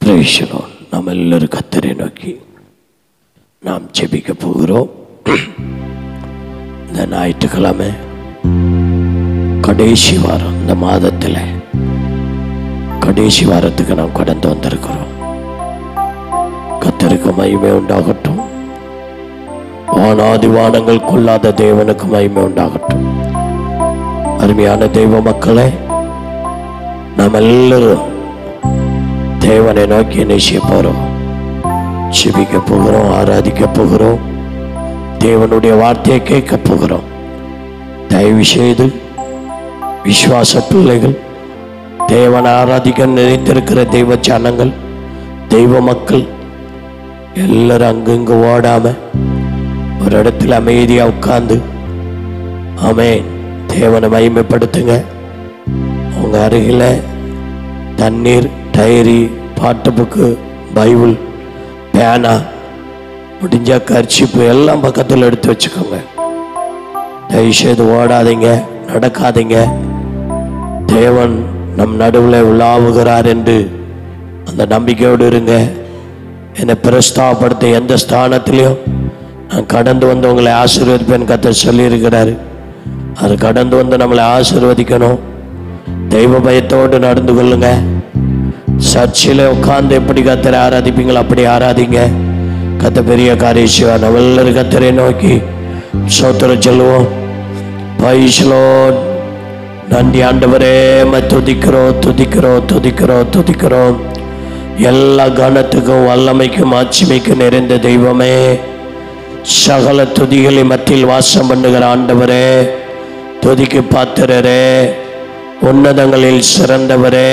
பிரேஷனம் நாம் எல்லாரும் கத்தரை நோக்கி நாம் ஜெபிக்க போகிறோம் இந்த ஞாயிற்றுக்கிழமை கடைசி வாரம் இந்த மாதத்தில் கடைசி வாரத்துக்கு நாம் கடந்து வந்திருக்கிறோம் கத்தருக்கு மகிமை உண்டாகட்டும் வானாதி வானங்கள் கொள்ளாத தேவனுக்கு மகிமை உண்டாகட்டும் அருமையான தெய்வ மக்களே நாம் எல்லாரும் தேவனை நோக்கி நேசிய போறோம் செபிக்க போகிறோம் ஆராதிக்க போகிறோம் தேவனுடைய வார்த்தையை கேட்க போகிறோம் தயவு செய்து விசுவாச பிள்ளைகள் தேவனை ஆராதிக்க நினைத்திருக்கிற தெய்வ ஜனங்கள் தெய்வ மக்கள் எல்லாரும் அங்கங்க ஓடாம ஒரு இடத்துல அமைதியா உட்கார்ந்து ஆமே தேவனை மகிமைப்படுத்துங்க உங்க அருகில தண்ணீர் டைரி பாட்டு புக்கு பைபிள் பேனா முடிஞ்ச கர்ச்சிப்பு எல்லாம் பக்கத்தில் எடுத்து வச்சுக்கோங்க தயவுசெய்து ஓடாதீங்க நடக்காதீங்க தேவன் நம் நடுவில் உலாவுகிறார் என்று அந்த நம்பிக்கையோடு இருங்க என்னை பிரஸ்தாபப்படுத்த எந்த ஸ்தானத்திலையும் நான் கடந்து வந்து உங்களை ஆசீர்வதிப்பேன் கத்த சொல்லியிருக்கிறாரு அது கடந்து வந்து நம்மளை ஆசீர்வதிக்கணும் தெய்வ பயத்தோடு நடந்து கொள்ளுங்க சர்ச்சில் உட்கார்ந்து எப்படி கத்தரை ஆராதிப்பீங்களோ அப்படி ஆராதிங்க கத்த பெரிய காரியசிவா நம்ம எல்லாரும் கத்தரை நோக்கி சோத்திரம் சொல்லுவோம் பைஸ்லோ நன்றி ஆண்டவரே ம துதிக்கிறோம் துதிக்கிறோம் துதிக்கிறோம் துதிக்கிறோம் எல்லா கனத்துக்கும் வல்லமைக்கும் ஆட்சிமைக்கும் நிறைந்த தெய்வமே சகல துதிகளை மத்தியில் வாசம் பண்ணுகிற ஆண்டவரே துதிக்கு பாத்திரரே உன்னதங்களில் சிறந்தவரே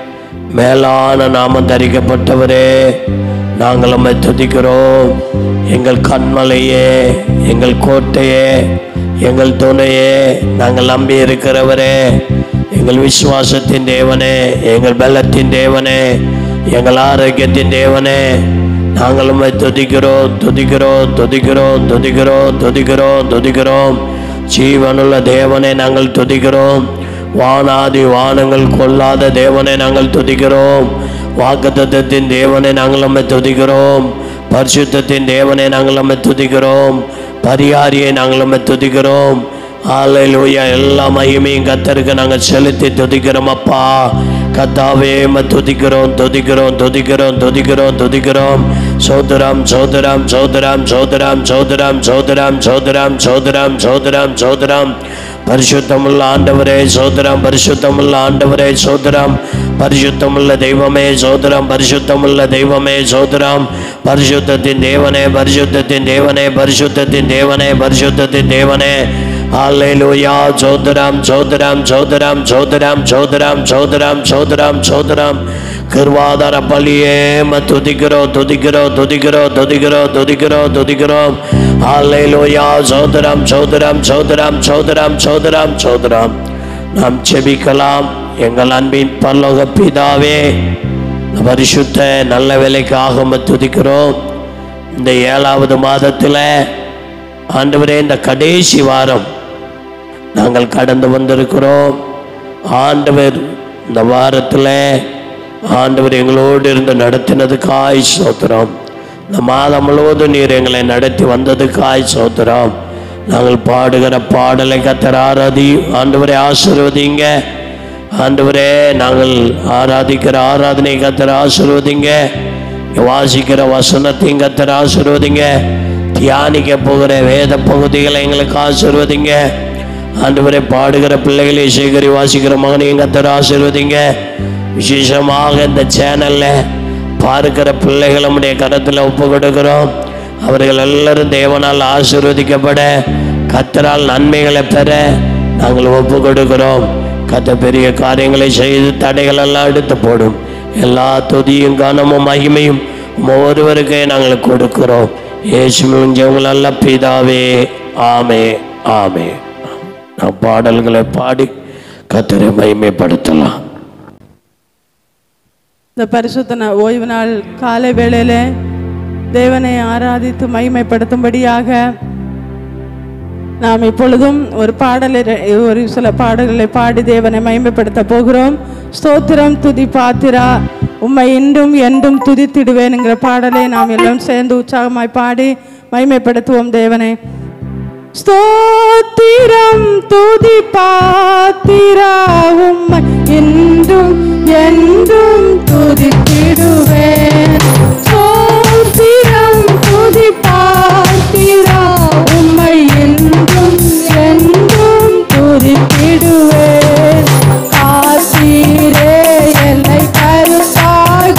மேலான நாமம் தரிக்கப்பட்டவரே நாங்கள் உம்மை துதிக்கிறோம் எங்கள் கண்மலையே எங்கள் கோட்டையே எங்கள் துணையே நாங்கள் நம்பி இருக்கிறவரே எங்கள் விசுவாசத்தின் தேவனே எங்கள் பலத்தின் தேவனே எங்கள் ஆரோக்கியத்தின் தேவனே நாங்கள் உம்மை துதிக்கிறோம் துதிக்கிறோம் துதிக்கிறோம் துதிக்கிறோம் துதிக்கிறோம் துதிக்கிறோம் ஜீவனுள்ள தேவனை நாங்கள் துதிக்கிறோம் வானாதி வானங்கள் கொள்ளாத தேவனை நாங்கள் துதிக்கிறோம் வாக்குத்தத்தின் தேவனை நாங்கள் நம்மை துதிக்கிறோம் பரிசுத்தத்தின் தேவனை நாங்கள் நம்மை துதிக்கிறோம் பரிகாரியை நாங்கள் நம்மை துதிக்கிறோம் ஆலையிலூயா எல்லா மகிமையும் கத்தருக்கு நாங்கள் செலுத்தி துதிக்கிறோம் அப்பா கத்தாவே ம துதிக்கிறோம் துதிக்கிறோம் துதிக்கிறோம் துதிக்கிறோம் துதிக்கிறோம் சோதராம் சோதராம் சோதராம் சோதராம் சோதராம் சோதராம் சோதராம் சோதராம் சோதராம் சோதராம் பரிசுத்தமுள்ள ஆண்டவரே சோதரம் பரிசுத்தமுள்ள ஆண்டவரே சோதரம் பரிசுத்தமுள்ள தெய்வமே சோதரம் பரிசுத்தமுள்ள தெய்வமே சோதரம் பரிசுத்தத்தின் தேவனே பரிசுத்தத்தின் தேவனே பரிசுத்தத்தின் தேவனே பரிசுத்தத்தின் தேவனே ஹalleluya சோதரம் சோதரம் சோதரம் சோதரம் சோதரம் சோதரம் சோதரம் சோதரம் கிருவாதார பலியே ம துதிக்கிறோம் துதிக்கிறோம் துதிக்கிறோம் துதிக்கிறோம் துதிக்கிறோம் துதிக்கிறோம் ஹalleluya சோதரம் சோதரம் சோதரம் சோதரம் சோதரம் சோதரம் நாம் செபிக்கலாம் எங்கள் அன்பின் பரலோக பிதாவே இந்த பரிசுத்த நல்ல வேலைக்காக உம்மை துதிக்கிறோம் இந்த ஏழாவது மாதத்தில் ஆண்டவரே இந்த கடைசி வாரம் நாங்கள் கடந்து வந்திருக்கிறோம் ஆண்டவர் இந்த வாரத்தில் ஆண்டவர் எங்களோடு இருந்து நடத்தினதுக்காய் சோத்திரம் இந்த மாதம் முழுவதும் நீர் எங்களை நடத்தி வந்ததுக்காய் சோத்திரம் நாங்கள் பாடுகிற பாடலை கத்தர் ஆராதி ஆண்டவரை ஆசிர்வதிங்க ஆண்டவரே நாங்கள் ஆராதிக்கிற ஆராதனை கத்தர் ஆசிர்வதிங்க வாசிக்கிற வசனத்தையும் கத்தர் ஆசிர்வதிங்க தியானிக்க போகிற வேத பகுதிகளை எங்களுக்கு ஆசிர்வதிங்க ஆண்டவரை பாடுகிற பிள்ளைகளை சேகரி வாசிக்கிற மகனையும் கத்தர் ஆசிர்வதிங்க விசேஷமாக இந்த சேனல்ல பார்க்கிற பிள்ளைகள் நம்முடைய கரத்தில் ஒப்பு கொடுக்கிறோம் அவர்கள் எல்லாரும் தேவனால் ஆசீர்வதிக்கப்பட கத்தரால் நன்மைகளை பெற நாங்கள் ஒப்பு கொடுக்கிறோம் கத்த பெரிய காரியங்களை செய்து தடைகள் எல்லாம் எடுத்து போடும் எல்லா துதியும் கனமும் மகிமையும் உம் ஒருவருக்கே நாங்கள் கொடுக்கிறோம் இயேசுவின் ஜெபங்கள் அல்ல பிதாவே ஆமே ஆமே நாம் பாடல்களை பாடி கத்தரை மகிமைப்படுத்தலாம் இந்த பரிசுத்த நா- ஓய்வு நாள் காலை வேளையில தேவனை ஆராதித்து மகிமைப்படுத்தும்படியாக நாம் இப்பொழுதும் ஒரு பாடலை ரெ- ஒரு சில பாடல்களை பாடி தேவனை மகிமைப்படுத்த போகிறோம் ஸ்தோத்திரம் துதி பாத்திரா உம்மை இன்றும் என்றும் துதித்திடுவேனுங்கிற பாடலை நாம் எல்லாம் சேர்ந்து உற்சாகமாய் பாடி மகிமைப்படுத்துவோம் தேவனே ஸ்தோத்திரம் துதி பாத்திரா உம்மை என்றும் என்றும் துதித்திடுவேன் ஸ்தோத்திரம் துதி பாத்திரா உம்மை என்றும் என்றும் துதித்திடுவேன் காத்தீரே என்னை கருத்தாக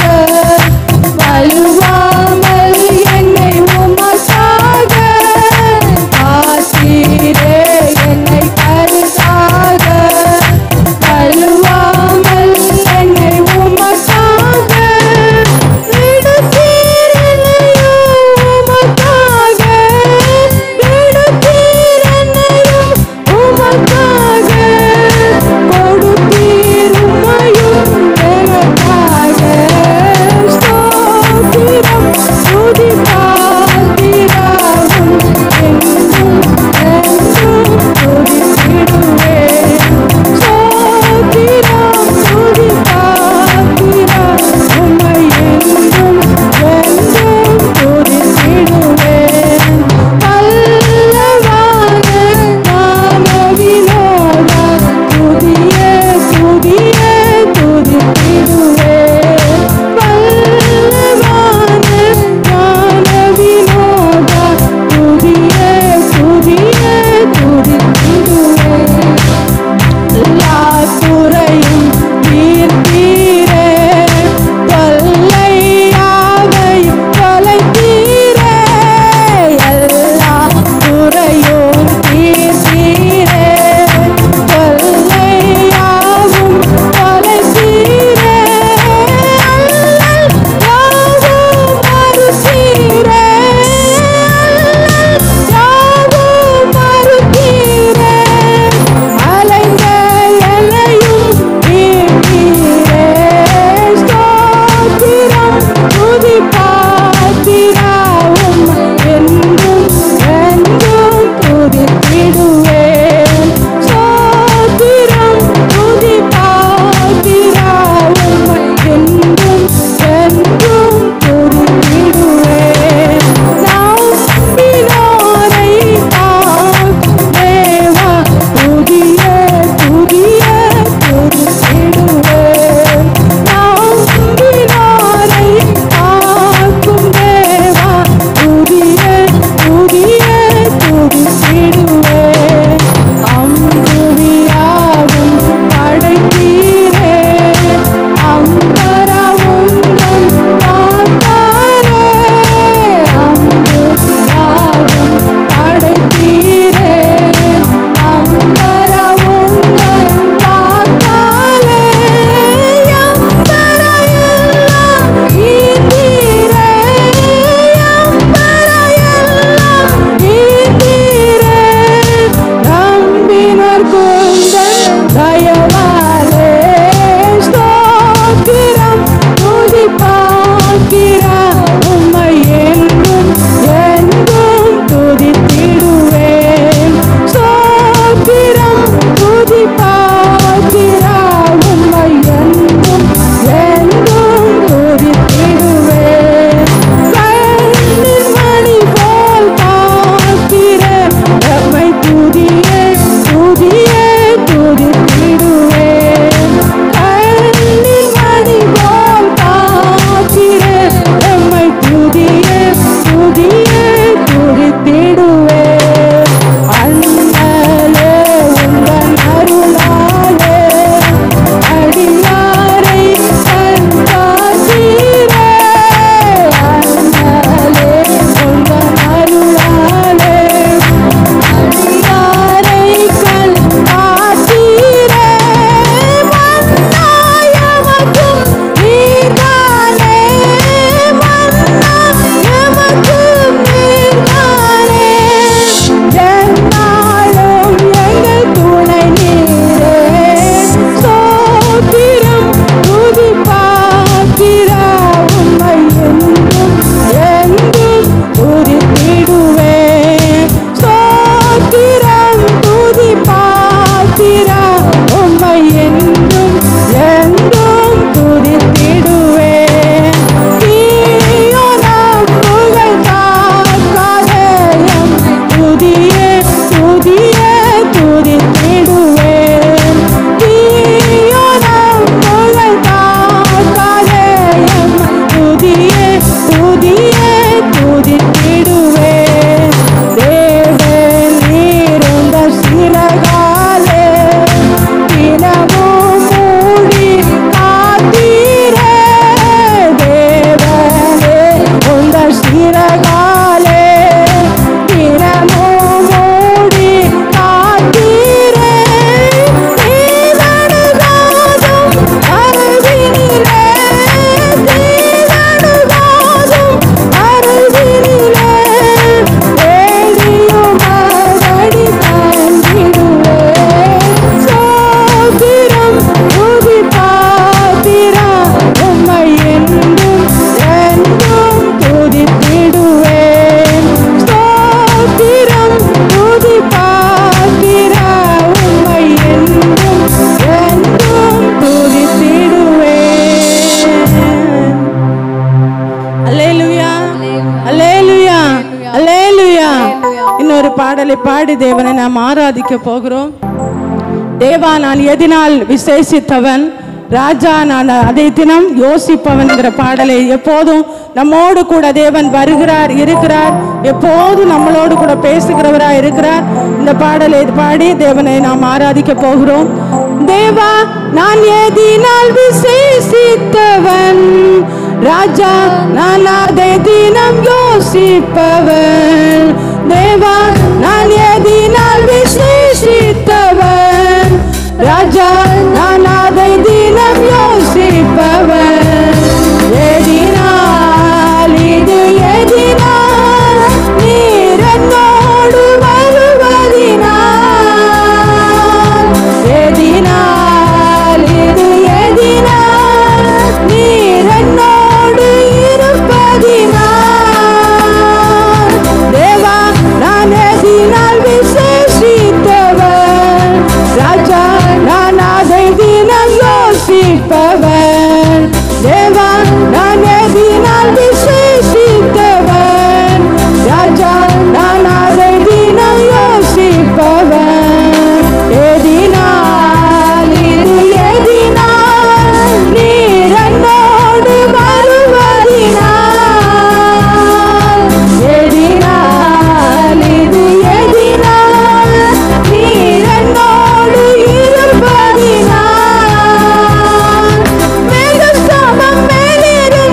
வலுவாமல் என்னை உமக்காக காத்தீரே என்னை கருத்தாக வலுவாமல் என்னை உமக்காக பாடலை பாடி தேவனை நாம் ஆராதிக்க போகிறோம் தேவா நான் எதினால் விசேஷித்தவன் ராஜா நான் அதை தினம் யோசிப்பவன்கிற பாடலை எப்போதும் நம்மோடு கூட தேவன் வருகிறார் இருக்கிறார் எப்போதும் நம்மளோடு கூட பேசுகிறவரா இருக்கிறார் இந்த பாடலை பாடி தேவனை நாம் ஆராதிக்க போகிறோம் தேவா நான் எதினால் விசேஷித்தவன் ராஜா நான் அதை தினம் யோசிப்பவன் தேவா நான் எதினால் விசேஷித்தவன் ராஜா நான் அதை தினம் யோசிப்பவன் எதினால் இது எதினால் நீர் என்னோடு வருவதினால் எதினால் இது எதினால் நீர் என்னோடு இருப்பதினால் தேவா நான் எதினால் விசேஷித்தவன் ராஜா நான் அதை தினம் யோசிப்பவன் தேவா நான் எதினால் விசேஷித்தவன் ராஜா நான் அதை தினம் யோசிப்பவன் எதினால் இது எதினால் நீர் என்னோடு வருவதினால் எதினால் இது எதினால் நீர் என்னோடு இருப்பதினால் மேகஸ்தம்பம் மேலிருந்து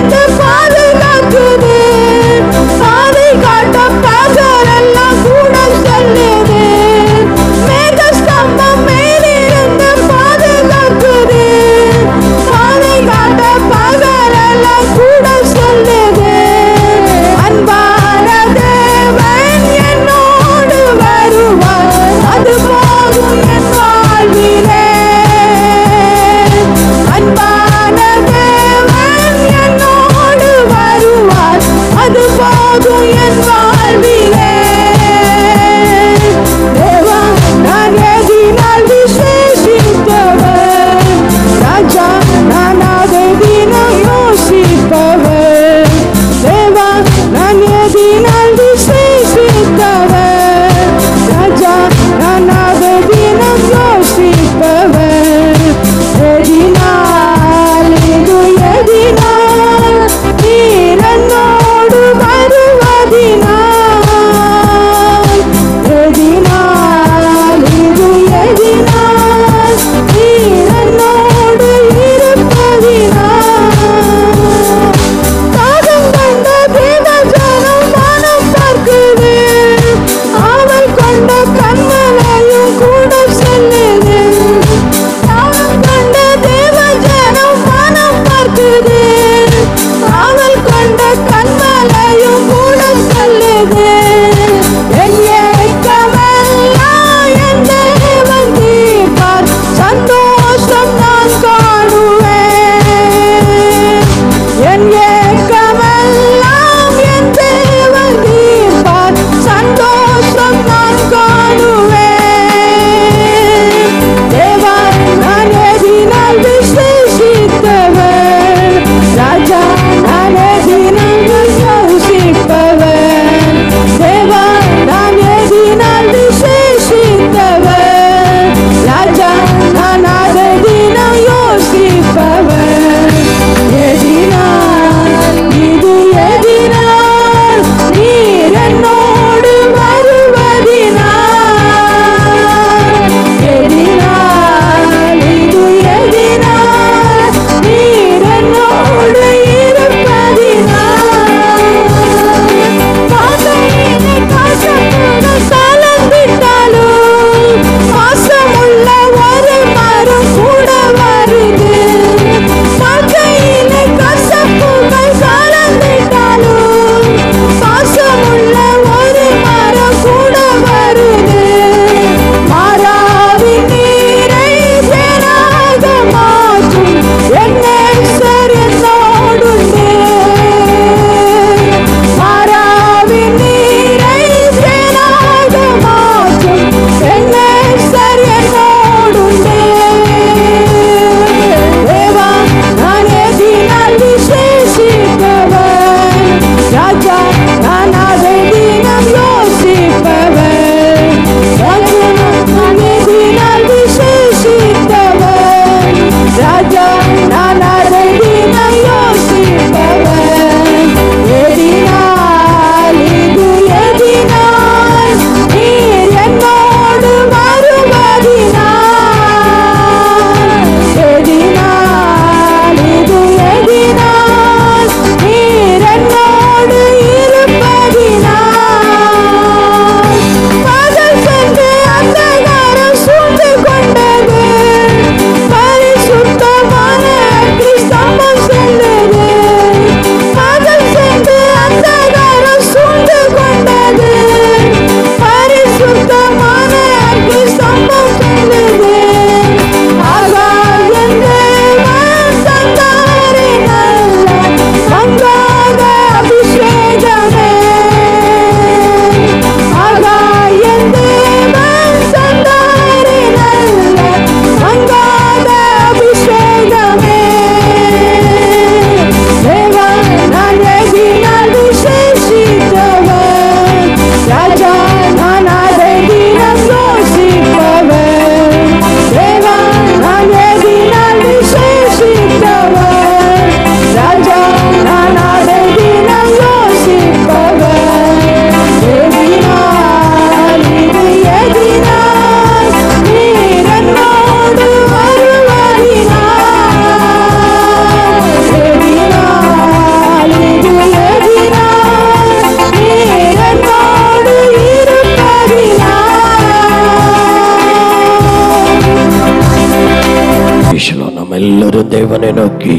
தேவனை நோக்கி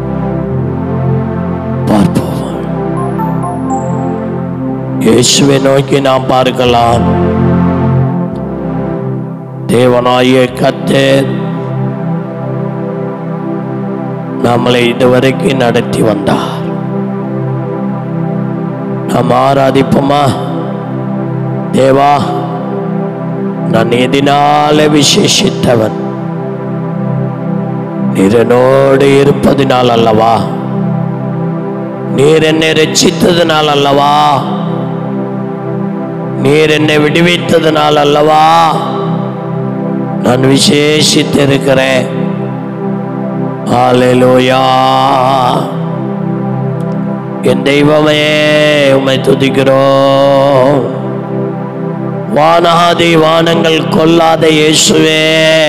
பார்ப்போம் இயேசுவை நோக்கி நாம் பார்க்கலாம் தேவனாகிய கத்தர் நம்மளை இதுவரைக்கும் நடத்தி வந்தார் நாம் ஆராதிப்போமா தேவா நான் எதினால விசேஷித்தவன் நீர் என்னோடு இருப்பதினால் அல்லவா நீர் என்னை ரட்சித்ததினால் அல்லவா நீர் என்னை விடுவித்ததினால் அல்லவா நான் விசேஷித்திருக்கிறேன் ஹalleluya என் தெய்வமே உம்மை துதிக்கிறோம் வானாதி வானங்கள் கொல்லாத இயேசுவே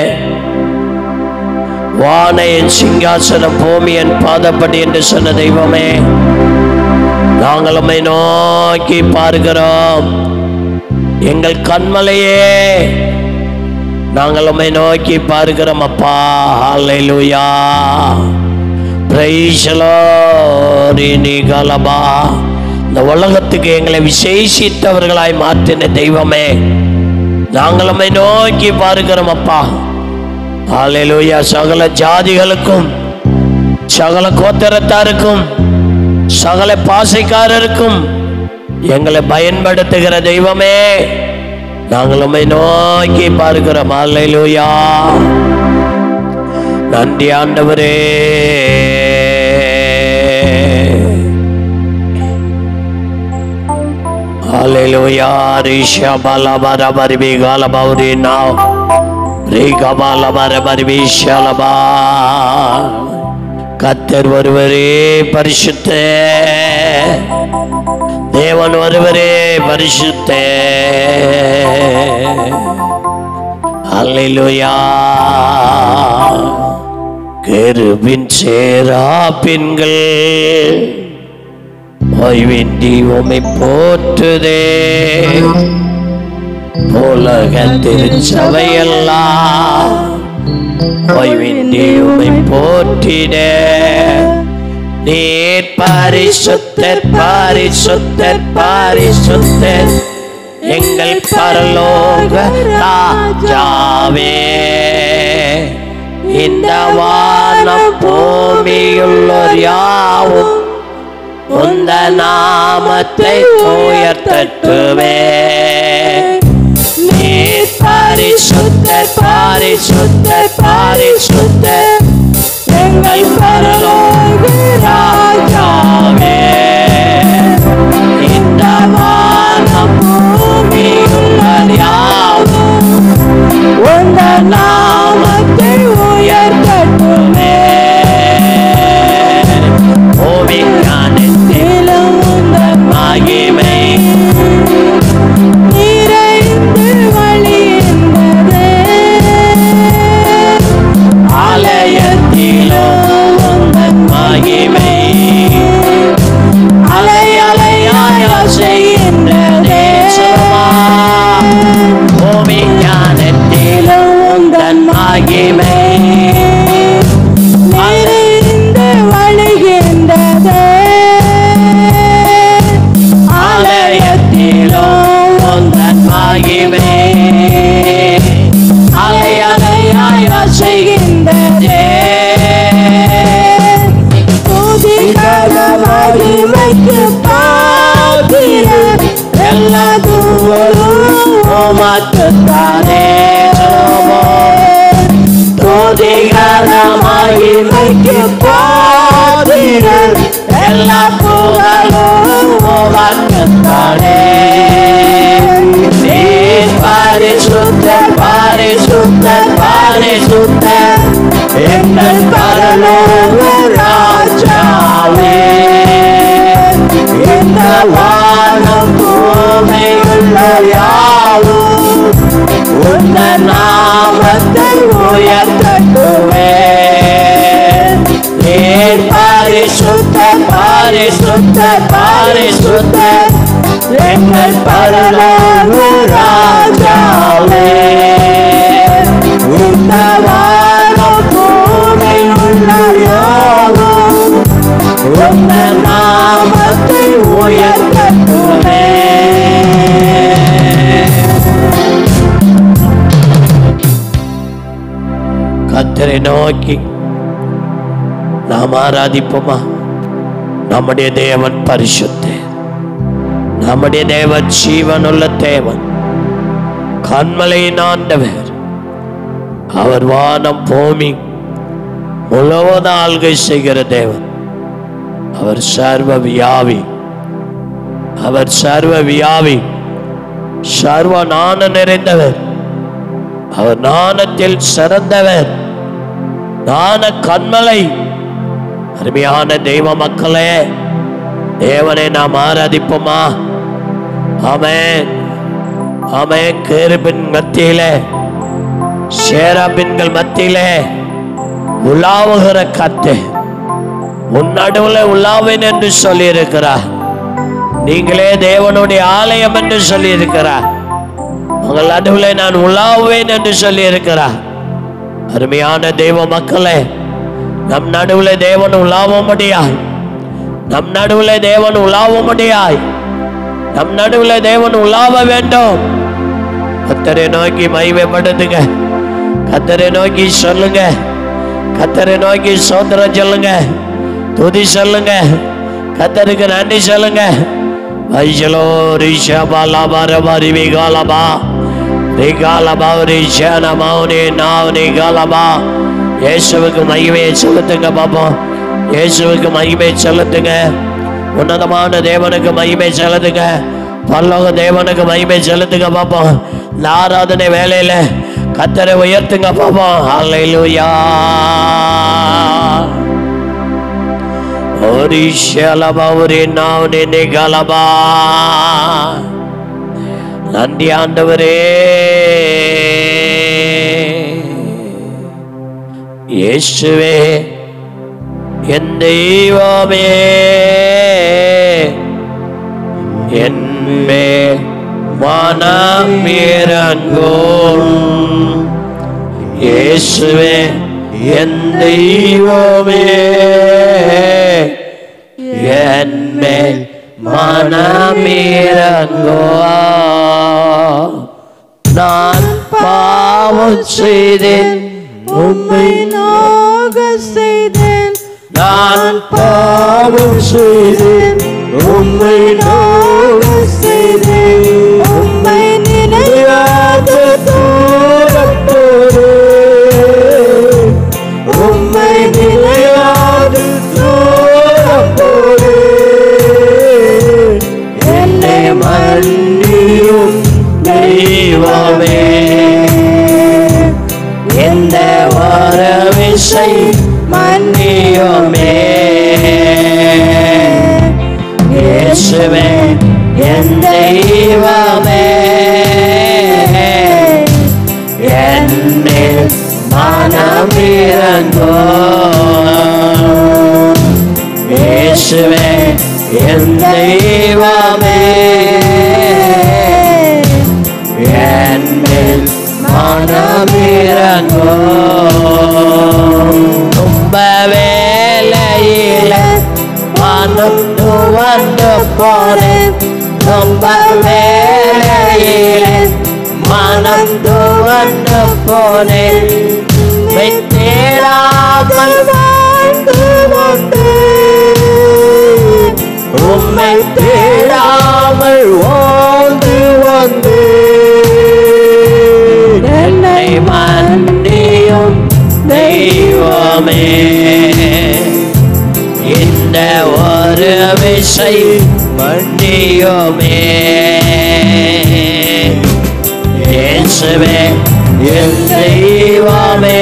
வான என் சிங்காசனம் பூமி என் பாதப்படி என்று சொன்ன தெய்வமே நாங்கள் உம்மை நோக்கி பார்க்கிறோம் எங்கள் கண்மலையே நாங்கள் உம்மை நோக்கி பார்க்கிறோம் அப்பா ஹalleluya praise the Lord கலபா இந்த உலகத்துக்கு எங்களை விசேஷித்தவர்களாய் மாற்றின தெய்வமே நாங்கள் உம்மை நோக்கி பார்க்கிறோம் அப்பா ஹalleluya சகல ஜாதிகளுக்கும் சகல கோத்திரத்தாருக்கும் சகல பாசைக்காரருக்கும் எங்களை பயன்படுத்துகிற தெய்வமே நாங்கள் உம்மை நோக்கி பார்க்கிறோம் அல்லேலூயா நன்றி ஆண்டவரே அல்லேலூயா ரிஷா பாலா பாரா பரிபி கால பௌரி நாவ் ரீகா பாலா பாரா பரிபி ஷாலபா கத்தர் ஒருவரே பரிசுத்த தேவன் ஒருவரே பரிசுத்த அல்லேலூயா கருவின் சேரா பெண்கள் ஓய்வின்றி உமை போற்றுதே உலக திருச்சபையெல்லாம் ஓய்வின்றி உமை போற்றிட நீர் பாரிசுத்தர் பாரிசுத்தர் பாரிசுத்தர் எங்கள் பரலோக ராஜாவே இந்த வானம் பூமியுள்ளோர் யாவும் உந்த நாமத்தை உயர்த்தட்டுவே நீர் பாரிசுத்தர் பாரிசுத்தர் பாரிசுத்தர் எங்கள் பரலோக ராஜாவே இந்த வானம் பூமியுள்ளோர் யாவும் உந்த நாமத்தை உயர்த்தட்டுமே ஓவிஞானத்திலும் உந்தன் மகிமை நிறைந்து வழிந்ததே ஆலயத்திலும் உந்தன் மகிமை அலை அலையாய் செய்கின்றதே சும்மா ஓவிஞானத்திலும் உந்தன் மகிமை நிறைந்து வழிகின்றதே ஆலயத்திலும் உந்தன் மகிமை அலை அலையாய் செய்கின்றதே துதிகர மகிமைக்கு பாத்திர எல்லா தூவரும் உமக்குத்தானே சொல்லுவோம். துதிகர மகிமைக்கு பாத்திரர் எல்லா புகழும் உமக்குத்தானே. நீர் பரிசுத்தர், பரிசுத்தர், பரிசுத்தர், எங்கள் பரலோக ராஜாவே இந்த வானம் பூமியுள்ள யாவும் உந்த நாமத்தை உயர்த்தட்டுவே நீர் பரிசுத்த பரிசுத்த பரிசுத்த எங்கள் பரலோக ராஜாவே இந்த வானம் பூமியுள்ள உந்த நாமத்தை உயர்த்தட்டுமே கத்தரை நோக்கி நாம் ஆராதிப்போமா நம்முடைய தேவன் பரிசுத்த நம்முடைய தேவன் ஜீவனுள்ள தேவன் கண்மலையின் ஆண்டவர் அவர் வானம் பூமி முழுவதும் ஆள்கை செய்கிற தேவன் அவர் சர்வ வியாபி அவர் சர்வ வியாபி சர்வ நாண நிறைந்தவர் அவர் நாணத்தில் சிறந்தவர் நாண கண்மலை அருமையான தெய்வ மக்களே தேவனை நாம் ஆராதிப்போமா ஆமென் ஆமென் கேருபின் மத்தியிலே சேராபின்கள் மத்தியிலே உலாவுகிற கத்து உன் நடுவில் உலாவேன் என்று சொல்லியிருக்கிறார் நீங்களே தேவனுடைய ஆலயம் என்று சொல்லியிருக்கிறார் உங்கள் நடுவில் நான் உலாவுவேன் என்று சொல்லியிருக்கிறார் அருமையான தெய்வ மக்களே நம் நடுவில் தேவன் உலாவ முடியாய் நம் நடுவில் தேவன் உலாவ முடியாய் நம் நடுவில் தேவன் உலாவ வேண்டும் கத்தரை நோக்கி மகிமைப்படுத்துங்க கத்தரை நோக்கி சொல்லுங்க கத்தரை நோக்கி சோதரம் சொல்லுங்க துதி சொல்லுங்க கத்தருக்கு நன்றி சொல்லுங்க வைசலோ ரிஷபா லாபா ரபா ரிவி காலபா ரிகாலபா ரிஷன மௌனி நாவனி காலபா இயேசுவுக்கு மகிமையை செலுத்துங்க பாப்போம் இயேசுவுக்கு மகிமை செலுத்துங்க உன்னதமான தேவனுக்கு மகிமை செலுத்துங்க பல்லோக தேவனுக்கு மகிமை செலுத்துங்க பாப்போம் இந்த ஆராதனை வேலையில கத்தரை உயர்த்துங்க பாப்போம் அல்லேலூயா ஒரிஷலபா ஒரு நாவனி நிகலபா நன்றி ஆண்டவரே இயேசுவே என் தெய்வமே என்மே மனம் இறங்கும் இயேசுவே என் தெய்வமே என்மேல் மனம் இறங்கும் நான் பாவம் செய்தேன் உண்மை நோக செய்தேன் நான் பாவம் செய்தேன் உண்மை நோக செய்தேன் உம்மை நினையாத தூரத்தோடு உம்மை நினையாத தூரத்தோடு என்னை மன்னியும் தெய்வமே எந்த வரவிசை மன்னியுமே இயேசுவே என் தெய்வமே என்னில் மனம் இறங்கும் இயேசுவே என் தெய்வமே என்னில் மனம் இறங்கும் தும்ப வேலையில மனம் துவந்து போனேன் தும்ப வேலையில மனம் துவந்து போனேன் தேடாமல் வாழ்ந்து வந்தேன் உம்மை தேடாமல் ஓந்து வந்து என்னை மன்னியும் தெய்வமே இந்த ஒரு விசை மன்னியுமே இயேசுவே என் தெய்வமே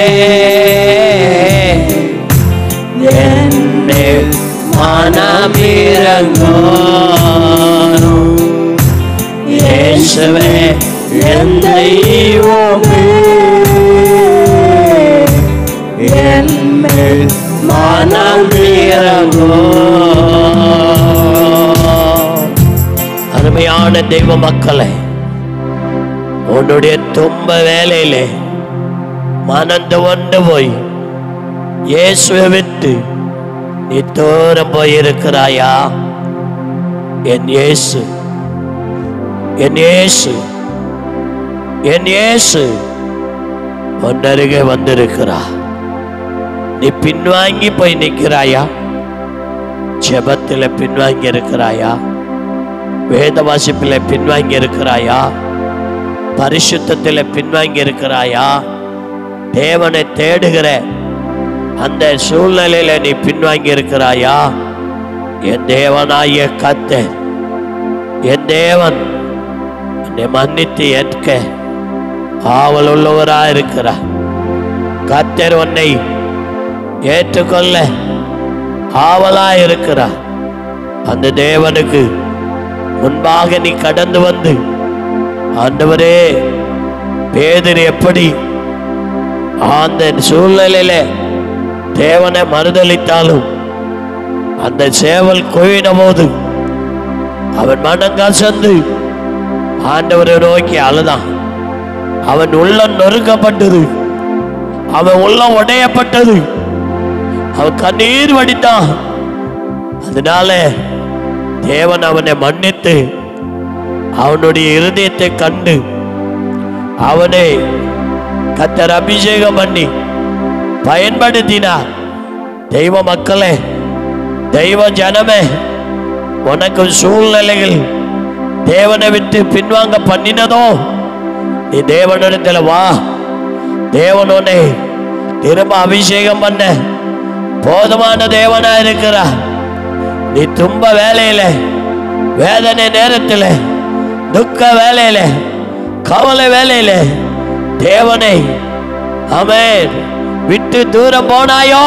என்னில் மனமிறங்கும் இயேசுவே என் தெய்வமே என்னில் மனமிறங்கும் அருமையான தெய்வ மக்களே உன்னுடைய தும்ப வேலையிலே மனந்து கொண்டு போய் இயேசுவை விட்டு நீ தூரம் போயிருக்கிறாயா என் இயேசு என் இயேசு என் இயேசு ஒன்னருகே வந்திருக்கிறா நீ பின்வாங்கி போய் நிற்கிறாயா ஜெபத்தில் பின்வாங்கி இருக்கிறாயா வேத வாசிப்பில் பின்வாங்கி இருக்கிறாயா பரிசுத்தத்தில் பின்வாங்கி இருக்கிறாயா தேவனை தேடுகிற அந்த சூழ்நிலையில நீ பின்வாங்கி இருக்கிறாயா என் தேவனாகிய கத்தர் என் தேவன் உன்னை மன்னித்து ஏற்க ஆவல் உள்ளவரா இருக்கிறார் கத்தர் உன்னை ஏற்றுக்கொள்ள ஆவலா இருக்கிறார் அந்த தேவனுக்கு முன்பாக நீ கடந்து வந்து ஆண்டவரே பேதர் எப்படி அந்த சூழ்நிலையில தேவனை மறுதளித்தாலும் அந்த சேவல் குவின போது அவன் மனம் கசந்து ஆண்டவரை நோக்கி அழுதான் அவன் உள்ளம் நொறுக்கப்பட்டது அவன் உள்ளம் உடையப்பட்டது அவன் கண்ணீர் வடித்தான் அதனால தேவன் அவனை மன்னித்து அவனுடைய இருதயத்தை கண்டு அவனை கத்தர் அபிஷேகம் பண்ணி பயன்படுத்தினார் தெய்வ மக்களே தெய்வ ஜனமே உனக்கு சூழ்நிலைகள் தேவனை விட்டு பின்வாங்க பண்ணினதோ நீ தேவனிடத்துல வா தேவன் உன்னை திரும்ப அபிஷேகம் பண்ண போதுமான தேவனா இருக்கிறா நீ தும்ப வேலையில வேதனை நேரத்தில் துக்க வேலையில கவலை வேலையில தேவனை ஆமென் விட்டு தூரம் போனாயோ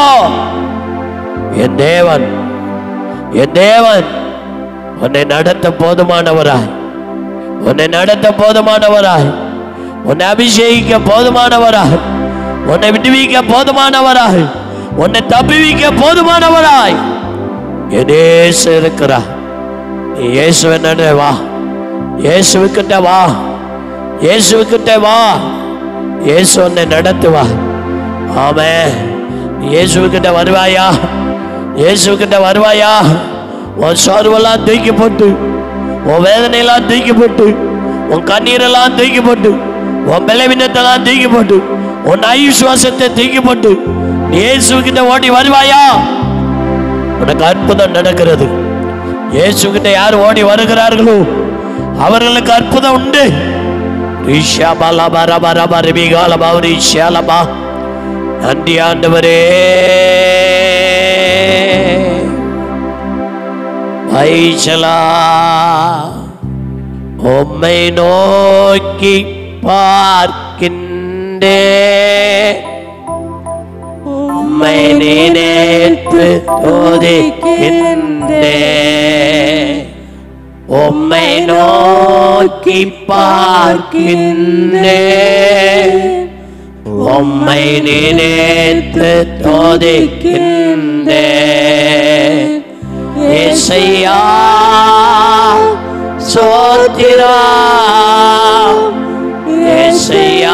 என் தேவன் என் தேவன் உன்னை நடத்த போதுமானவராய் உன்னை நடத்த போதுமானவராய் உன்னை அபிஷேகிக்க போதுமானவராய் உன்னை விடுவிக்க போதுமானவராய் உன்னை தப்பிவிக்க போதுமானவராய் என் இயேசு இருக்கிறார் நீ இயேசுவை நட வா இயேசுவுக்கிட்ட வா இயேசுவுக்கிட்ட வா இயேசு உன்னை நடத்துவா ஆமே நீ இயேசுவுக்கிட்ட வருவாயா இயேசுக்கிட்ட வருவாயா உன் சோர்வெல்லாம் தூக்கி போட்டு உன் வேதனையெல்லாம் தூக்கி போட்டு உன் கண்ணீரெல்லாம் தூக்கி போட்டு உன் பலவீனத்தெல்லாம் தூக்கி போட்டு உன் ஐவிசுவாசத்தை தூக்கி போட்டு நீ இயேசுக்கிட்ட ஓடி வருவாயா உனக்கு அற்புதம் நடக்கிறது இயேசுகிட்ட யார் ஓடி வருகிறார்களோ அவர்களுக்கு அற்புதம் உண்டு ரிஷபா லபா ரபா ரபா ரிபிகா லபா ரிஷா லபா நன்றி ஆண்டவரே வைசலா உம்மை நோக்கி பார்க்கின்றே உம்மை நினைத்து துதிக்கின்றே உம்மை நோக்கி பார்க்கின்றே உம்மை நினைத்து துதிக்கின்றே இசையா சோத்திரா இசையா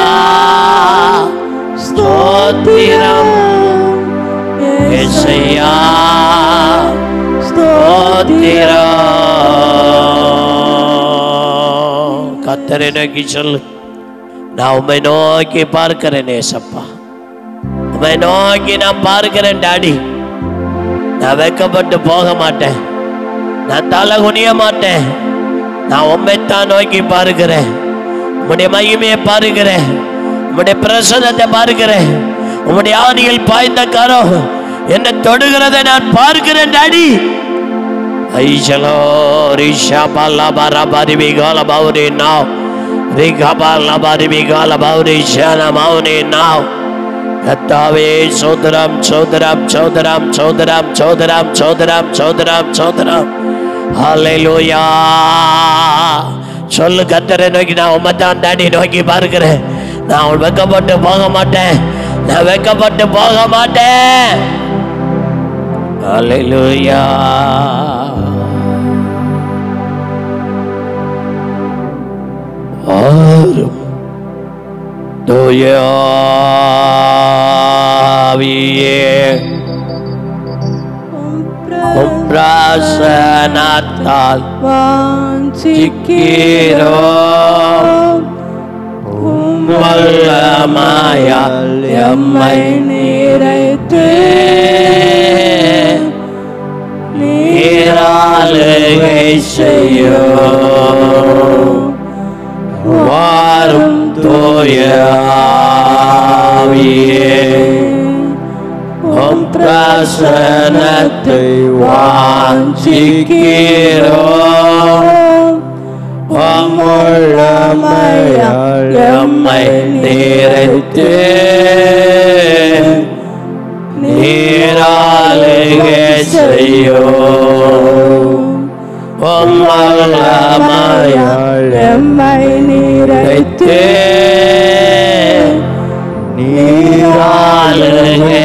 ஸ்தோத்திரம் இசையா ஸ்தோத்திரம் கத்தரை நோக்கி சொல்லு நான் உம்மை நோக்கி பார்க்கிறேன் ஏசப்பா உம்மை நோக்கி நான் பார்க்கிறேன் டாடி நான் வெக்கப்பட்டு போக மாட்டேன் நான் தலை குனிய மாட்டேன் நான் உண்மைத்தான் நோக்கி பார்க்கிறேன் உம்முடைய மகிமையை பார்க்கிறேன் உம்முடைய பிரசனத்தை பார்க்கிறேன் உம்முடைய ஆணியில் பாய்ந்த கரம் என்னை தொடுகிறதை நான் பார்க்கிறேன் டாடி ஐஷலோ ரிஷா பாலா பாரா பாரி பிகால பௌரி நாவ் ரிகா பாலா பாரி பிகால பௌரி ஷான மௌனி நாவ் கத்தாவே சோதரம் சோதரம் சோதரம் சோதரம் சோதரம் சோதரம் சோதரம் சோதரம் ஹalleluya சொல்லு கத்தரை நோக்கி நான் உம்மத்தான் தாண்டி நோக்கி பார்க்கிறேன் நான் வெக்கப்பட்டு போக மாட்டேன் நான் வெக்கப்பட்டு போக மாட்டேன் ஹalleluya ஆரும் தூயாவியே பிரசனத்தால் வாஞ்சிக்கிறோம் வல்லமையால் எம்மை நிறைத்து நீராளுகை செய்யும் வாரும் தூய ஆவியே உம் பிரசனத்தை வாஞ்சிக்கிறோம் அமுள்ளமையால் எம்மை நிறைத்து நீராளுகை செய்யும் உம் வல்லமையால் எம்மை நிறைத்து நீராளுகை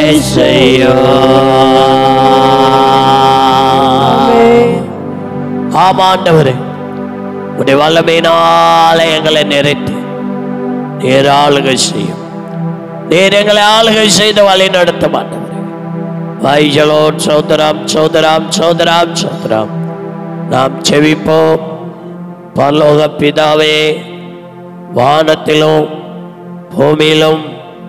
செய்யும் ஆமாண்டவரே உடைய வல்லமையினால எங்களை நிறைத்து நீர் ஆளுகை செய்யும் நீர் எங்களை ஆளுகை செய்து வழி நடத்த மாட்டவரே வைஜலோன் சோதராம் சோதராம் சோதராம் சோதராம் நாம் செவிப்போம் பரலோக பிதாவே வானத்திலும் பூமியிலும்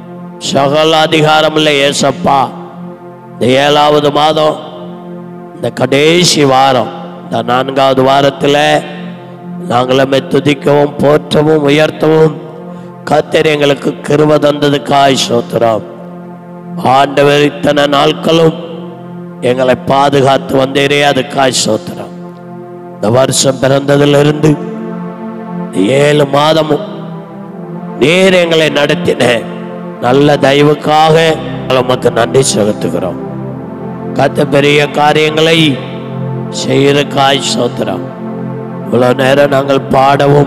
சகல அதிகாரமுள்ள ஏசப்பா இந்த ஏழாவது மாதம் இந்த கடைசி வாரம் இந்த நான்காவது வாரத்தில் நாங்களுமே துதிக்கவும் போற்றவும் உயர்த்தவும் கத்தர் எங்களுக்கு கிருப தந்ததுக்காய் சோத்துறோம் ஆண்டவர் இத்தனை நாட்களும் எங்களை பாதுகாத்து வந்தேரே அதுக்காய் சோத்துறோம் இந்த வருஷம் பிறந்ததிலிருந்து இந்த ஏழு மாதமும் நீர் எங்களை நடத்தின நல்ல தயவுக்காக உமக்கு நன்றி செலுத்துகிறோம் கத்த பெரிய காரியங்களை செய்யறக்காய் சோத்திரம் இவ்வளவு நேரம் நாங்கள் பாடவும்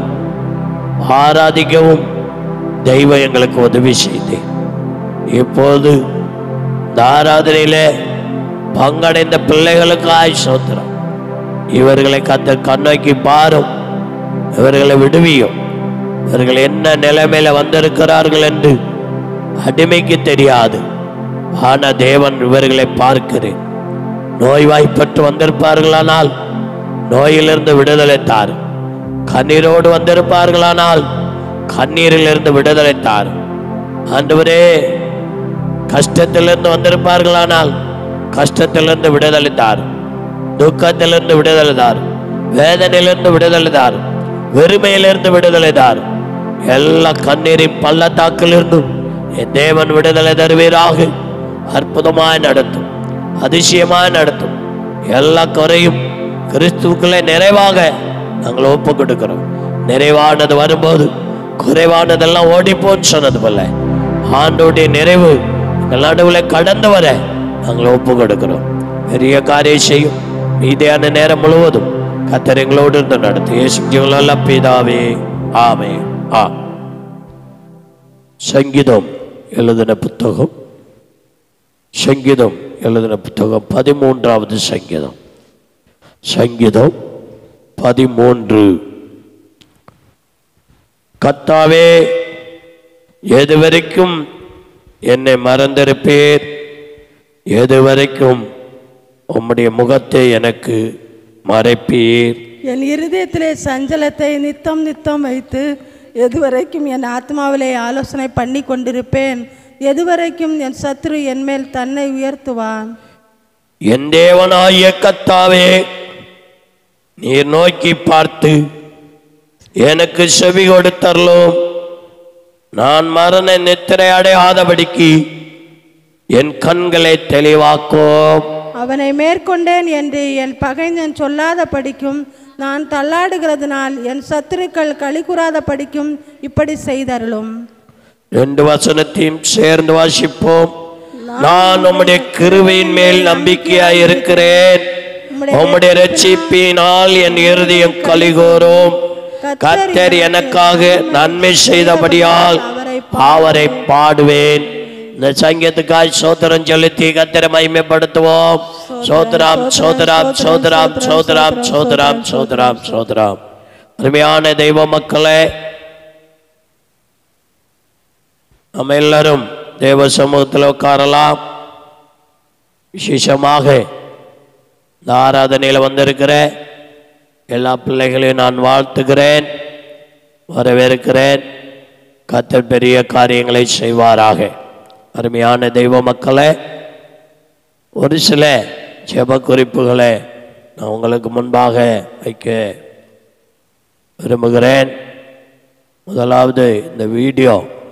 ஆராதிக்கவும் தெய்வம் எங்களுக்கு உதவி செய்து இப்போது இந்த ஆராதனையில பங்கடைந்த பிள்ளைகளுக்காய் சோத்திரம் இவர்களை கத்த கண்ணோக்கி பாரும் இவர்களை விடுவியும் இவர்கள் என்ன நிலைமையில வந்திருக்கிறார்கள் என்று அடிமைக்கு தெரியாது ஆனா தேவன் இவர்களை பார்க்கிறேன் நோய்வாய்ப்பட்டு வந்திருப்பார்களானால் நோயிலிருந்து விடுதலை தாரும் கண்ணீரோடு வந்திருப்பார்களானால் கண்ணீரிலிருந்து விடுதலை தாரும் ஆண்டவரே கஷ்டத்திலிருந்து வந்திருப்பார்களானால் கஷ்டத்திலிருந்து விடுதலை தாரும் துக்கத்திலிருந்து விடுதலை தாரும் வேதனையிலிருந்து விடுதலை தாரும் வெறுமையிலிருந்து விடுதலை தாரும் எல்லா கண்ணீரின் பள்ளத்தாக்கிலிருந்தும் என் தேவன் விடுதலை தருவீராக அற்புதமாய் நடத்தும் அதிசயமாய் நடத்தும் எல்லா குறையும் கிறிஸ்துவுக்குள்ளே நிறைவாக நாங்கள் ஒப்பு கொடுக்கிறோம் நிறைவானது வரும்போது குறைவானதெல்லாம் ஓடிப்போன்னு சொன்னது போல ஆண்டோடைய நிறைவு எங்கள் நடுவில் கடந்து வர நாங்கள் ஒப்பு கொடுக்கிறோம் பெரிய காரியம் செய்யும் மீதியான நேரம் முழுவதும் கத்தர் எங்களோடு இருந்து நடத்து இயேசு ஜீவனல்ல பிதாவே ஆமே ஆ சங்கீதம் எழுதின புத்தகம் சங்கீதம் எழுதின புத்தகம் பதிமூன்றாவது சங்கீதம் சங்கீதம் பதிமூன்று கத்தாவே எதுவரைக்கும் என்னை மறந்திருப்பீர் எதுவரைக்கும் உம்முடைய முகத்தை எனக்கு மறைப்பீர் என் இருதயத்திலே சஞ்சலத்தை நித்தம் நித்தம் வைத்து எதுவரைக்கும் என் ஆத்மாவிலே ஆலோசனை பண்ணி கொண்டிருப்பேன் எதுவரைக்கும் என் சத்ரு என் மேல் தன்னை உயர்த்துவான் என் தேவனாகிய கத்தாவே நீர் நோக்கி பார்த்து எனக்கு செவி கொடுத்தரலும் நான் மரண நித்திரை அடையாதபடிக்கு என் கண்களை தெளிவாக்கும் அவனை மேற்கொண்டேன் என்று என் பகைஞன் சொல்லாத படிக்கும் நான் தள்ளாடுகிறதுனால் என் சத்துருக்கள் களி கூறாத படிக்கும் இப்படி செய்தருளும் ரெண்டு வசனத்தையும் சேர்ந்து வாசிப்போம் நான் உம்முடைய கிருபையின் மேல் நம்பிக்கையாய் இருக்கிறேன் உம்முடைய ரட்சிப்பினால் என் இருதயம் கலிகோரும் கத்தர் எனக்காக நன்மை செய்தபடியால் அவரை பாடுவேன் இந்த சங்கீதத்துக்காய் சோதரம் செலுத்தி கத்தரை மகிமைப்படுத்துவோம் சோதராம் சோதராம் சோதராம் சோதராம் சோதராம் சோதராம் சோதராம் அருமையான தெய்வ மக்களே நம்ம எல்லாரும் தேவ சமூகத்தில் உட்காரலாம் விசேஷமாக இந்த ஆராதனையில் வந்திருக்கிற எல்லா பிள்ளைகளையும் நான் வாழ்த்துகிறேன் வரவேற்கிறேன் கத்தர் பெரிய காரியங்களை செய்வாராக அருமையான தெய்வ மக்களே ஒரு சில ஜெப குறிப்புகளை நான் உங்களுக்கு முன்பாக வைக்க விரும்புகிறேன் முதலாவது இந்த வீடியோ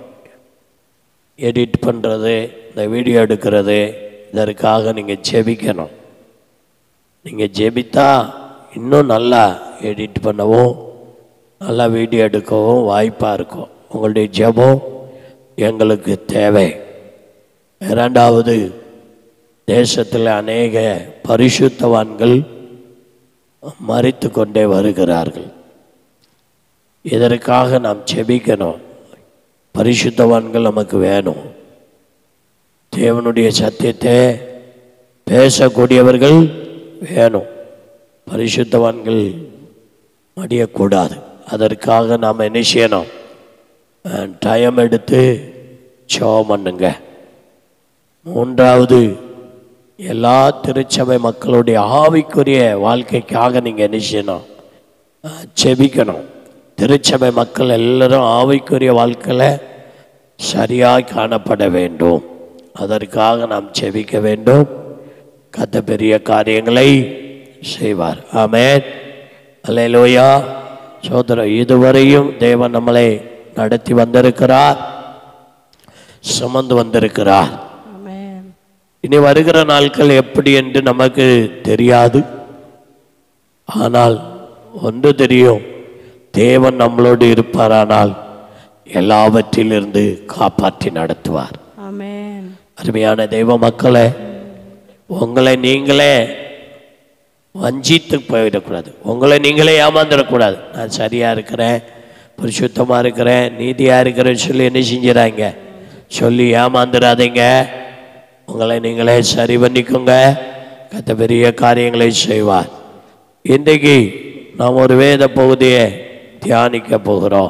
எடிட் பண்ணுறது இந்த வீடியோ எடுக்கிறது இதற்காக நீங்கள் ஜெபிக்கணும் நீங்கள் ஜெபித்தா இன்னும் நல்லா எடிட் பண்ணவும் நல்லா வீடியோ எடுக்கவும் வாய்ப்பாக இருக்கும் உங்களுடைய ஜெபம் எங்களுக்கு தேவை இரண்டாவது தேசத்தில் அநேக பரிசுத்தவான்கள் மறித்து கொண்டே வருகிறார்கள் இதற்காக நாம் செபிக்கணும் பரிசுத்தவான்கள் நமக்கு வேணும் தேவனுடைய சத்தியத்தை பேசக்கூடியவர்கள் வேணும் பரிசுத்தவான்கள் மடியக்கூடாது அதற்காக நாம் என்ன செய்யணும் டைம் எடுத்து ஜெபம் பண்ணுங்க மூன்றாவது எல்லா திருச்சபை மக்களுடைய ஆவிக்குரிய வாழ்க்கைக்காக நீங்கள் என்ன செய்யணும் அஹ், செபிக்கணும் திருச்சபை மக்கள் எல்லாரும் ஆவிக்குரிய வாழ்க்கையில் சரியாய் காணப்பட வேண்டும் அதற்காக நாம் செபிக்க வேண்டும் கத்த பெரிய காரியங்களை செய்வார் ஆமென் அல்லேலூயா சோதரர் இதுவரையும் தேவன் நம்மளை நடத்தி வந்திருக்கிறார் சுமந்து வந்திருக்கிறார் ஆமென் இனி வருகிற நாட்கள் எப்படி என்று நமக்கு தெரியாது ஆனால் ஒன்று தெரியும் தேவன் நம்மளோடு இருப்பாரானால் எல்லாவற்றிலிருந்து காப்பாற்றி நடத்துவார் ஆமென் அருமையான தெய்வ மக்களே உங்களை நீங்களே வஞ்சித்து போயிடக்கூடாது உங்களை நீங்களே ஏமாந்துடக்கூடாது நான் சரியாக இருக்கிறேன் பரிசுத்தமாக இருக்கிறேன் நீதியாக இருக்கிறேன்னு சொல்லி என்ன செஞ்சிடாங்க சொல்லி ஏமாந்துடாதீங்க உங்களை நீங்களே சரி பண்ணிக்கோங்க கத்த பெரிய காரியங்களை செய்வார் இன்றைக்கு நாம் ஒரு வேத பகுதியை தியானிக்க போகிறோம்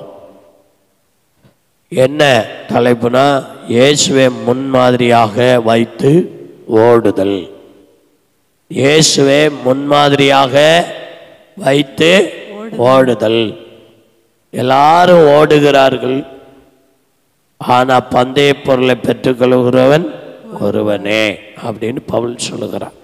என்ன தலைப்புனா இயேசுவை முன்மாதிரியாக வைத்து ஓடுதல் இயேசுவை முன்மாதிரியாக வைத்து ஓடுதல் எல்லாரும் ஓடுகிறார்கள் ஆனா பந்தய பொருளை பெற்றுக்கொள்கிறவன் ஒருவனே அப்படின்னு பவுல் சொல்லுகிறான்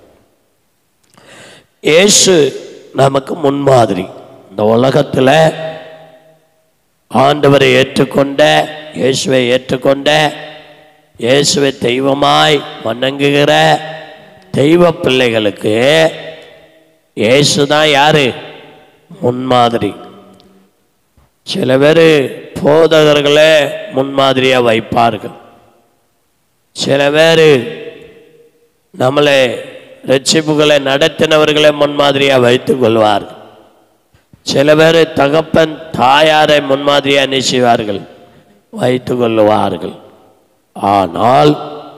இயேசு நமக்கு முன்மாதிரி இந்த உலகத்தில் ஆண்டவரை ஏற்றுக்கொண்ட இயேசுவை ஏற்றுக்கொண்ட இயேசுவை தெய்வமாய் வணங்குகிற தெய்வ பிள்ளைகளுக்கு இயேசு தான் யாரு முன்மாதிரி சில பேர் போதகர்களை முன்மாதிரியாக வைப்பார்கள் சில பேர் நம்மளை ரட்சிப்புகளை நடத்தினவர்களை முன்மாதிரியாக வைத்துக் கொள்வார்கள் சில பேர் தகப்பன் தாயாரை முன்மாதிரியாக என்ன செய்வார்கள் வைத்து கொள்ளுவார்கள் ஆனால்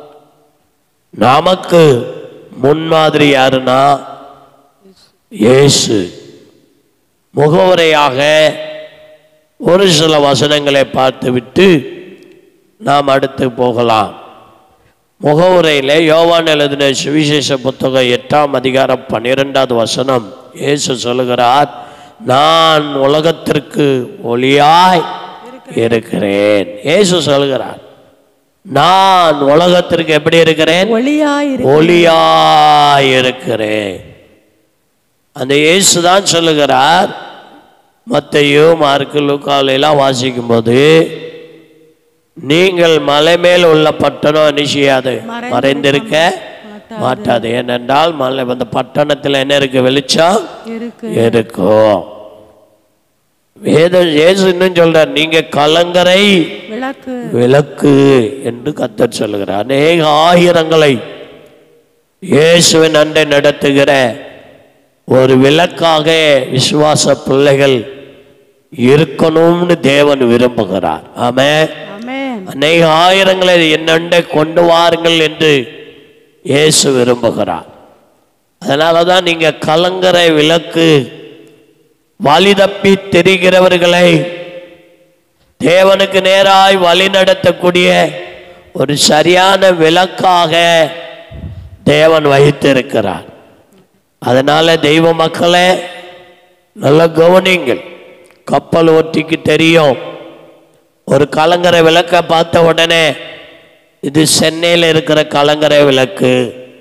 நமக்கு முன்மாதிரி யாருன்னா இயேசு முகவுரையாக ஒரு சில வசனங்களை பார்த்துவிட்டு நாம் அடுத்து போகலாம் முகவுரையில் யோவான் எழுதின சுவிசேஷ புத்தகம் எட்டாம் அதிகாரம் பன்னிரெண்டாவது வசனம் இயேசு சொல்லுகிறார் நான் உலகத்திற்கு ஒளியாய் இருக்கிறேன் இயேசு சொல்கிறார் நான் உலகத்திற்கு எப்படி இருக்கிறேன் ஒளியாயிரு ஒளியாய் இருக்கிறேன் அந்த இயேசு தான் சொல்லுகிறார் மத்தையோ மார்க்கு லூக்காலெல்லாம் வாசிக்கும்போது நீங்கள் மலை மேல் உள்ள பட்டணம் என்ன செய்யாது மறைந்திருக்க மாட்டாது ஏனென்றால் மலை அந்த பட்டணத்தில் என்ன இருக்கு வெளிச்சம் இருக்கு இருக்கும் வேத இயேசு இன்னும் சொல்றார் நீங்க கலங்கரை விளக்கு விளக்கு என்று கத்தர் சொல்லுகிறார் அநேக ஆயிரங்களை இயேசுவின் அண்டை நடத்துகிற ஒரு விளக்காக விசுவாச பிள்ளைகள் இருக்கணும்னு தேவன் விரும்புகிறார் ஆமே ஆமென் அநேக ஆயிரங்களை என்னண்டை கொண்டு வாருங்கள் என்று இயேசு விரும்புகிறார் அதனால தான் நீங்க கலங்கரை விளக்கு வழி தப்பி தெரிகிறவர்களை தேவனுக்கு நேராய் வழி நடத்தக்கூடிய ஒரு சரியான விளக்காக தேவன் வைத்திருக்கிறார் அதனால தெய்வ மக்களே நல்லா கவனிங்கள் கப்பல் ஓட்டிக்கு தெரியும் ஒரு கலங்கரை விளக்க பார்த்த உடனே இது சென்னையில் இருக்கிற கலங்கரை விளக்கு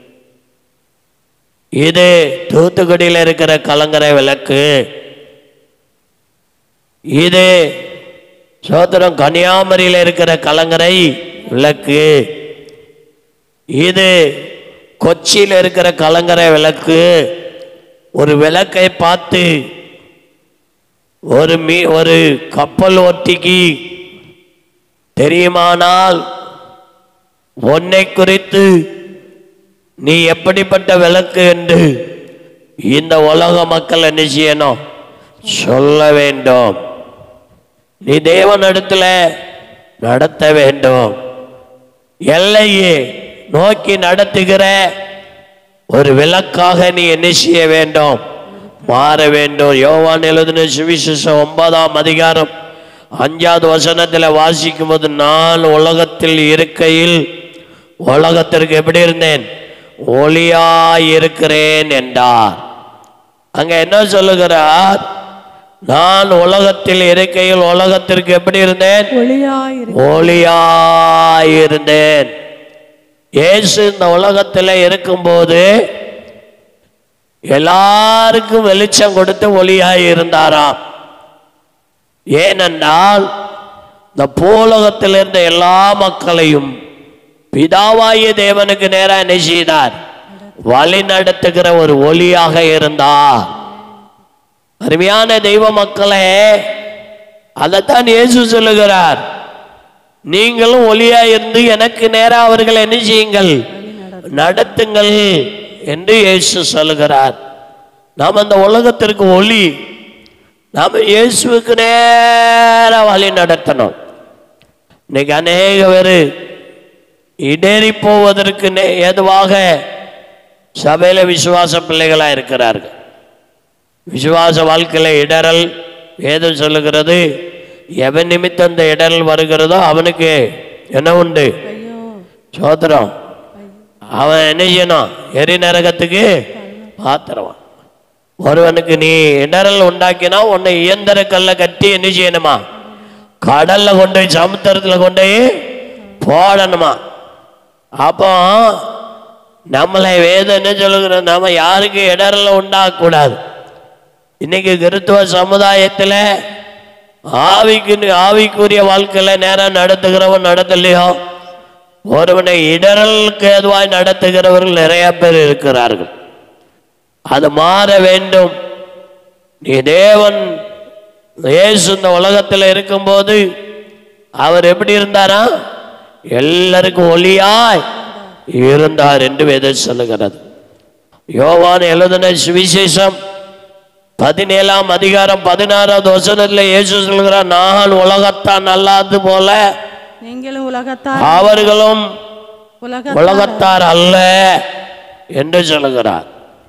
இது தூத்துக்குடியில் இருக்கிற கலங்கரை விளக்கு இது சோதரம் கன்னியாகுமரியில் இருக்கிற கலங்கரை விளக்கு இது கொச்சியில் இருக்கிற கலங்கரை விளக்கு ஒரு விளக்கை பார்த்து ஒரு மீ ஒரு கப்பல் ஓட்டிக்கு தெரியுமானால் உன்னை குறித்து நீ எப்படிப்பட்ட விளக்கு என்று இந்த உலக மக்கள் என்ன செய்யணும் சொல்ல வேண்டும் நீ தேவனிடத்துல நடத்த வேண்டும் எல்லையே நோக்கி நடத்துகிற ஒரு விளக்காக நீ என்ன செய்ய வேண்டும் மாற வேண்டும் யோவான் எழுதின சுவிசேஷம் ஒன்பதாம் அதிகாரம் அஞ்சாவது வசனத்தில் வாசிக்கும் போது நான் உலகத்தில் இருக்கையில் உலகத்திற்கு எப்படி இருந்தேன் ஒளியாய் இருக்கிறேன் என்றார் அங்க என்ன சொல்லுகிறார் நான் உலகத்தில் இருக்கையில் உலகத்திற்கு எப்படி இருந்தேன் ஒளியாயிரு ஒளியாயிருந்தேன் இயேசு இந்த உலகத்தில் இருக்கும்போது எல்லாருக்கும் வெளிச்சம் கொடுத்து ஒளியாய் இருந்தாராம் ஏனென்றால் இந்த பூலோகத்தில் இருந்த எல்லா மக்களையும் பிதாவாகிய தேவனுக்கு நேராக என்ன செய்தார் வழி நடத்துகிற ஒரு ஒளியாக இருந்தார் அருமையான தெய்வ மக்களே அதைத்தான் இயேசு சொல்லுகிறார் நீங்களும் ஒளியா இருந்து எனக்கு நேரா அவர்களை என்ன செய்யுங்கள் நடத்துங்கள் என்று இயேசு சொல்லுகிறார் நாம் அந்த உலகத்திற்கு ஒளி நாம் இயேசுவுக்கு நேரா வழி நடத்தணும் இன்னைக்கு அநேக பேர் இடேறி போவதற்கு நே- ஏதுவாக சபையில விசுவாச பிள்ளைகளா இருக்கிறார்கள் விசுவாச வாழ்க்கையில இடரல் வேதம் சொல்லுகிறது எவன் நிமித்தம் அந்த இடரல் வருகிறதோ அவனுக்கு என்ன உண்டு ஐயோ சோத்திரம் அவன் என்ன செய்யணும் எரி நரகத்துக்கு பாத்திரவான் ஒருவனுக்கு நீ இடரல் உண்டாக்கினா உன்னை இயந்திர கல்ல கட்டி என்ன செய்யணுமா கடல்ல கொண்டு போய் சமுத்திரத்துல கொண்டு போய் போடணுமா அப்போ நம்மளை வேதம் என்ன சொல்லுகிற நம்ம யாருக்கு இடரல உண்டாகக்கூடாது இன்னைக்கு கிறித்துவ சமுதாயத்தில் ஆவிக்கு ஆவிக்குரிய வாழ்க்கையில நேரம் நடத்துகிறவன் நடத்தலையோ ஒருவனை இடரலுக்கு ஏதுவாய் நடத்துகிறவர்கள் நிறைய பேர் இருக்கிறார்கள் அது மாற வேண்டும் நீ தேவன் இயேசு இந்த உலகத்தில் இருக்கும்போது அவர் எப்படி இருந்தாரா எல்லாருக்கும் ஒளியாய் இருந்தார் என்று வேதம் சொல்லுகிறது யோவான் எழுதின சுவிசேஷம் பதினேழாம் அதிகாரம் பதினாறாவது வசனத்தில் இயேசு சொல்கிறார் நான் உலகத்தான் அல்லாது போல நீங்களும் உலகத்தார் அவர்களும் உலக உலகத்தார் அல்ல என்று சொல்லுகிறார்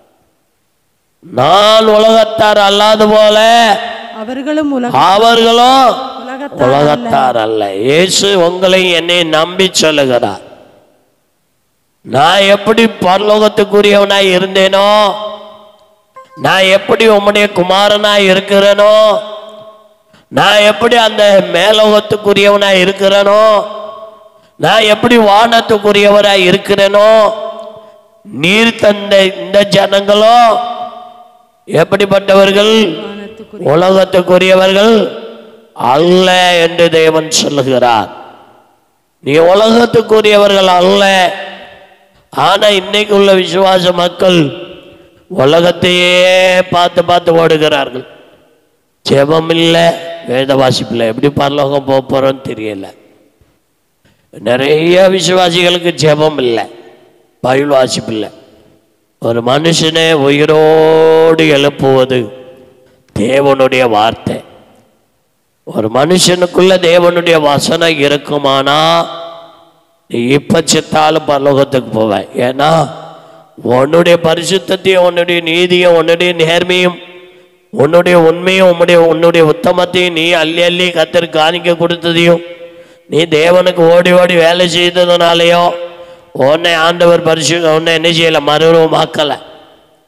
நான் உலகத்தார் அல்லாது போல அவர்களும் உலக அவர்களும் உலகத்தார் உலகத்தார் அல்ல இயேசு உங்களை என்னை நம்பி சொல்லுகிறார் நான் எப்படி பரலோகத்துக்குரியவனாய் இருந்தேனோ நான் எப்படி உம்முடைய குமாரனாய் இருக்கிறேனோ நான் எப்படி அந்த மேலோகத்துக்குரியவனாய் இருக்கிறேனோ நான் எப்படி வானத்துக்குரியவராய் இருக்கிறேனோ நீர் தந்த இந்த ஜனங்களோ எப்படிப்பட்டவர்கள் வானத்துக்குரிய உலகத்துக்குரியவர்கள் அல்ல என்று தேவன் சொல்லுகிறார் நீ உலகத்துக்குரியவர்கள் அல்ல ஆனா இன்னைக்கு உள்ள விசுவாச மக்கள் உலகத்தையே பார்த்து பார்த்து ஓடுகிறார்கள் ஜெபம் இல்லை வேத வாசிப்பில்லை எப்படி பரலோகம் போக போறோம்னு தெரியல நிறைய விசுவாசிகளுக்கு ஜெபம் இல்லை பைபிள் வாசிப்பில்லை ஒரு மனுஷனை உயிரோடு எழுப்புவது தேவனுடைய வார்த்தை ஒரு மனுஷனுக்குள்ள தேவனுடைய வசனம் இருக்குமானா நீ இப்ப செத்தாலும் பரலோகத்துக்கு போவ ஏன்னா உன்னுடைய பரிசுத்தத்தையும் உன்னுடைய நீதியும் உன்னுடைய நேர்மையும் உன்னுடைய உண்மையும் உன்னுடைய உன்னுடைய உத்தமத்தையும் நீ அள்ளி அள்ளி கத்தர் காணிக்க கொடுத்ததையும் நீ தேவனுக்கு ஓடி ஓடி வேலை செய்ததுனாலையோ உன்னை ஆண்டவர் பரிசு உன்னை என்ன செய்யல மறுரூபமாக்கலை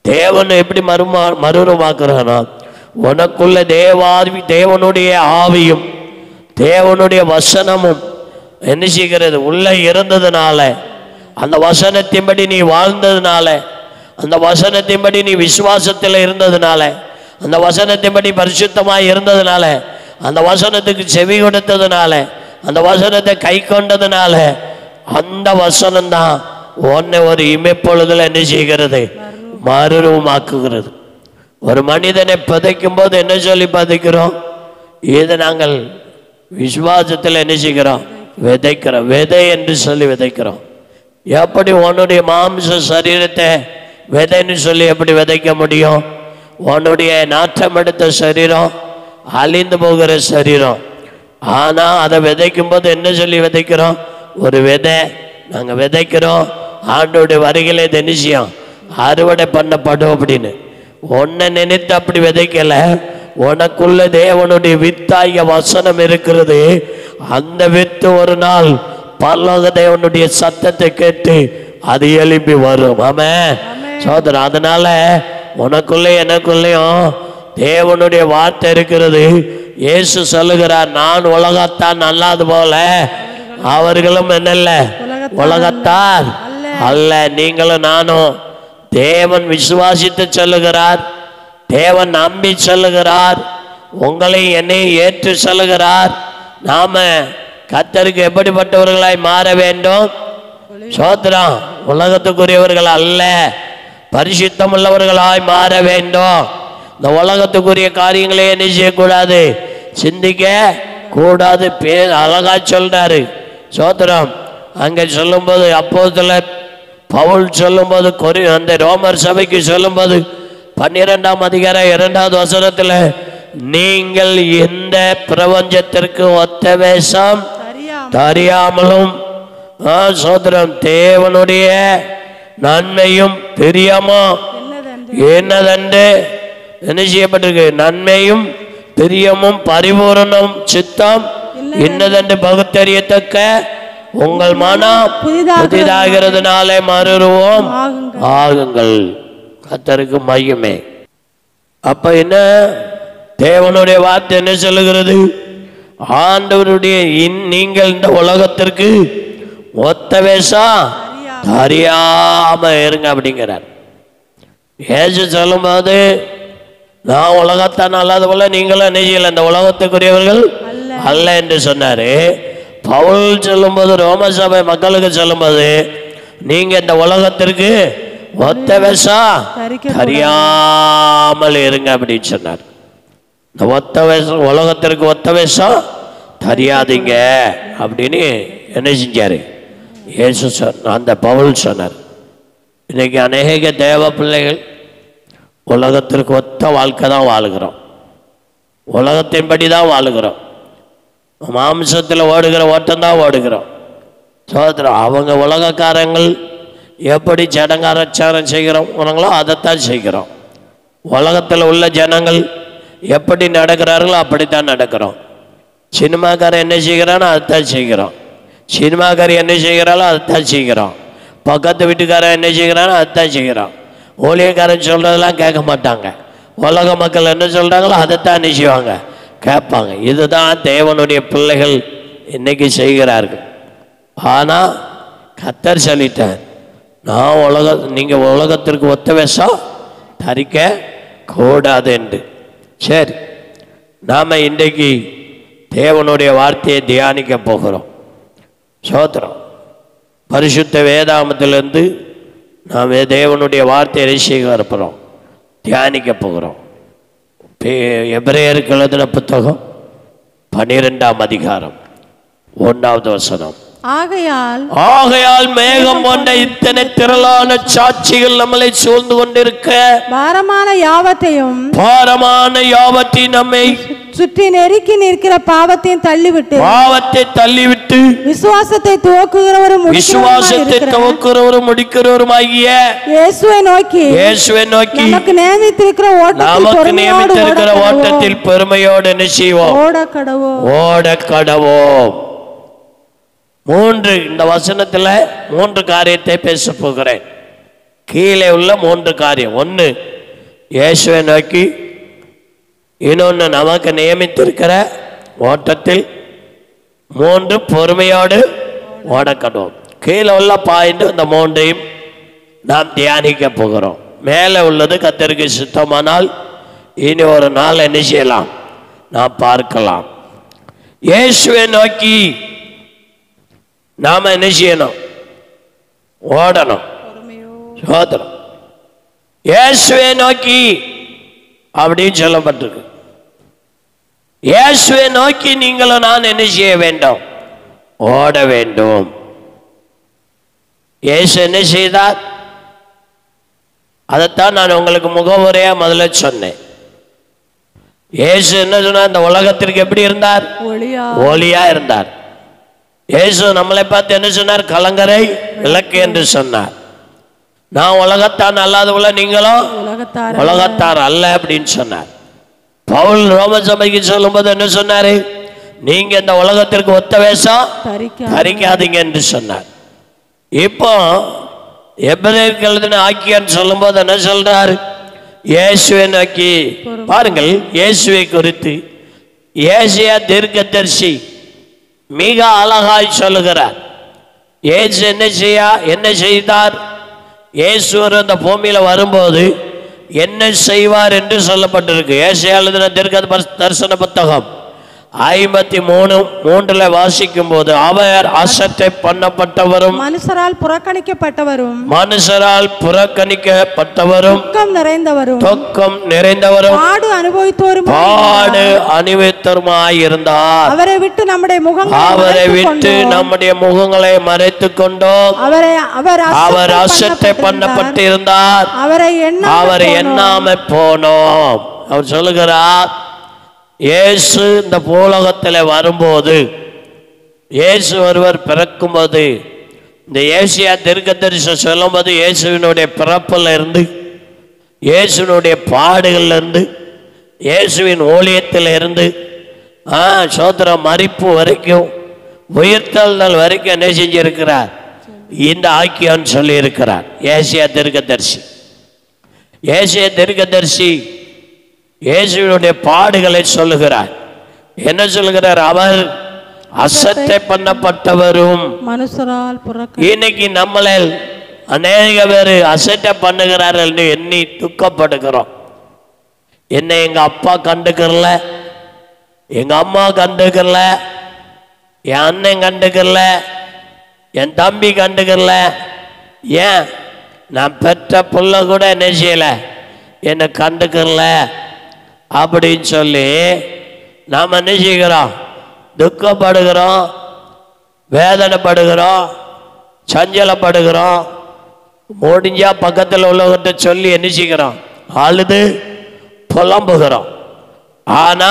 தேவன் எப்படி மறுமா மறுரூபமாக்குறானா உனக்குள்ள தேவாவி தேவனுடைய ஆவியும் தேவனுடைய வசனமும் என்ன செய்கிறது உள்ள இருந்ததுனால அந்த வசனத்தின்படி நீ வாழ்ந்ததுனால அந்த வசனத்தின்படி நீ விசுவாசத்தில் இருந்ததுனால அந்த வசனத்தின்படி பரிசுத்தமாக இருந்ததுனால அந்த வசனத்துக்கு செவி கொடுத்ததுனால அந்த வசனத்தை கை கொண்டதுனால அந்த வசனம்தான் உன்னை ஒரு இமைப்பொழுதுல என்ன செய்கிறது மறுரூபமாக்குகிறது ஒரு மனிதனை புதைக்கும் போது என்ன சொல்லி பதிக்கிறோம் இது நாங்கள் விசுவாசத்தில் என்ன செய்கிறோம் விதைக்கிறோம் விதை என்று சொல்லி விதைக்கிறோம் எப்படி உன்னுடைய மாம்ச சரீரத்தை விதைன்னு சொல்லி எப்படி விதைக்க முடியும் உன்னுடைய நாற்றம் எடுத்த சரீரம் அழிந்து போகிற சரீரம் ஆனால் அதை விதைக்கும் போது என்ன சொல்லி விதைக்கிறோம் ஒரு விதை நாங்கள் விதைக்கிறோம் ஆண்டோடைய வருகையில் இது என்ன செய்யும் அறுவடை பண்ணப்படும் அப்படின்னு உன்னை நினைத்து அப்படி விதைக்கல உனக்குள்ள தேவனுடைய வித்தாகிய வசனம் இருக்கிறது அந்த வித்து ஒரு நாள் பரலோக தேவனுடைய சத்தத்தை கேட்டு அது எழுப்பி வரும் ஆமே சோதரன் அதனால உனக்குள்ளே எனக்குள்ளேயும் தேவனுடைய வார்த்தை இருக்கிறது இயேசு சொல்லுகிறார் நான் உலகத்தான் அல்லாது போல அவர்களும் என்னல்ல உலகத்தார் அல்ல நீங்களும் நானும் தேவன் விசுவாசித்து சொல்லுகிறார் தேவன் நம்பி சொல்லுகிறார் உங்களை என்னை ஏற்று சொல்லுகிறார் நாம கத்தருக்கு எப்படிப்பட்டவர்களாய் மாற வேண்டும் சோத்திரம் உலகத்துக்குரியவர்கள் அல்ல பரிசுத்தம் உள்ளவர்களாய் மாற வேண்டும் இந்த உலகத்துக்குரிய காரியங்களே என்ன செய்யக்கூடாது சிந்திக்க கூடாது பே அழகா சொல்றாரு சோத்திரம் அங்கே சொல்லும்போது அப்போதுல பவுல் சொல்லும்போது கொரி அந்த ரோமர் சபைக்கு சொல்லும்போது பன்னிரெண்டாம் அதிகாரம் இரண்டாவது வசனத்தில் நீங்கள் எந்த பிரபஞ்சத்திற்கு ஒத்த வேஷம் தெரியாமலும் ஆ, சோதரம் தேவனுடைய நன்மையும் தெரியாமோ என்னதென்று என்ன செய்யப்பட்டிருக்கு நன்மையும் பிரியமும் பரிபூரணம் சித்தம் இன்னதென்று பகுத்தறியத்தக்க உங்கள் மனம் புதிதாக- புதிதாகிறதுனாலே மறுருவோம் ஆகுங்கள். ஆகுங்கள் கத்தருக்கு மையமே அப்ப என்ன தேவனுடைய வார்த்தை என்ன சொல்லுகிறது ஆண்டவருடைய இன்- நீங்கள் இந்த உலகத்திற்கு ஒத்த வேஷா அறியாம இருங்க அப்படிங்கிறார் ஏசு சொல்லும்போது நான் உலகத்தான் அல்லாத போல நீங்களும் என்ன செய்யல இந்த உலகத்துக்குரியவர்கள் அல்ல என்று சொன்னாரு பவுல் சொல்லும்போது ரோம சபை மக்களுக்கு சொல்லும்போது நீங்க இந்த உலகத்திற்கு ஒத்த வேஷா தரிக்க அறியாமல் இருங்க அப்படின்னு சொன்னார் இந்த ஒத்த வேஷம் உலகத்திற்கு ஒத்த வேஷம் தெரியாதீங்க அப்படின்னு என்ன செஞ்சாரு இயேசு சொன்ன அந்த பவுல் சொன்னார் இன்னைக்கு அநேக தேவ பிள்ளைகள் உலகத்திற்கு ஒத்த வாழ்க்கை தான் வாழுகிறோம் உலகத்தின்படி தான் வாழுகிறோம் மாம்சத்தில் ஓடுகிற ஓட்டம் தான் ஓடுகிறோம் சோதரம் அவங்க உலகக்காரங்கள் எப்படி ஜனங்காரச்சாரம் செய்கிறோங்களோ அதைத்தான் செய்கிறோம் உலகத்தில் உள்ள ஜனங்கள் எப்படி நடக்கிறார்களோ அப்படித்தான் நடக்கிறோம் சினிமாக்காரன் என்ன செய்கிறானோ அதைத்தான் செய்கிறோம் சினிமாக்காரி என்ன செய்கிறாளோ அதைத்தான் செய்கிறோம் பக்கத்து வீட்டுக்காரன் என்ன செய்கிறானோ அதைத்தான் செய்கிறோம் ஊழியக்காரன் சொல்கிறதெல்லாம் கேட்க மாட்டாங்க உலக மக்கள் என்ன சொல்கிறாங்களோ அதைத்தான் என்ன செய்வாங்க கேட்பாங்க இதுதான் தேவனுடைய பிள்ளைகள் இன்னைக்கு செய்கிறார்கள் ஆனால் கத்தர் சொல்லிட்டார் நான் உலக நீங்கள் உலகத்திற்கு ஒத்த விஷம் தரிக்க கூடாது என்று சரி நாம் இன்றைக்கு தேவனுடைய வார்த்தையை தியானிக்க போகிறோம் சோத்திரம் பரிசுத்த வேதாமத்திலிருந்து நாம் தேவனுடைய வார்த்தையை ரிசீக இருப்போம் தியானிக்க போகிறோம் பே- எபிரேயருக்கு எழுதின புத்தகம் பன்னிரெண்டாம் அதிகாரம் ஒன்றாவது வசனம் ஆகையால் ஆகையால் மேகம் கொண்ட இத்தனை திரளான சாட்சிகள் நம்மளை சூழ்ந்து கொண்டிருக்க பாரமான யாவத்தையும் பாரமான யாவத்தை நம்மை சுற்றி நெருக்கி நிற்கிற பாவத்தையும் தள்ளிவிட்டு பாவத்தை தள்ளிவிட்டு விசுவாசத்தை துவக்குகிறவரும் விசுவாசத்தை துவக்கிறவரும் முடிக்கிறவருமாகிய இயேசுவை நோக்கி இயேசுவை நோக்கி நமக்கு நியமித்திருக்கிற ஓட்டத்தில் நமக்கு பொறுமையோடு நியமித்திருக்கிற ஓடக் கடவோம். ஓட்டத்தில் பெருமையோடு என்ன செய்வோம் ஓட கடவோ ஓட கடவோம் மூன்று இந்த வசனத்துல மூன்று காரியத்தை பேச போகிறேன் கீழே உள்ள மூன்று காரியம் ஒன்று இயேசுவை நோக்கி இன்னொன்று நமக்கு நியமித்திருக்கிற ஓட்டத்தில் மூன்று பொறுமையோடு ஓடக்கணும் கீழே உள்ள பாயிண்ட் இந்த மூன்றையும் நாம் தியானிக்க போகிறோம் மேலே உள்ளது கத்தருக்கு சுத்தமானால் இனி ஒரு நாள் என்ன செய்யலாம் நாம் பார்க்கலாம் இயேசுவை நோக்கி நாம் என்ன செய்யணும் ஓடணும் சோதனம் இயேசுவை நோக்கி அப்படின்னு சொல்லப்பட்டிருக்கு இயேசுவை நோக்கி நீங்களும் நான் என்ன செய்ய வேண்டும் ஓட வேண்டும் இயேசு என்ன செய்தார் அதைத்தான் நான் உங்களுக்கு முகவுரையா முதல்ல சொன்னேன் இயேசு என்ன சொன்னார் இந்த உலகத்திற்கு எப்படி இருந்தார் ஒளியா ஒளியா இருந்தார் இயேசு நம்மளை பார்த்து என்ன சொன்னார் கலங்கரை விளக்கு என்று சொன்னார் நான் உலகத்தான் அல்லாதவள நீங்களும் உலகத்தார் உலகத்தார் அல்ல அப்படின்னு சொன்னார் பவுல் ரோம சபைக்கு சொல்லும்போது என்ன சொன்னாரு நீங்க இந்த உலகத்திற்கு ஒத்த வேஷம் தரிக்க தரிக்காதீங்க என்று சொன்னார் இப்போ எபிரேயருக்கு எழுதின ஆக்கியான்னு சொல்லும்போது என்ன சொல்றார் இயேசுவை நோக்கி பாருங்கள் இயேசுவை குறித்து ஏசியா தீர்க்கதரிசி மிக அழகாய் சொல்லுகிறார் இயேசு என்ன செய்யா என்ன செய்தார் இயேசுவர் அந்த பூமியில வரும்போது என்ன செய்வார் என்று சொல்லப்பட்டிருக்கு ஏசியா எழுதின தீர்க்க தரிசன புத்தகம் ஐம்பத்தி மூணு மூன்றுல வாசிக்கும் போது அவர் அசட்டை பண்ணப்பட்டவரும் மனுஷரால் புறக்கணிக்கப்பட்டவரும் மனுஷரால் புறக்கணிக்கப்பட்டவரும் துக்கம் நிறைந்தவரும் தொக்கம் நிறைந்தவரும் பாடு அனுபவித்தோரும் பாடு அணிவித்தருமாயிருந்தார் அவரை விட்டு நம்முடைய முகங்களை அவரை மறைத்துக் விட்டு கொண்டோம். நம்முடைய முகங்களை மறைத்துக் கொண்டோம் அவரை அவர் அவர் அசட்டை அசட்டை பண்ணப்பட்டிருந்தார் அவரை என்ன அவரை எண்ணாம போனோம் அவர் சொல்லுகிறார் இயேசு இந்த பூலோகத்தில் வரும்போது இயேசு ஒருவர் பிறக்கும்போது இந்த ஏசியா தீர்க்கதரிசனம் சொல்லும்போது இயேசுவினுடைய பிறப்புல இருந்து இயேசுவினுடைய பாடுகள்ல இருந்து இயேசுவின் ஊழியத்தில் இருந்து ஆ சோதர மறிப்பு வரைக்கும் உயிர்த்தல் வரைக்கும் என்ன செஞ்சிருக்கிறார் இந்த ஆக்கியான்னு சொல்லி இருக்கிறார் ஏசியா தீர்க்கதரிசி ஏசியா தீர்க்கதரிசி இயேசுவினுடைய பாடுகளை சொல்லுகிறார் என்ன சொல்லுகிறார் அவர் அசட்டை பண்ணப்பட்டவரும் மனுஷரால் புறக்க இன்னைக்கு நம்மளை அநேக பேர் அசட்டை பண்ணுகிறார்கள் என்று எண்ணி துக்கப்படுகிறோம் என்னை எங்க அப்பா கண்டுக்கறல எங்க அம்மா கண்டுக்கறல என் அண்ணன் கண்டுக்கறல என் தம்பி கண்டுக்கறல ஏன் நான் பெற்ற புள்ள கூட என்ன செய்யல என்னை கண்டுக்கறல அப்படின்னு சொல்லி நாம் என்ன செய்கிறோம் துக்கப்படுகிறோம் வேதனைப்படுகிறோம் சஞ்சலப்படுகிறோம் முடிஞ்சா பக்கத்தில் உள்ளவர்கிட்ட சொல்லி என்ன செய்கிறோம் அழுது புலம்புகிறோம் ஆனா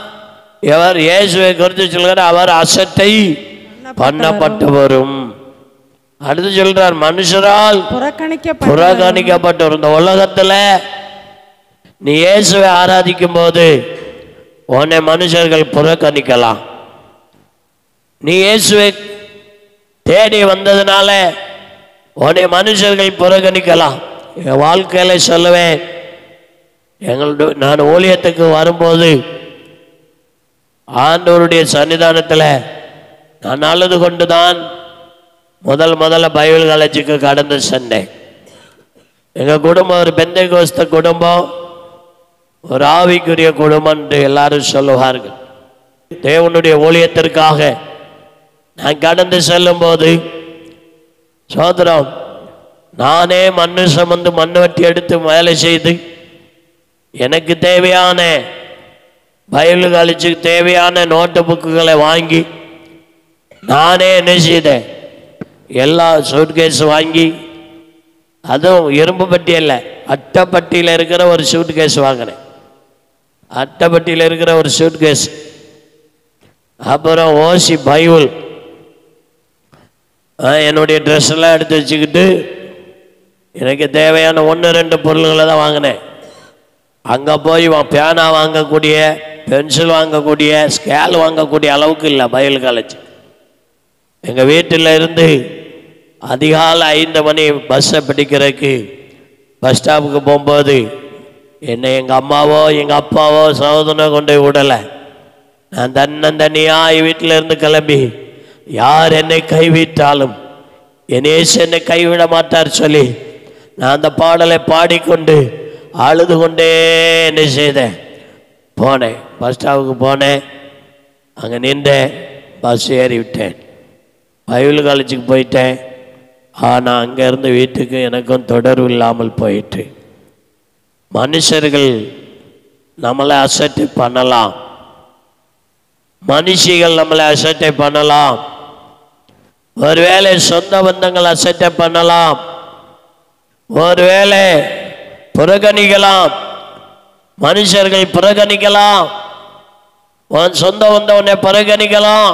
எவர் இயேசுவை குறித்து சொல்கிறார் அவர் அசட்டை பண்ணப்பட்டவரும் அடுத்து சொல்றார் மனுஷரால் புறக்கணிக்கப்பட்ட புறக்கணிக்கப்பட்டவர் இந்த உலகத்துல நீ இயேசுவை ஆராதிக்கும் போது உன்னை மனுஷர்கள் புறக்கணிக்கலாம் நீ இயேசுவை தேடி வந்ததுனால உன்னை மனுஷர்கள் புறக்கணிக்கலாம் என் வாழ்க்கையில சொல்லுவேன் எங்களுடைய நான் ஊழியத்துக்கு வரும்போது ஆண்டவருடைய சன்னிதானத்தில் நான் அழுது கொண்டுதான் முதல் முதல்ல பைபிள் காலேஜுக்கு கடந்து சென்றேன் எங்கள் குடும்பம் ஒரு பெந்தை கோஸ்த குடும்பம் ஒரு ஆவிக்குரிய குடும்பம் என்று எல்லாரும் சொல்லுவார்கள் தேவனுடைய ஊழியத்திற்காக நான் கடந்து செல்லும்போது சோதரம் நானே மண்ணு சுமந்து மண்ணு வெட்டி எடுத்து வேலை செய்து எனக்கு தேவையான பைபிள் காலேஜுக்கு தேவையான நோட்டு புக்குகளை வாங்கி நானே என்ன செய்தேன் எல்லா சூட்கேஸ் வாங்கி அதுவும் இரும்பு பட்டி அல்ல அட்டைப்பட்டியில் இருக்கிற ஒரு சூட்கேஸ் வாங்கினேன் அட்டைப்பட்டியில் இருக்கிற ஒரு சூட்கேஸ் அப்புறம் ஓசி பைபிள் ஆ, என்னுடைய ட்ரெஸ் எல்லாம் எடுத்து வச்சுக்கிட்டு எனக்கு தேவையான ஒன்று ரெண்டு பொருள்களை தான் வாங்கினேன் அங்கே போய் வா- பேனா வாங்கக்கூடிய பென்சில் வாங்கக்கூடிய ஸ்கேல் வாங்கக்கூடிய அளவுக்கு இல்லை பைபிள் காலேஜ் எங்கள் வீட்டில் இருந்து அதிகாலை ஐந்து மணி பஸ்ஸை பிடிக்கிறதுக்கு பஸ் ஸ்டாப்புக்கு போகும்போது என்னை எங்கள் அம்மாவோ எங்கள் அப்பாவோ சகோதரனோ கொண்டு போய் விடலை நான் தன்னந்தனியாய் வீட்டில் இருந்து கிளம்பி யார் என்னை கைவிட்டாலும் என் இயேசு என்னை கைவிட மாட்டார் சொல்லி நான் அந்த பாடலை பாடிக்கொண்டு அழுது கொண்டே என்ன செய்தேன் போனேன் பஸ் ஸ்டாப்புக்கு போனேன் அங்கே நின்றேன் பஸ் ஏறி விட்டேன் பைபிள் காலேஜுக்கு போயிட்டேன் ஆனால் அங்கேருந்து வீட்டுக்கு எனக்கும் தொடர்பு இல்லாமல் போயிட்டு மனுஷர்கள் நம்மளை அசட்டை பண்ணலாம் மனுஷிகள் நம்மளை அசட்டை பண்ணலாம் ஒருவேளை சொந்த பந்தங்கள் அசட்டை பண்ணலாம் ஒருவேளை புறக்கணிக்கலாம் மனுஷர்கள் புறக்கணிக்கலாம் உன் சொந்த பந்தவனை புறக்கணிக்கலாம்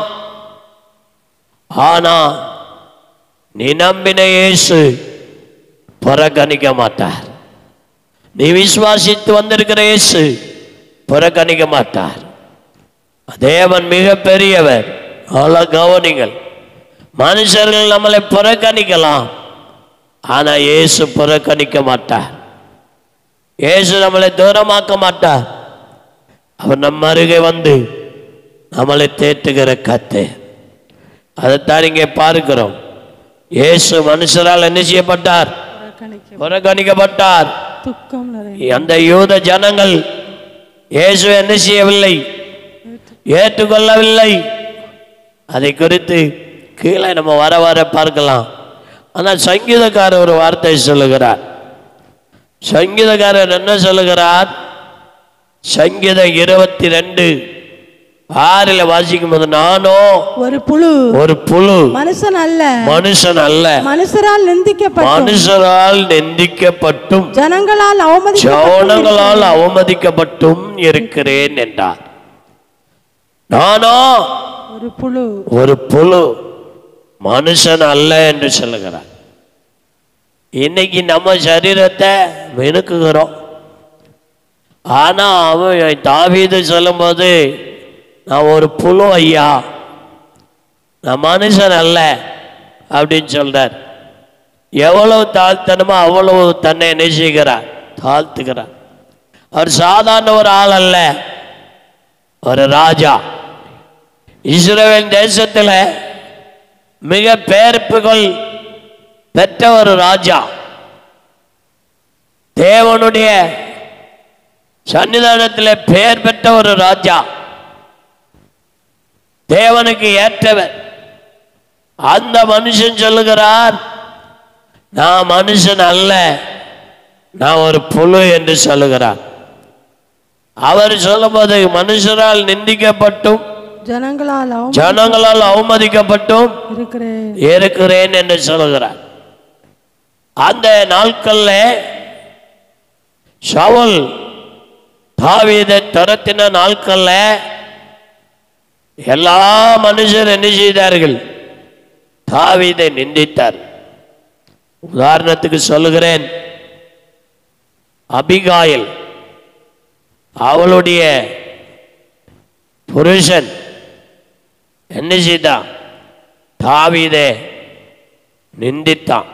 ஆனா நீ நம்பின இயேசு புறக்கணிக்க மாட்டார் நீ விசுவாசித்து வந்திருக்கிற இயேசு புறக்கணிக்க மாட்டார் தேவன் மிக பெரியவர் அவ்வளோ கவனிங்கள் மனுஷர்கள் நம்மளை புறக்கணிக்கலாம் ஆனா இயேசு புறக்கணிக்க மாட்டார் இயேசு நம்மளை தூரமாக்க மாட்டார் அவர் நம்ம அருகே வந்து நம்மளை தேற்றுகிற கத்து அதைத்தான் இங்கே பார்க்கிறோம் இயேசு மனுஷரால் என்ன செய்யப்பட்டார் புறக்கணிக்க புறக்கணிக்கப்பட்டார் துக்கம் நிறைய அந்த யூத ஜனங்கள் இயேசு என்ன செய்யவில்லை ஏற்றுக்கொள்ளவில்லை அதை குறித்து கீழே நம்ம வர வர பார்க்கலாம் ஆனால் சங்கீதக்காரர் ஒரு வார்த்தை சொல்லுகிறார் சங்கீதக்காரர் என்ன சொல்லுகிறார் சங்கீதம் இருபத்தி ரெண்டு ஆறில் வாசிக்கும் போது நானோ ஒரு புழு ஒரு புழு மனுஷன் அல்ல மனுஷன் அல்ல மனுஷரால் நிந்திக்கப்பட்ட மனுஷரால் நிந்திக்கப்பட்டும் ஜனங்களால் அவமதிக்க சவணங்களால் அவமதிக்கப்பட்டும் இருக்கிறேன் என்றார் நானோ ஒரு புழு ஒரு புழு மனுஷன் அல்ல என்று சொல்லுகிறார் இன்னைக்கு நம்ம சரீரத்தை மினுக்குகிறோம் ஆனா அவன் தாவீது சொல்லும்போது நான் ஒரு புழு ஐயா நான் மனுஷன் அல்ல அப்படின்னு சொல்றார் எவ்வளவு தாழ்த்தணுமோ அவ்வளவு தன்னை என்ன செய்கிறார் தாழ்த்துகிறார் அவர் சாதாரண ஒரு ஆள் அல்ல ஒரு ராஜா இஸ்ரேல் தேசத்தில் மிக பேர்ப்புகள் பெற்ற ஒரு ராஜா தேவனுடைய சன்னிதானத்தில் பெயர் பெற்ற ஒரு ராஜா தேவனுக்கு ஏற்றவர் அந்த மனுஷன் சொல்லுகிறார் நான் மனுஷன் அல்ல நான் ஒரு புழு என்று சொல்லுகிறார் அவர் சொல்லும்போது மனுஷரால் நிந்திக்கப்பட்டும் ஜனங்களால் அவம ஜனங்களால் அவமதிக்கப்பட்டும் இருக்கிறேன் இருக்கிறேன் என்று சொல்லுகிறார் அந்த நாட்கள்ல சவுல் தாவீதை துரத்தின நாட்கள்ல எல்லா மனுஷர் என்ன செய்தார்கள் தாவீதை நிந்தித்தார் உதாரணத்துக்கு சொல்லுகிறேன் அபிகாயில் அவளுடைய புருஷன் என்ன செய்தான் தாவீதே நிந்தித்தான்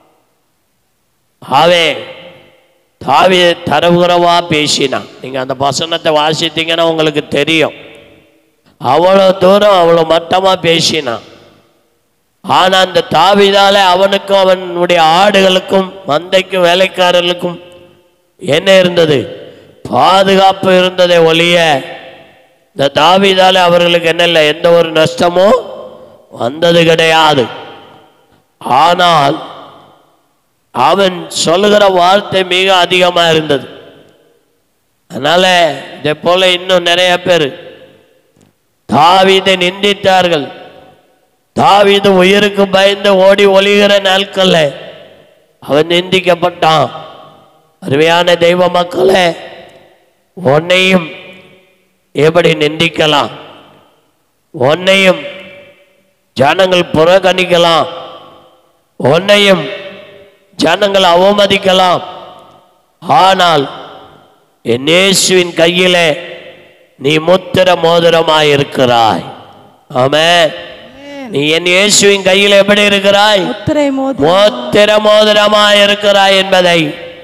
ஆவே தாவீதை தரவுறவா பேசினான் நீங்க அந்த வசனத்தை வாசித்தீங்கன்னா உங்களுக்கு தெரியும் அவ்வளோ தூரம் அவ்வளோ மட்டமா பேசினான் ஆனா அந்த தாவீதால அவனுக்கும் அவனுடைய ஆடுகளுக்கும் மந்தைக்கும் வேலைக்காரர்களுக்கும் என்ன இருந்தது பாதுகாப்பு இருந்ததை ஒழிய இந்த தாவீதால அவர்களுக்கு என்ன இல்லை எந்த ஒரு நஷ்டமும் வந்தது கிடையாது ஆனால் அவன் சொல்லுகிற வார்த்தை மிக அதிகமா இருந்தது அதனால இதை போல இன்னும் நிறைய பேர் தாவீதை நிந்தித்தார்கள் தாவீது உயிருக்கு பயந்து ஓடி ஒளிகிற நாட்கள்ல அவன் நிந்திக்கப்பட்டான் அருமையான தெய்வ மக்களே உன்னையும் எப்படி நிந்திக்கலாம் உன்னையும் ஜனங்கள் புறக்கணிக்கலாம் உன்னையும் ஜனங்கள் அவமதிக்கலாம் ஆனால் என் இயேசுவின் கையிலே நீ முத்திர மோதிரமாய் இருக்கிறாய் ஆமென் நீ என் இயேசுவின் கையில் எப்படி இருக்கிறாய் முத்திரை மோதி மோத்திர மோதிரமாய் இருக்கிறாய் என்பதை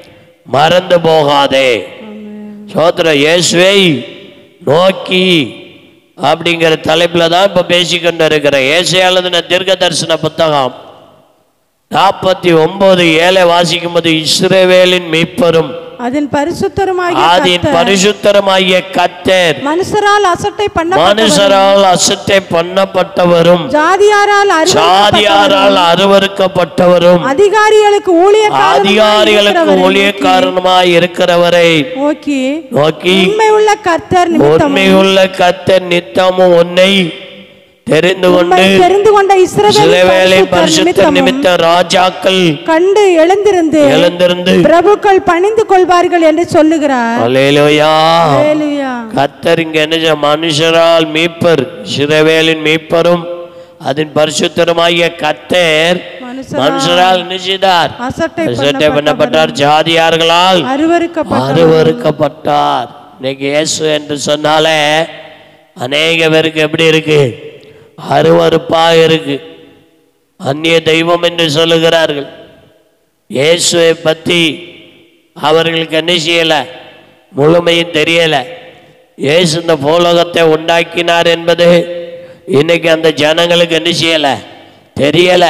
மறந்து போகாதே சோத்திர இயேசுவை நோக்கி அப்படிங்கிற தலைப்பில் தான் இப்போ பேசிக்கொண்டு இருக்கிறேன் ஏசையாளதின தீர்க்க தரிசன புத்தகம் நாற்பத்தி ஒன்பது ஏழை வாசிக்கும் போது இஸ்ரவேலின் மீட்பரும் அதன் பரிசுத்தருமாகிய ஆதியின் கர்த்தர் பரிசுத்தரமாகிய கத்தர் மனுஷரால் அசட்டை பண்ண மனுஷரால் அசட்டை பண்ணப்பட்டவரும் ஜாதியாரால் சாதியாரால் அருவருக்கப்பட்டவரும் அதிகாரிகளுக்கு அதிகாரிகளுக்கு ஊழியக்காரருமாய் ஊழியக்காரனுமாய் இருக்கிறவரை நோக்கி நோக்கி உண்மை உள்ள கர்த்தர் நிமித்தமும் உண்மையுள்ள கத்தர் நித்தமும் உன்னை தெரிந்து உம்மை கொண்டு தெரிந்து கொண்ட சிலவேளை இஸ்ரவேலின் பரிசுத்த பரிசுத்தர் நிமித்தமும் நிமித்த ராஜாக்கள் கண்டு எழுந்திருந்து எழுந்திருந்து பிரபுக்கள் பணிந்து கொள்வார்கள் என்று சொல்லுகிறார் அல்லேலூயா ஹalleluya. கத்தர் இங்க என்ன செய்ய- மனுஷரால் மீட்பர் சிறவேலின் மீட்பரும் அதன் பரிசுத்தருமாகிய கத்தர் மனுஷரால் மனுஷரால் என்ன செய்தார் அசட்டை அசட்டை பண்ணப்பட்டார் ஜாதியார்களால் அருவருக்கப்பட்ட அருவருக்கப்பட்டார் இன்னைக்கு இயேசு என்று சொன்னாலே அநேக பேருக்கு எப்படி இருக்கு அருவருப்பா இருக்கு அந்நிய தெய்வம் என்று சொல்லுகிறார்கள் இயேசுவை பற்றி அவர்களுக்கு என்ன செய்யல முழுமையும் தெரியல இயேசு இந்த பூலோகத்தை உண்டாக்கினார் என்பது இன்னைக்கு அந்த ஜனங்களுக்கு என்ன செய்யல தெரியல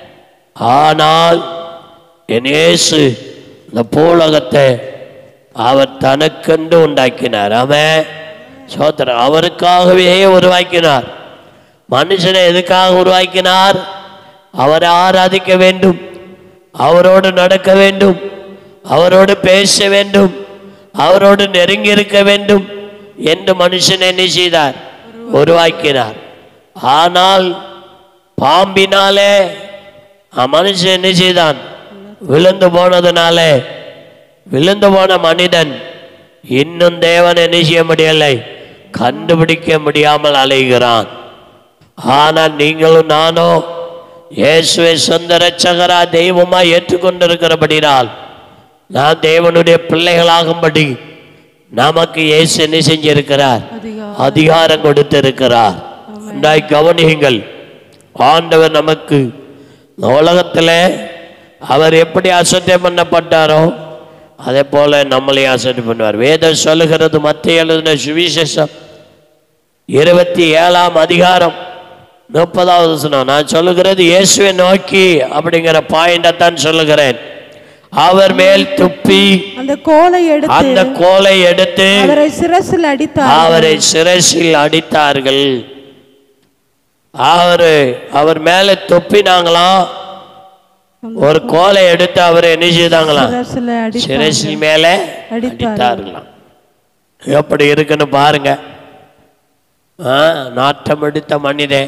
ஆனால் என் இயேசு இந்த பூலோகத்தை அவர் தனக்கென்று உண்டாக்கினார் அவன் சோத்திரம் அவருக்காகவே உருவாக்கினார் மனுஷனை எதுக்காக உருவாக்கினார் அவரை ஆராதிக்க வேண்டும் அவரோடு நடக்க வேண்டும் அவரோடு பேச வேண்டும் அவரோடு நெருங்கி இருக்க வேண்டும் என்று மனுஷனை என்ன செய்தார் உருவாக்கினார் ஆனால் பாம்பினாலே அ- மனுஷன் என்ன செய்தான் விழுந்து போனதுனாலே விழுந்து போன மனிதன் இன்னும் தேவன் என்ன செய்ய முடியலை கண்டுபிடிக்க முடியாமல் அலைகிறான் ஆனால் நீங்களும் நானோ இயேசுவை சொந்த ரட்சகரா தெய்வமா ஏற்றுக்கொண்டிருக்கிறபடினால் நான் தேவனுடைய பிள்ளைகளாகும்படி நமக்கு இயேசு என்ன செஞ்சிருக்கிறார் அதிகாரம். அதிகாரம் கொடுத்திருக்கிறார் நன்றாய் கவனியுங்கள் ஆண்டவர் நமக்கு இந்த உலகத்தில் அவர் எப்படி அசட்டை பண்ணப்பட்டாரோ அதே போல நம்மளையும் அசட்டை பண்ணுவார் வேதம் சொல்லுகிறது மத்திய எழுதின சுவிசேஷம் இருபத்தி ஏழாம் அதிகாரம் முப்பதாவது வசனம் நான் சொல்லுகிறது இயேசுவை நோக்கி அப்படிங்கிற பாயிண்டை தான் சொல்லுகிறேன் அவர் மேல் துப்பி அந்த கோலை எடுத்து அந்த கோலை எடுத்து அவரை சிரசில் அடித்தார் அவரை சிரசில் அடித்தார்கள் அவரு அவர் மேல தொப்பினாங்களாம் ஒரு கோலை எடுத்து அவரை என்ன செய்தாங்களாம் சிரசில் அடி சிரசில் மேல அடித்தார்கள். அடித்தார்களாம் எப்படி இருக்குன்னு பாருங்க ஆ, நாட்டம் எடுத்த மனிதன்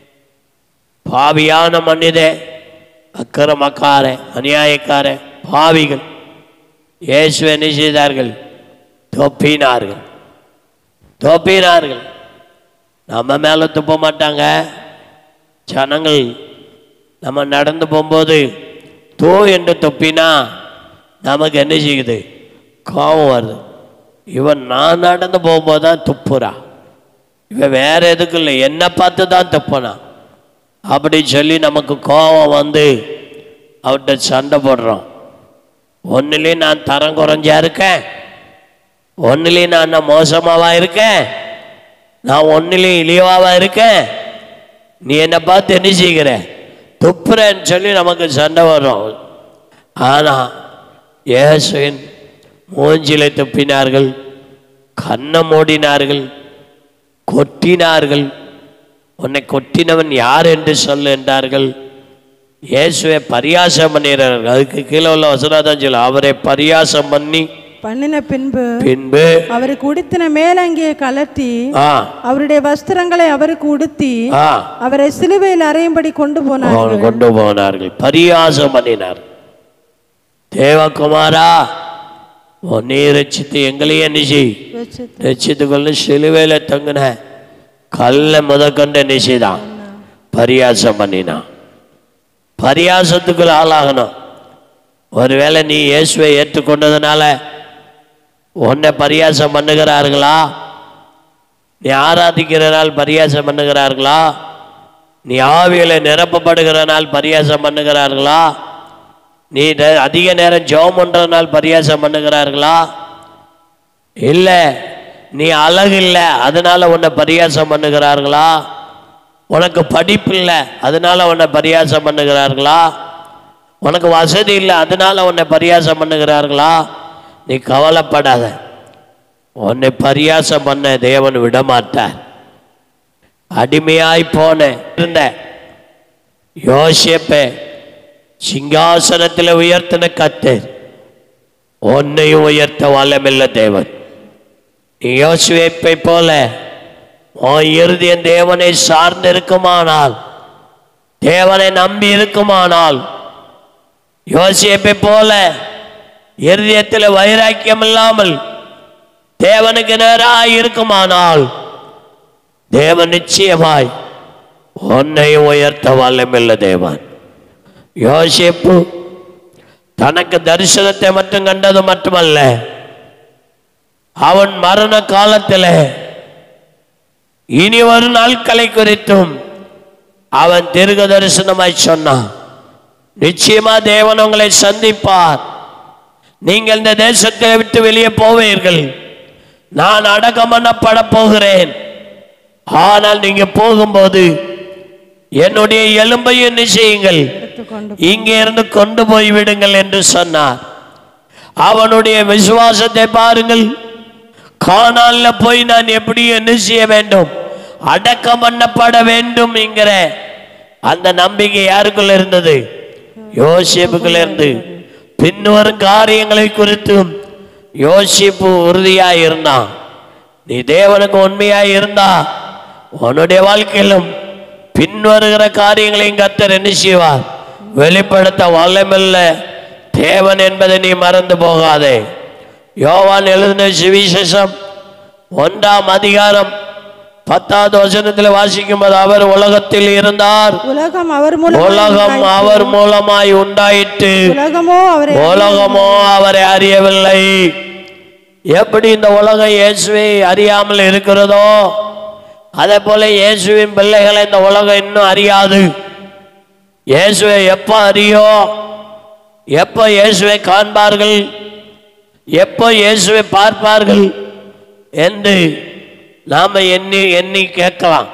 பாவியான மனிதன் அக்கிரமக்கார அநியாயக்கார பாவிகள் இயேசு என்ன செய்தார்கள் தொப்பினார்கள் தொப்பினார்கள் நம்ம மேலே துப்ப மாட்டாங்க ஜனங்கள் நம்ம நடந்து போகும்போது தோ என்று தொப்பினா நமக்கு என்ன செய்யுது கோபம் வருது இவன் நான் நடந்து போகும்போது தான் துப்புறா இவன் வேற எதுக்கும் இல்லை என்னை பார்த்து தான் துப்புனா அப்படி சொல்லி நமக்கு கோபம் வந்து அவர்கிட்ட சண்டை போடுறோம் ஒன்றுலேயும் நான் தரம் குறைஞ்சா இருக்கேன் ஒன்றுலேயும் நான் என்ன மோசமாவா இருக்கேன் நான் ஒன்றுலேயும் இழிவாவா இருக்கேன் நீ என்னை பார்த்து என்ன செய்கிற துப்புறேன்னு சொல்லி நமக்கு சண்டை வரும் ஆனால் இயேசுவின் மூஞ்சிலை துப்பினார்கள் கண்ணை மூடினார்கள் கொட்டினார்கள் உன்னை கொட்டினவன் யார் என்று சொல்லு என்றார்கள் இயேசுவை பரியாசம் பண்ணிடுறார்கள் அதுக்கு கீழே உள்ள வசனாதான் சொல்ல அவரை பரியாசம் பண்ணி பண்ணின பின்பு பின்பு அவருக்கு உடுத்தின மேலங்கியை கலட்டி ஆ அவருடைய வஸ்திரங்களை அவருக்கு உடுத்தி ஆ அவரை சிலுவையில் அறையும்படி கொண்டு போனார் அவனை கொண்டு போனார்கள் பரியாசம் பண்ணினார் தேவகுமாரா உன்னை ரச்சித்து எங்களையும் என்ன செய் ரச்சித்து கொண்டு சிலுவையில தங்கின கல்லை முதற்கொண்டு என்ன செய்தான் பரியாசம் பண்ணினான் பரியாசத்துக்கு ஆளாகணும் ஒருவேளை நீ இயேசுவை ஏற்றுக்கொண்டதுனால உன்னை பரியாசம் பண்ணுகிறார்களா நீ ஆராதிக்கிறனால் பரியாசம் பண்ணுகிறார்களா நீ ஆவியில நிரப்பப்படுகிற நாள் பரியாசம் பண்ணுகிறார்களா நீ நே- அதிக நேரம் ஜெபம் பண்றதுனால் பரியாசம் பண்ணுகிறார்களா இல்லை நீ அழகு இல்லை அதனால உன்னை பரியாசம் பண்ணுகிறார்களா உனக்கு படிப்பு இல்லை அதனால உன்னை பரியாசம் பண்ணுகிறார்களா உனக்கு வசதி இல்லை அதனால உன்னை பரியாசம் பண்ணுகிறார்களா நீ கவலைப்படாத உன்னை பரியாசம் பண்ண தேவன் விடமாட்டார் அடிமையாய் போன இருந்த யோசிப்பே சிங்காசனத்தில் உயர்த்தின கத்தர் உன்னையும் உயர்த்த வல்லமில்ல தேவன் நீ யோசிப்பை போல உன் இருதயம் தேவனை சார்ந்து இருக்குமானால் தேவனை நம்பி இருக்குமானால் யோசிப்பை போல இருதயத்தில் வைராக்கியம் இல்லாமல் தேவனுக்கு நேராக இருக்குமானால் தேவன் நிச்சயமாய் உன்னையும் உயர்த்த வல்லமில்ல தேவன் யோசிப்பு தனக்கு தரிசனத்தை மட்டும் கண்டது மட்டுமல்ல அவன் மரண காலத்தில் இனி வரும் நாட்களை குறித்தும் அவன் தீர்க்க தரிசனமாய் சொன்னான் நிச்சயமா தேவன் உங்களை சந்திப்பார் நீங்கள் இந்த தேசத்தை விட்டு வெளியே போவீர்கள் நான் அடக்கம் பண்ணப்பட போகிறேன் ஆனால் நீங்க போகும்போது என்னுடைய எலும்பை என்ன செய்யுங்கள் எடுத்துக்கொண்டு இங்கே இருந்து கொண்டு போய் விடுங்கள் என்று சொன்னார் அவனுடைய விசுவாசத்தை பாருங்கள் காணால்ல போய் நான் எப்படி என்ன செய்ய வேண்டும் அடக்கம் பண்ணப்பட வேண்டும் என்கிற அந்த நம்பிக்கை யாருக்குள்ள இருந்தது யோசிப்புக்குள்ள இருந்து பின்வரும் காரியங்களை குறித்தும் யோசிப்பு உறுதியாய் இருந்தான் நீ தேவனுக்கு உண்மையாய் இருந்தா உன்னுடைய வாழ்க்கையிலும் பின்வருகிற காரியங்களையும் கத்தர் என்ன செய்வார் வெளிப்படுத்த வல்லமில்ல தேவன் என்பதை நீ மறந்து போகாதே யோவான் எழுதின சுவிசேஷம் ஒன்றாம் அதிகாரம் பத்தாவது வசனத்தில் வாசிக்கும்போது அவர் உலகத்தில் இருந்தார் உலகம் அவர் மூலம் உலகம் அவர் மூலமாய் உண்டாயிற்று உலகமோ அவரை உலகமோ அவரை அறியவில்லை எப்படி இந்த உலகம் இயேசுவை அறியாமல் இருக்கிறதோ அதே போல இயேசுவின் பிள்ளைகளை இந்த உலகம் இன்னும் அறியாது இயேசுவை எப்போ அறியோ எப்போ இயேசுவை காண்பார்கள் எப்போ இயேசுவை பார்ப்பார்கள் என்று நாம் எண்ணி எண்ணி கேட்கலாம்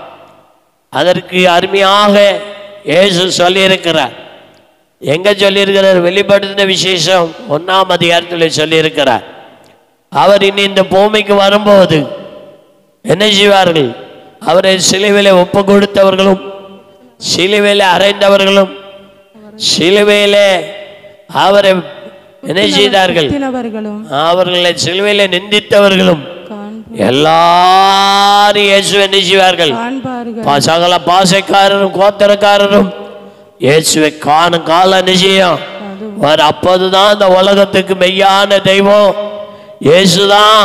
அதற்கு அருமையாக இயேசு சொல்லியிருக்கிறார் எங்க சொல்லியிருக்கிறார் வெளிப்படுத்தின விசேஷம் ஒன்றாம் அதிகாரத்தில் சொல்லியிருக்கிறார் அவர் இனி இந்த பூமிக்கு வரும்போது என்ன செய்வார்கள் அவரை சிலுவையில் ஒப்பு கொடுத்தவர்களும் சிலுவையில் அறைந்தவர்களும் சிலுவையில் அவரை என்ன செய்தார்கள் தினவர்களும் அவர்களை சிலுவையில் நிந்தித்தவர்களும் காண்ப- எல்லாரும் இயேசு என்ன செய்வார்கள் காண்பார்கள் பா- சகல பாசைக்காரரும் கோத்தரக்காரரும் இயேசுவை காணும் கால நிச்சயம் வர அப்போதுதான் இந்த உலகத்துக்கு மெய்யான தெய்வம் இயேசுதான்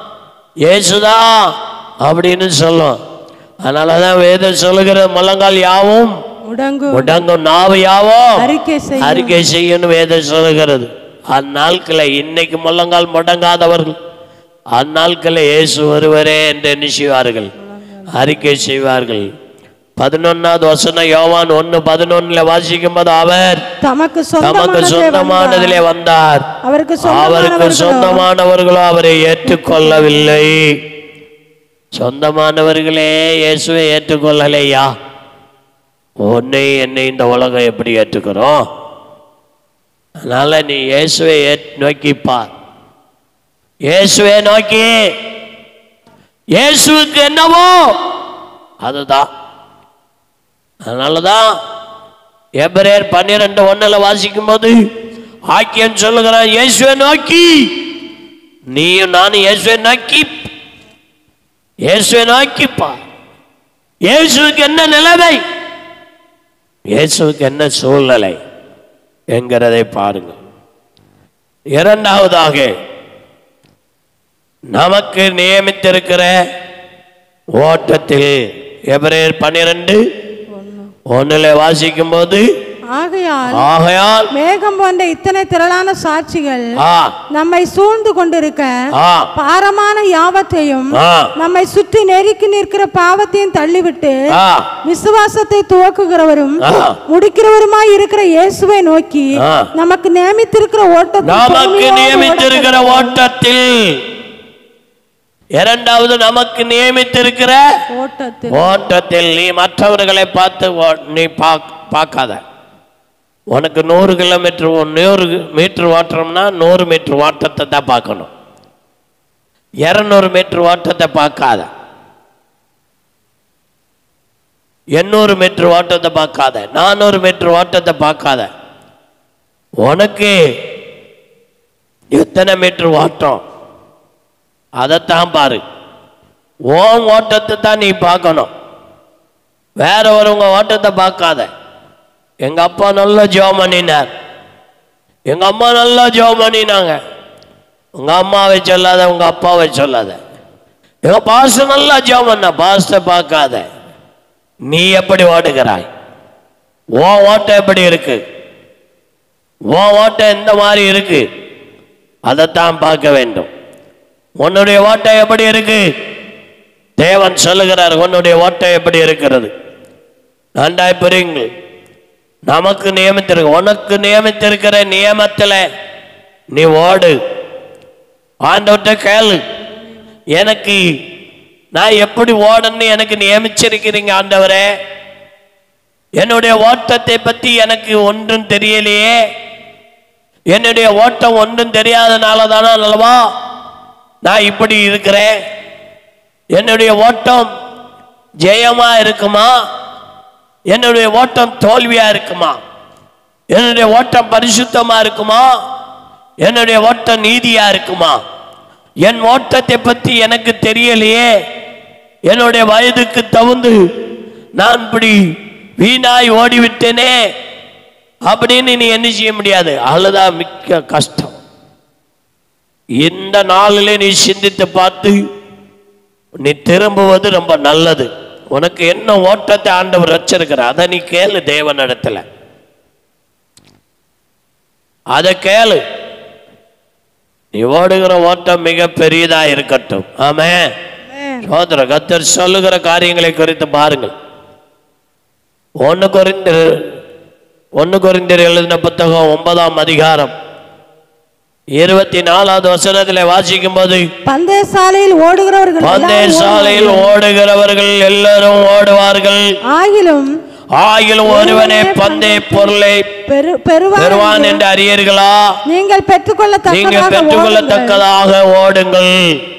இயேசுதான் அப்படின்னு சொல்லும் அதனால தான் வேதம் சொல்லுகிற முழங்கால் யாவும் முடங்கு முடங்கும் நாவு யாவும் அறிக்கை செய்ய அறிக்கை செய்யணும் வேதம் சொல்லுகிறது அந்நாட்களை இன்னைக்கு முழங்கால் முடங்காதவர்கள் அந்நாட்களை இயேசு ஒருவரே என்று என்ன செய்வார்கள் அறிக்கை செய்வார்கள் பதினொன்னாவது வசனம் யோவான் ஒன்னு பதினொன்னுல வாசிக்கும் போது அவர் தமக்கு தமக்கு சொந்தமானதை சொந்தமானதிலே வந்தார் அவருக்கு அவருக்கு சொந்தமானவர்களோ சொந்தமானவர்களோ அவரை ஏற்றுக்கொள்ளவில்லை சொந்தமானவர்களே இயேசுவை ஏற்றுக்கொள்ளலையா உன்னை என்னை இந்த உலகம் எப்படி ஏற்றுக்கிறோம் அதனால நீ இயேசுவை ஏற்- நோக்கி பார் இயேசுவை நோக்கி இயேசுவுக்கு என்னவோ அதுதான் அதனாலதான் எபிரேயர் பன்னிரெண்டு ஒண்ணுல வாசிக்கும் போது ஆக்கியன் சொல்லுகிறான் இயேசுவை நோக்கி நீயும் நானும் இயேசுவை நோக்கி இயேசுவை நோக்கிப்பா இயேசுவுக்கு என்ன நிலைமை இயேசுவுக்கு என்ன சூழ்நிலை என்கிறதை பாருங்க இரண்டாவதாக நமக்கு நியமித்திருக்கிற ஓட்டத்தில் எபிரேயர் பன்னிரெண்டு ஒன்றில் வாசிக்கும் போது ஆகையால் ஆகையால் மேகம் போன்ற இத்தனை திரளான சாட்சிகள் ஆ நம்மை சூழ்ந்து கொண்டிருக்க ஆ பாரமான யாவத்தையும் ஆ நம்மை சுற்றி நெருக்கி நிற்கிற பாவத்தையும் தள்ளிவிட்டு ஆ விசுவாசத்தை துவக்குகிறவரும் ஆ. முடிக்கிறவருமாய் இருக்கிற இயேசுவை நோக்கி ஆ. நமக்கு நியமித்திருக்கிற ஓட்டத்தில் நமக்கு பொறுமையோடு நியமித்திருக்கிற ஓட்டத்தில் இரண்டாவது நமக்கு நியமித்திருக்கிற ஓட- ஓட்டத்தில் ஓட்டத்தில் நீ மற்றவர்களை பார்த்து ஓ- நீ பாக்- பார்க்காத உனக்கு நூறு கிலோமீட்டர் நூறு மீட்டர் ஓட்டுறோம்னா நூறு மீட்டர் ஓட்டத்தை தான் பார்க்கணும் இரநூறு மீட்டர் ஓட்டத்தை பார்க்காத எண்ணூறு மீட்டர் ஓட்டத்தை பார்க்காத நானூறு மீட்டர் ஓட்டத்தை பார்க்காத உனக்கு எத்தனை மீட்டர் ஓட்டம் அதைத்தான் பாரு ஓன் ஓட்டத்தை தான் நீ பார்க்கணும் வேற ஒருவங்க ஓட்டத்தை பார்க்காத எங்க அப்பா நல்லா ஜெபம் பண்ணினார் எங்க அம்மா நல்லா ஜெபம் பண்ணினாங்க உங்க அம்மாவை சொல்லாத உங்க அப்பாவை சொல்லாத எங்க பாச நல்லா ஜெபம் பண்ண பாசத்தை பார்க்காத நீ எப்படி ஓடுகிறாய் ஓ ஓட்டம் எப்படி இருக்கு ஓ ஓட்டம் எந்த மாதிரி இருக்கு அதைத்தான் பார்க்க வேண்டும் உன்னுடைய ஓட்டம் எப்படி இருக்கு தேவன் சொல்லுகிறார் உன்னுடைய ஓட்டம் எப்படி இருக்கிறது நன்றாய் புரியுங்கள் நமக்கு நியமித்திருக்க உனக்கு நியமித்திருக்கிற நியமத்தில் நீ ஓடு ஆண்டவர்கிட்ட கேளு எனக்கு நான் எப்படி ஓடணும்னு எனக்கு நியமிச்சிருக்கிறீங்க ஆண்டவரே என்னுடைய ஓட்டத்தை பற்றி எனக்கு ஒன்றும் தெரியலையே என்னுடைய ஓட்டம் ஒன்றும் தெரியாதனால தானே அல்லவா நான் இப்படி இருக்கிறேன் என்னுடைய ஓட்டம் ஜெயமா இருக்குமா என்னுடைய ஓட்டம் தோல்வியா இருக்குமா என்னுடைய ஓட்டம் பரிசுத்தமா இருக்குமா என்னுடைய ஓட்டம் நீதியா இருக்குமா என் ஓட்டத்தை பற்றி எனக்கு தெரியலையே என்னுடைய வயதுக்கு தகுந்து நான் இப்படி வீணாய் ஓடிவிட்டேனே அப்படின்னு நீ என்ன செய்ய முடியாது அதுதான் மிக்க கஷ்டம் இந்த நாளிலே நீ சிந்தித்து பார்த்து நீ திரும்புவது ரொம்ப நல்லது உனக்கு என்ன ஓட்டத்தை ஆண்டவர் வச்சிருக்கிற அதை நீ கேளு தேவனிடத்துல அதை கேளு நீ ஓடுகிற ஓட்டம் மிக பெரியதா இருக்கட்டும் ஆமே சோதர கத்தர் சொல்லுகிற காரியங்களை குறித்து பாருங்கள் ஒன்னு குறிந்து ஒன்னு குறிந்தர் எழுதின புத்தகம் ஒன்பதாம் அதிகாரம் இருபத்தி நாலாவது வசனத்துல வாசிக்கும் போது பந்தய சாலையில் ஓடுகிறவர்கள் பந்தய எல்லாரும் சாலையில் ஓடுகிறவர்கள் எல்லாரும் ஓடுவார்கள் ஆகிலும் ஆகிலும் ஒருவனே பந்தய பொருளை பெரு பெறுவார் பெறுவான் என்று அறியீர்களா நீங்கள் நீங்க பெற்றுக்கொள்ளத்தக்கதாக ஓடுங்கள். பெற்றுக்கொள்ளத்தக்கதாக ஓடுங்கள்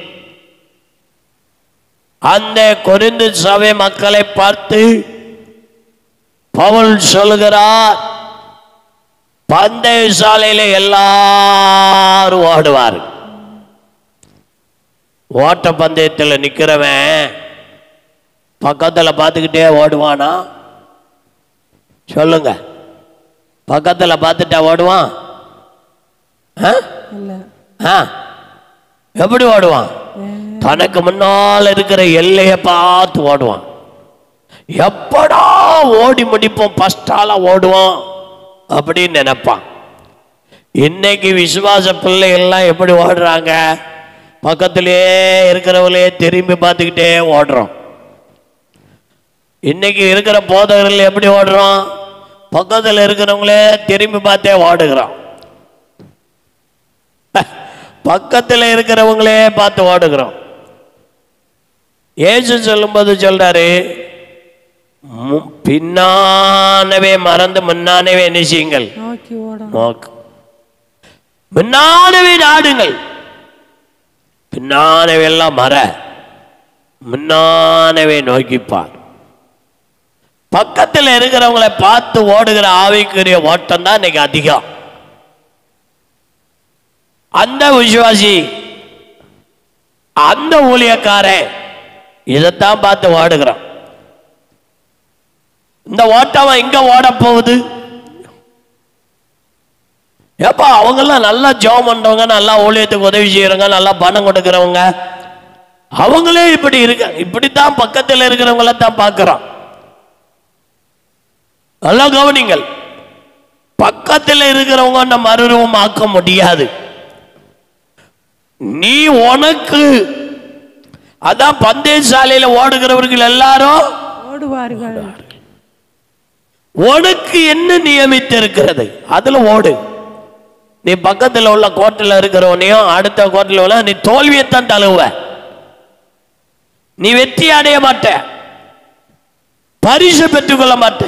அந்த கொரிந்து சபை மக்களை பார்த்து பவுல் சொல்லுகிறார் பந்தய சாலையில எல்லாரும் ஓடுவார் ஓட்ட பந்தயத்தில் நிக்கிறவன் பக்கத்துல பார்த்துக்கிட்டே ஓடுவானா சொல்லுங்க பக்கத்துல பார்த்துட்டா ஓடுவான் ஆ? இல்ல. ஆ எப்படி ஓடுவான் தனக்கு முன்னால் இருக்கிற எல்லையை பார்த்து ஓடுவான் எப்படா ஓடி முடிப்போம் ஃபஸ்ட்டால ஓடுவோம் அப்படின்னு நினைப்பான் இன்னைக்கு விசுவாச பிள்ளைகள்லாம் எப்படி ஓடுறாங்க பக்கத்திலே இருக்கிறவங்களே திரும்பி பார்த்துக்கிட்டே ஓடுறோம் இன்னைக்கு இருக்கிற போதகர்கள் எப்படி ஓடுறோம் பக்கத்தில் இருக்கிறவங்களே திரும்பி பார்த்தே ஓடுகிறோம் பக்கத்தில் இருக்கிறவங்களே பார்த்து ஓடுகிறோம் ஏசு சொல்லும்போது சொல்றாரு மு- பின்னானவே மறந்து முன்னானவே என்ன செய்யுங்கள் நோக்கி ஓடணும் நோக்கு முன்னானவே நாடுங்கள் பின்னானவே எல்லாம் மற முன்னானவே நோக்கிப்பார் பக்கத்தில் இருக்கிறவங்களை பார்த்து ஓடுகிற ஆவிக்குரிய ஓட்டம் தான் இன்னைக்கு அதிகம் அந்த விசுவாசி அந்த ஊழியக்காரன் இதைத்தான் பார்த்து ஓடுகிறான் இந்த ஓட்டம் எங்க ஓட போகுது ஏப்பா அவங்கெல்லாம் நல்லா ஜெபம் பண்றவங்க நல்லா ஊழியத்துக்கு உதவி செய்யறவங்க நல்லா பணம் கொடுக்கறவங்க அவங்களே இப்படி இருக்க இப்படித்தான் பக்கத்தில் இருக்கிறவங்கள தான் பார்க்கிறோம் நல்லா கவனிங்கள் பக்கத்தில் இருக்கிறவங்க உன்னை மறுரூபம் ஆக்க முடியாது நீ உனக்கு அதான் பந்தய சாலையில ஓடுகிறவர்கள் எல்லாரும் ஓடுவார்கள் உனக்கு என்ன நியமித்து இருக்கிறது அதுல ஓடு நீ பக்கத்துல உள்ள கோட்டில் இருக்கிறவனையும் அடுத்த கோட்டில் உள்ள நீ தோல்வியைத்தான் தழுவ நீ வெற்றி அடைய மாட்ட பரிசு பெற்றுக்கொள்ள மாட்ட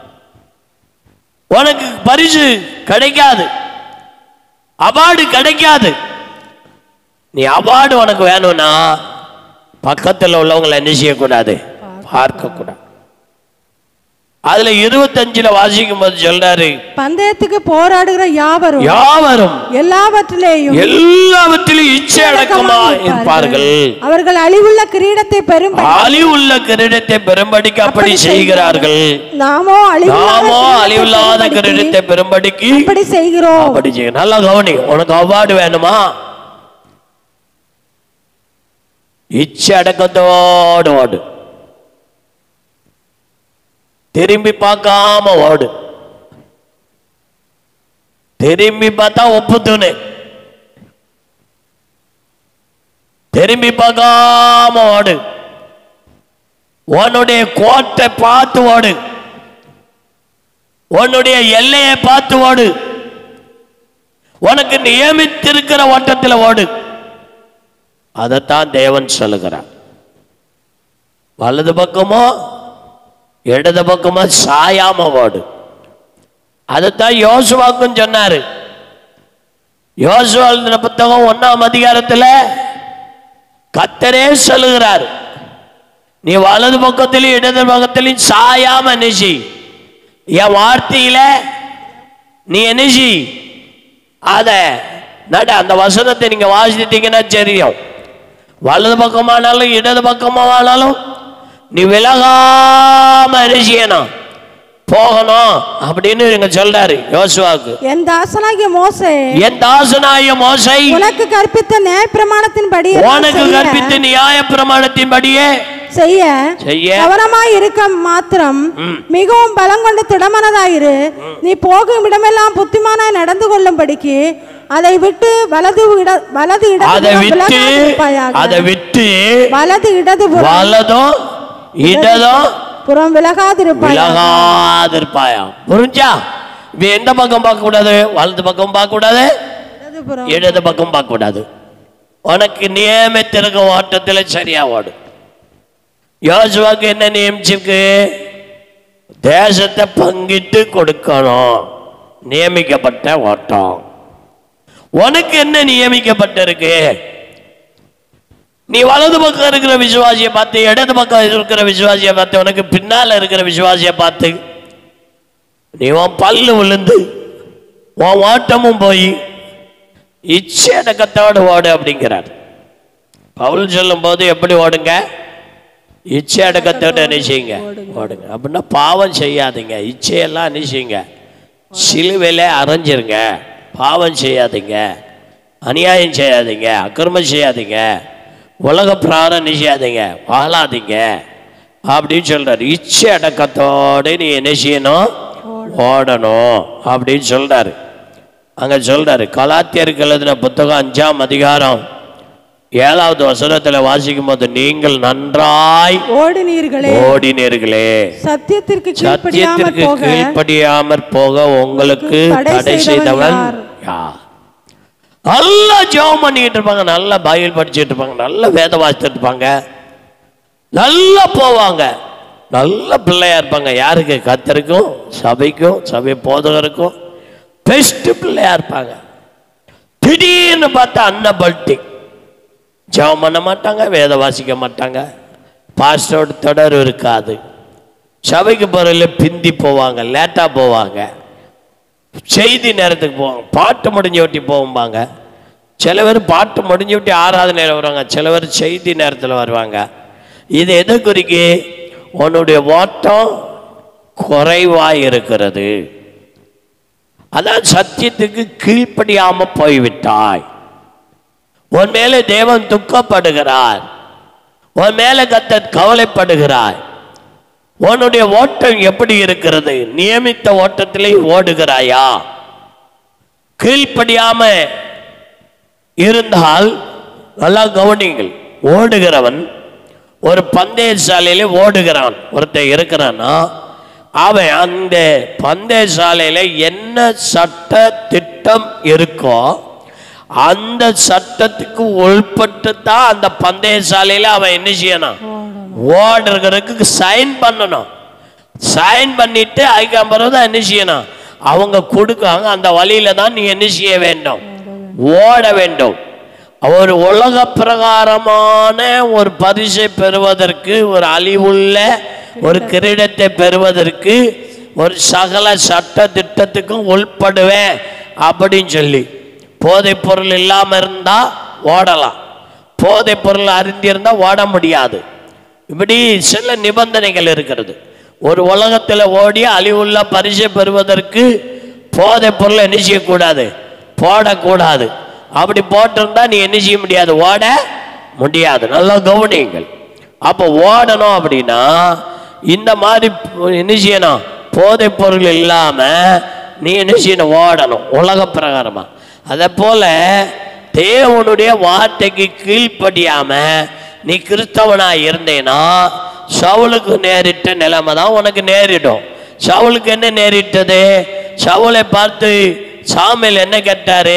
உனக்கு பரிசு கிடைக்காது அவார்டு கிடைக்காது நீ அவார்டு உனக்கு வேணும்னா பக்கத்தில் உள்ளவங்களை என்ன செய்யக்கூடாது பார்க்க கூடாது அதுல இருபத்தஞ்சுல வாசிக்கும் போது சொல்றாரு பந்தயத்துக்கு போராடுகிற யாவரும் யாவரும் எல்லாவற்றிலேயும் எல்லாவற்றிலும் இச்சை அடக்கமா இருப்பார்கள் அவர்கள் அழிவுள்ள கிரீடத்தை பெறும் அழிவுள்ள கிரீடத்தை பெரும்படிக்கு அப்படி செய்கிறார்கள் நாமோ அழிவில்லாத நாமோ கிரீடத்தை அழிவில்லாத பெறும்படிக்கு கிரீடத்தை பெரும்படிக்கு அப்படி செய்கிறோம் அப்படி செய்ய நல்லா கவனி உனக்கு அவார்டு வேணுமா இச்சை அடக்கத்தோடு ஓடு திரும்பி பார்க்காம ஓடு திரும்பி பார்த்தா ஒப்பு துணு திரும்பி பார்க்காம ஓடு உன்னுடைய கோட்டை பார்த்து ஓடு உன்னுடைய எல்லையை பார்த்து ஓடு உனக்கு நியமித்திருக்கிற ஓட்டத்தில் ஓடு அதைத்தான் தேவன் சொல்லுகிறார் வலது பக்கமோ இடது பக்கமோ சாயாம ஓடு அதைத்தான் யோசுவாக்கும் சொன்னாரு யோசுவா எழுதின புத்தகம் ஒன்னாம் அதிகாரத்துல கத்தரே சொல்லுகிறார் நீ வலது பக்கத்திலும் இடது பக்கத்திலும் சாயாம நிசி என் வார்த்தையில நீ என்ன செய் அத நட அந்த வசனத்தை நீங்க வாசித்தீங்கன்னா தெரியும் வலது பக்கமானாலும் இடது பக்கமானாலும் நீ விலகாம என்ன செய்யணும் போகணும் அப்படின்னு நீங்க சொல்றாரு யோசுவாக்கு என் தாசனாகிய மோசே என் தாசனாய மோசை உனக்கு கற்பித்த நியாய பிரமாணத்தின்படி உனக்கு கற்பித்த நியாய பிரமாணத்தின்படியே செய்ய செய்ய கவனமாய் இருக்க மாத்திரம் ம். மிகவும் பலம் கொண்டு திடமனதாயிரு நீ போகும் இடமெல்லாம் புத்திமானாய் நடந்து கொள்ளும்படிக்கு அதை விட்டு வலது இட வலது அதை இடது விட்டு அதை விட்டு வலது இடது வலதும் இடதும் புறம் விலகாதிருப்பாய் விலகாதிருப்பாயா புரிஞ்சா இவ எந்த பக்கம் பார்க்க கூடாது வலது பக்கம் பார்க்க கூடாது இடதுபுறம் இடது பக்கம் பார்க்க கூடாது உனக்கு நியமித்திருக்க ஓட்டத்தில் சரியா ஓடு யோசுவாக்கு என்ன நியமிச்சிருக்கு தேசத்தை பங்கிட்டு கொடுக்கணும் நியமிக்கப்பட்ட ஓட்டம் உனக்கு என்ன நியமிக்கப்பட்டிருக்கு நீ வலது பக்கம் இருக்கிற விசுவாசியை பார்த்து இடது பக்கம் இருக்கிற விசுவாசியை பார்த்து உனக்கு பின்னால இருக்கிற விசுவாசியை பார்த்து நீ உன் பல்லு விழுந்து உன் ஓட்டமும் போய் இச்சை அடக்கத்தோடு ஓடு அப்படிங்கிறார் பவுல் சொல்லும் போது எப்படி ஓடுங்க இச்சை அடக்கத்தோடு என்ன செய்யுங்க ஓடுங்க அப்படின்னா பாவம் செய்யாதீங்க இச்சையெல்லாம் என்ன செய்யுங்க சிலுவையில அரைஞ்சிருங்க பாவம் செய்யாதீங்க அநியாயம் செய்யாதீங்க அக்கிரமம் செய்யாதீங்க உலக பிராரம் என்ன செய்யாதீங்க வாழாதீங்க அப்படின்னு சொல்றாரு இச்சை அடக்கத்தோடு நீ என்ன செய்யணும் ஓடணும் அப்படின்னு சொல்றாரு அங்க சொல்றாரு கலாத்தியருக்கு எழுதின புத்தகம் அஞ்சாம் அதிகாரம் ஏழாவது வசனத்துல வாசிக்கும் போது நீங்கள் நன்றாய் ஓடினீர்களே ஓடினீர்களே சத்தியத்திற்கு கீழ்ப்படியாமல் சத்தியத்திற்கு போக கீழ்ப்படியாமற் போக உங்களுக்கு தடை தடை செய்தவன் செய்தவன் யார்? யார் நல்லா ஜெபம் பண்ணிக்கிட்டு இருப்பாங்க நல்லா பைபிள் படிச்சுட்டு இருப்பாங்க நல்ல வேத வாசிச்சுட்டு இருப்பாங்க நல்லா போவாங்க நல்ல பிள்ளையா இருப்பாங்க யாருக்கு கத்தருக்கும் சபைக்கும் சபை போதகருக்கும் பெஸ்ட் பிள்ளையா இருப்பாங்க திடீர்னு பார்த்தா அண்ணன் பல்ட்டி ஜெபம் பண்ண மாட்டாங்க வேத வாசிக்க மாட்டாங்க பாஸ்டோட தொடர் இருக்காது சபைக்கு போகிறதுல பிந்தி போவாங்க லேட்டாக போவாங்க செய்தி நேரத்துக்கு போவாங்க பாட்டு முடிஞ்ச ஒட்டி போகும்பாங்க சில பேர் பாட்டு முடிஞ்சு விட்டு ஆறாவது நேரம் வருவாங்க சில பேர் செய்தி நேரத்தில் வருவாங்க இது எதை குறிக்கு உன்னுடைய ஓட்டம் குறைவாய் இருக்கிறது அதான் சத்தியத்துக்கு கீழ்ப்படியாம போய்விட்டாய் உன் மேலே தேவன் துக்கப்படுகிறார் உன் மேலே கத்தர் கவலைப்படுகிறார் உன்னுடைய ஓட்டம் எப்படி இருக்கிறது நியமித்த ஓட்டத்திலே ஓடுகிறாயா கீழ்ப்படியாம இருந்தால் நல்லா கவனிங்கள் ஓடுகிறவன் ஒரு பந்தய சாலையில ஓடுகிறான் ஒருத்தன் இருக்கிறான்னா அவன் அந்த பந்தய சாலையில என்ன சட்ட திட்டம் இருக்கோ அந்த சட்டத்துக்கு உள்பட்டு தான் அந்த பந்தய சாலையில அவன் என்ன செய்யணும் ஓடுறதுக்கு சைன் பண்ணணும் சைன் பண்ணிட்டு அதுக்கப்புறம் தான் என்ன செய்யணும் அவங்க கொடுக்காங்க அந்த வழியில தான் நீ என்ன செய்ய வேண்டும் ஓட வேண்டும் ஒரு உலக பிரகாரமான ஒரு பரிசை பெறுவதற்கு ஒரு அழிவுள்ள ஒரு கிரீடத்தை பெறுவதற்கு ஒரு சகல சட்ட திட்டத்துக்கும் உள்படுவேன் அப்படின்னு சொல்லி போதைப் பொருள் இல்லாமல் இருந்தா ஓடலாம் போதைப் பொருள் அறிந்திருந்தா ஓட முடியாது இப்படி சில நிபந்தனைகள் இருக்கிறது ஒரு உலகத்தில் ஓடி அழிவுள்ள பரிசை பெறுவதற்கு போதைப் பொருள் என்ன செய்யக்கூடாது போடக்கூடாது அப்படி போட்டிருந்தா நீ என்ன செய்ய முடியாது ஓட முடியாது நல்லா கவனியுங்கள் அப்போ ஓடணும் அப்படின்னா இந்த மாதிரி என்ன செய்யணும் போதைப் பொருள் இல்லாம நீ என்ன செய்யணும் ஓடணும் உலக பிரகாரமா அதே போல தேவனுடைய வார்த்தைக்கு கீழ்ப்படியாம நீ கிறிஸ்தவனா இருந்தேனா சவுலுக்கு நேரிட்ட நிலைமை தான் உனக்கு நேரிடும் சவுலுக்கு என்ன நேரிட்டது சவுலை பார்த்து சாமியில் என்ன கேட்டாரு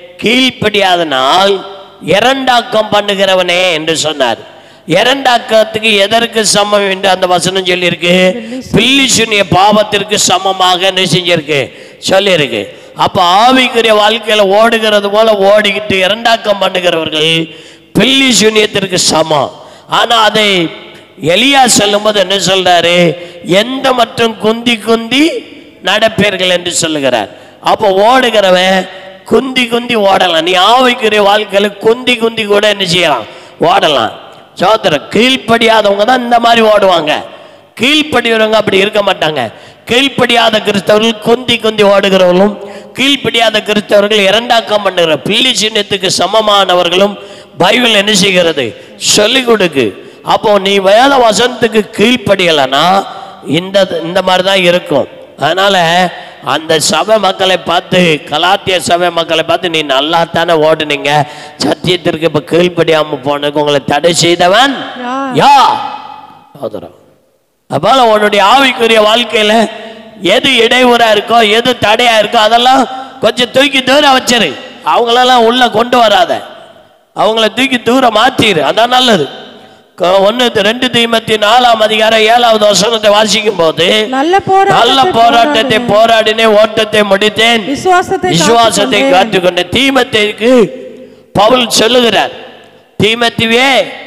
கீழ்ப்படியாதனால் இரண்டாக்கம் பண்ணுகிறவனே என்று சொன்னார் இரண்டாக்கத்துக்கு எதற்கு சமம் என்று அந்த வசனம் சொல்லியிருக்கு பில்லிசுனிய பாவத்திற்கு சமமாக என்ன செஞ்சிருக்கு சொல்லியிருக்கு அப்ப ஆவிக்குரிய வாழ்க்கையில ஓடுகிறது போல ஓடிக்கிட்டு இரண்டாக்கம் பண்ணுகிறவர்கள் பில்லி சூனியத்திற்கு சமம் ஆனா அதை எலியா சொல்லும்போது என்ன சொல்றாரு எந்த மற்றும் குந்தி குந்தி நடப்பீர்கள் என்று சொல்லுகிறார் அப்போ ஓடுகிறவன் குந்தி குந்தி ஓடலாம் நீ ஆவிக்குரிய வாழ்க்கையில குந்தி குந்தி கூட என்ன செய்யலாம் ஓடலாம் சோதரம் கீழ்ப்படியாதவங்க தான் இந்த மாதிரி ஓடுவாங்க கீழ்ப்படியவங்க அப்படி இருக்க மாட்டாங்க கீழ்ப்படியாத கிறிஸ்தவர்கள் குந்தி குந்தி ஓடுகிறவர்களும் கீழ்ப்படியாத கிறிஸ்தவர்கள் இரண்டாக்கம் பண்ணுகிற பில்லி சின்னத்துக்கு சமமானவர்களும் பைபிள் என்ன செய்கிறது சொல்லிக் கொடுக்கு அப்போ நீ வேத வசனத்துக்கு கீழ்ப்படியலைன்னா இந்த இந்த மாதிரி தான் இருக்கும் அதனால அந்த சபை மக்களை பார்த்து கலாத்திய சபை மக்களை பார்த்து நீ நல்லா தானே ஓடுனீங்க சத்தியத்திற்கு இப்ப கீழ்ப்படியாம போனதுக்கு உங்களை தடை செய்தவன் யார்? யா சோதரம் அப்போல உன்னுடைய ஆவிக்குரிய வாழ்க்கையில எது இடையூறா இருக்கோ எது தடையா இருக்கோ அதெல்லாம் கொஞ்சம் தூக்கி தூரம் வச்சிரு அவங்களெல்லாம் உள்ள கொண்டு வராத அவங்கள தூக்கி தூரம் மாத்திரு அதான் நல்லது க- ஒண்ணு ரெண்டு தீமத்தி நாலாம் அதிகாரம் ஏழாவது வசனத்தை வாசிக்கும் போது நல்ல போராட்டத்தை நல்ல போராட்டத்தை போராடு. போராடினேன் ஓட்டத்தை முடித்தேன் விசுவாசத்தை விசுவாசத்தை காத்துக்கொண்டேன். காத்துக்கொண்ட தீமத்திற்கு பவுல் சொல்லுகிறார் தீமத்திவே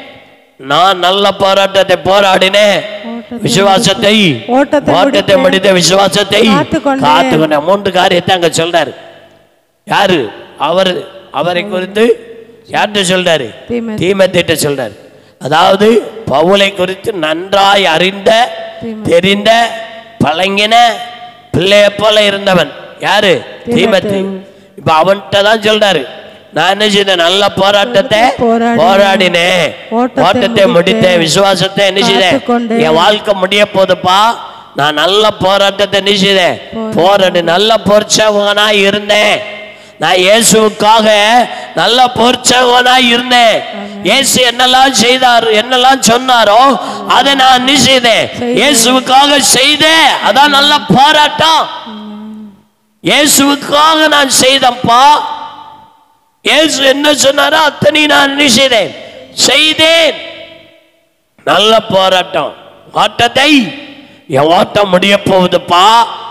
நான் நல்ல போராட்டத்தை போராடினேன் ஓட்டத்தை விசுவாசத்தை ஓட்டத்தை ஓட்டத்தை முடித்தேன். முடித்த விசுவாசத்தை காத்துக்கொண்டேன். காத்துக்கொண்ட மூன்று காரியத்தை அங்க சொல்றாரு யாரு அவர் அவரை குறித்து யார்கிட்ட சொல்றாரு தீமோத்தேயு. தீமத்திட்ட சொல்றாரு அதாவது பவுலை குறித்து நன்றாய் அறிந்த தீமோத்தேயு. தெரிந்த பழங்கின பிள்ளைய போல இருந்தவன் யாரு தீமத்தி தீமோத்தேயு. இப்ப அவன்கிட்ட தான் சொல்றாரு நான் என்ன செய்தேன் நல்ல போராட்டத்தை போராடினேன். போராடினேன் ஓட்டத்தை ஓட்டத்தை முடித்தேன் முடித்தேன். விசுவாசத்தை என்ன செய்தேன் காத்துக்கொண்டேன். என் வாழ்க்கை முடிய போகுதுப்பா நான் நல்ல போராட்டத்தை என்ன செய்தேன் போராடி நல்ல பொற்சவனா இருந்தேன் நான் இயேசுவுக்காக நல்ல பொற்சவனா இருந்தேன் இயேசு என்னெல்லாம் செய்தார் என்னெல்லாம் சொன்னாரோ அதை நான் என்ன செய்தேன் செய்தேன். இயேசுவுக்காக செய்தேன் அதான் நல்ல போராட்டம் இயேசுவுக்காக நான் செய்தப்பா இயேசு என்ன சொன்னாரோ அத்தனை நான் என்ன செய்தேன் செய்தேன் நல்ல போராட்டம் ஓட்டத்தை என் ஓட்டம் முடிய போகுதுப்பா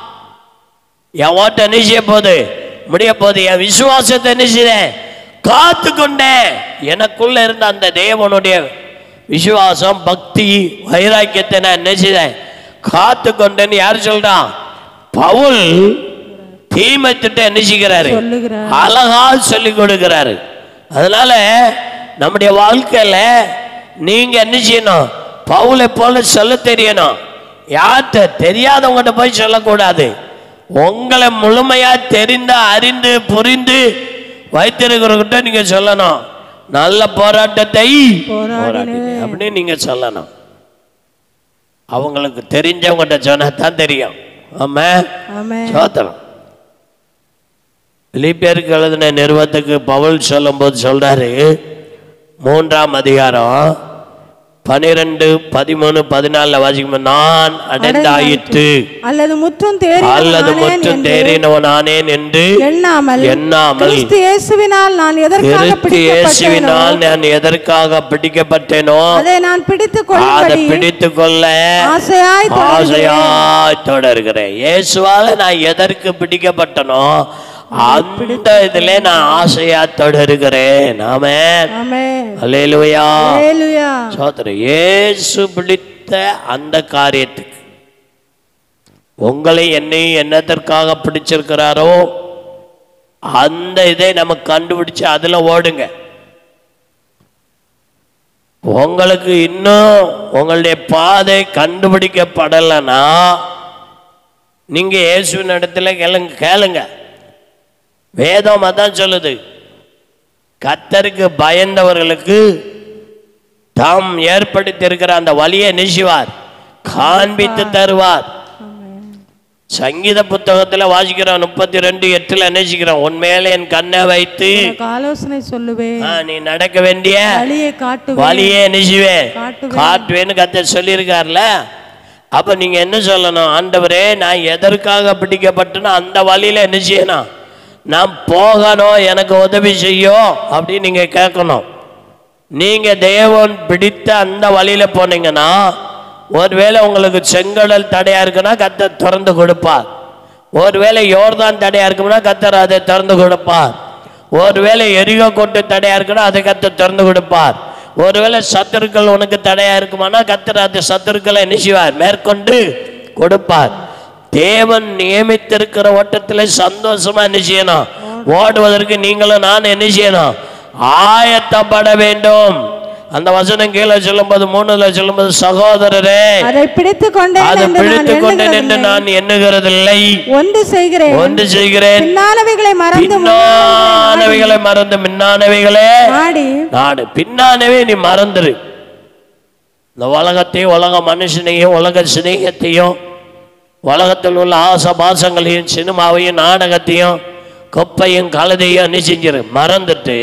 என் ஓட்டம் என்ன செய்ய போகுது முடிய போகுது என் விசுவாசத்தை என்ன செய்தேன் காத்து கொண்டேன் எனக்குள்ள இருந்த அந்த தேவனுடைய விசுவாசம் பக்தி வைராக்கியத்தை நான் என்ன செய்தேன் காத்து கொண்டேன்னு யார் சொல்றான் பவுல் தீமத்திட்ட என்ன செய்கிறாரு சொல்லுகிறார். அழகா சொல்லி கொடுக்கிறாரு அதனால நம்முடைய வாழ்க்கையில நீங்க என்ன செய்யணும் பவுலை போல சொல்ல தெரியணும் யார்கிட்ட தெரியாதவங்ககிட்ட போய் சொல்லக்கூடாது உங்களை முழுமையா தெரிந்து அறிந்து புரிந்து வைத்திருக்கிறவங்கிட்ட நீங்க சொல்லணும் நல்ல போராட்டத்தை போராடினேன். போராடினேன் அப்படின்னு நீங்க சொல்லணும் அவங்களுக்கு தெரிஞ்சவங்ககிட்ட சொன்னா தான் தெரியும் ஆமா ஆமென் சோத்திரம் பிலிப்பியருக்கு எழுதின நிறுவத்துக்கு பவுல் சொல்லும்போது சொல்றாரு மூன்றாம் அதிகாரம் பனிரெண்டு பதிமூணு பதினாலுல வாசிக்கும் நான் அடைந்தாயிற்று அல்லது முற்றும் அல்லது தேறினவனானேன் முற்றும் என்று தேறினவன் ஆனேன் என்று எண்ணாமல் எண்ணாமல் கிறிஸ்து இயேசுவினால் நான் எதற்காக கிறிஸ்து பிடிக்கப்பட்டேனோ இயேசுவினால் நான் எதற்காக பிடிக்கப்பட்டேனோ அதை நான் பிடித்துக் அதை கொள்ளும்படி பிடித்து கொள்ள ஆசையாய் தொடர்கிறேன். ஆசையாய் தொடர்கிறேன் இயேசுவால நான் எதற்கு பிடிக்கப்பட்டனோ அந்த இதுல நான் ஆசையா தொடர்கிறேன் ஆமென் ஆமென் அல்லேலூயா ஹalleluya சோதரர் இயேசு பிடித்த அந்த காரியத்துக்கு உங்களை என்னையும் என்னதற்காக பிடிச்சிருக்கிறாரோ அந்த இதை நம்ம கண்டுபிடிச்சு அதுல ஓடுங்க உங்களுக்கு இன்னும் உங்களுடைய பாதை கண்டுபிடிக்கப்படலைன்னா நீங்க இயேசுவின் இடத்துல கேளுங்க கேளுங்க வேதம் அதான் சொல்லுது கத்தருக்கு பயந்தவர்களுக்கு தாம் ஏற்படுத்தியிருக்கிற அந்த வழியை நிஷிவார் காண்பித்து தருவார் சங்கீத புத்தகத்துல வாசிக்கிறோம் முப்பத்தி ரெண்டு எட்டுல நினைச்சுக்கிறோம் உண்மையில என் கண்ணை வைத்து உனக்கு ஆலோசனை சொல்லுவேன் ஆ, நீ நடக்க வேண்டிய வழியை காட்டுவேன் வழியே நிஷிவேன் காட்டுவேன். காட்டுவேன்னு கத்த சொல்லியிருக்கார்ல அப்ப நீங்க என்ன சொல்லணும் ஆண்டவரே நான் எதற்காக பிடிக்கப்பட்டனோ அந்த வழியில என்ன செய்யணும் நான் போகணும் எனக்கு உதவி செய்யும் அப்படின்னு நீங்க கேட்கணும் நீங்க தேவன் பிடித்த அந்த வழியில போனீங்கன்னா ஒருவேளை உங்களுக்கு செங்கடல் தடையா இருக்குன்னா கத்தர் திறந்து கொடுப்பார் ஒருவேளை யோர்தான் தடையா இருக்கும்னா கத்தர் அதை திறந்து கொடுப்பார் ஒருவேளை எரிகோ கொட்டு தடையா இருக்குன்னா அதை கத்தர் திறந்து கொடுப்பார் ஒருவேளை சத்துருக்கள் உனக்கு தடையா இருக்குமானா கத்தர் அந்த சத்துருக்களை என்ன செய்வார் மேற்கொண்டு கொடுப்பார் தேவன் நியமித்திருக்கிற ஓட்டத்தில் சந்தோஷமா என்ன செய்யணும் ஓடுவதற்கு நீங்களும் நான் என்ன செய்யணும் ஆயத்தப்பட வேண்டும் அந்த வசனம் கீழே சொல்லும்போது மூணுல சொல்லும்போது சகோதரரே அதை பிடித்துக் கொண்டேன் அதை என்று நான் பிடித்துக் கொண்டேன் என்று எண்ணுகிறதில்லை. நான் எண்ணுகிறதில்லை ஒன்று செய்கிறேன் ஒன்று செய்கிறேன் பின்னானவைகளை மறந்து பின்னானவைகளை மறந்து மின்னானவைகளே நாடி நாடு பின்னானவே நீ மறந்துரு இந்த உலகத்தையும் உலக மனுஷனையும் உலக சிநேகத்தையும் உலகத்தில் உள்ள ஆசை பாசங்களையும் சினிமாவையும் நாடகத்தையும் குப்பையும் கழுதையும் என்ன செஞ்சிரு மறந்துட்டு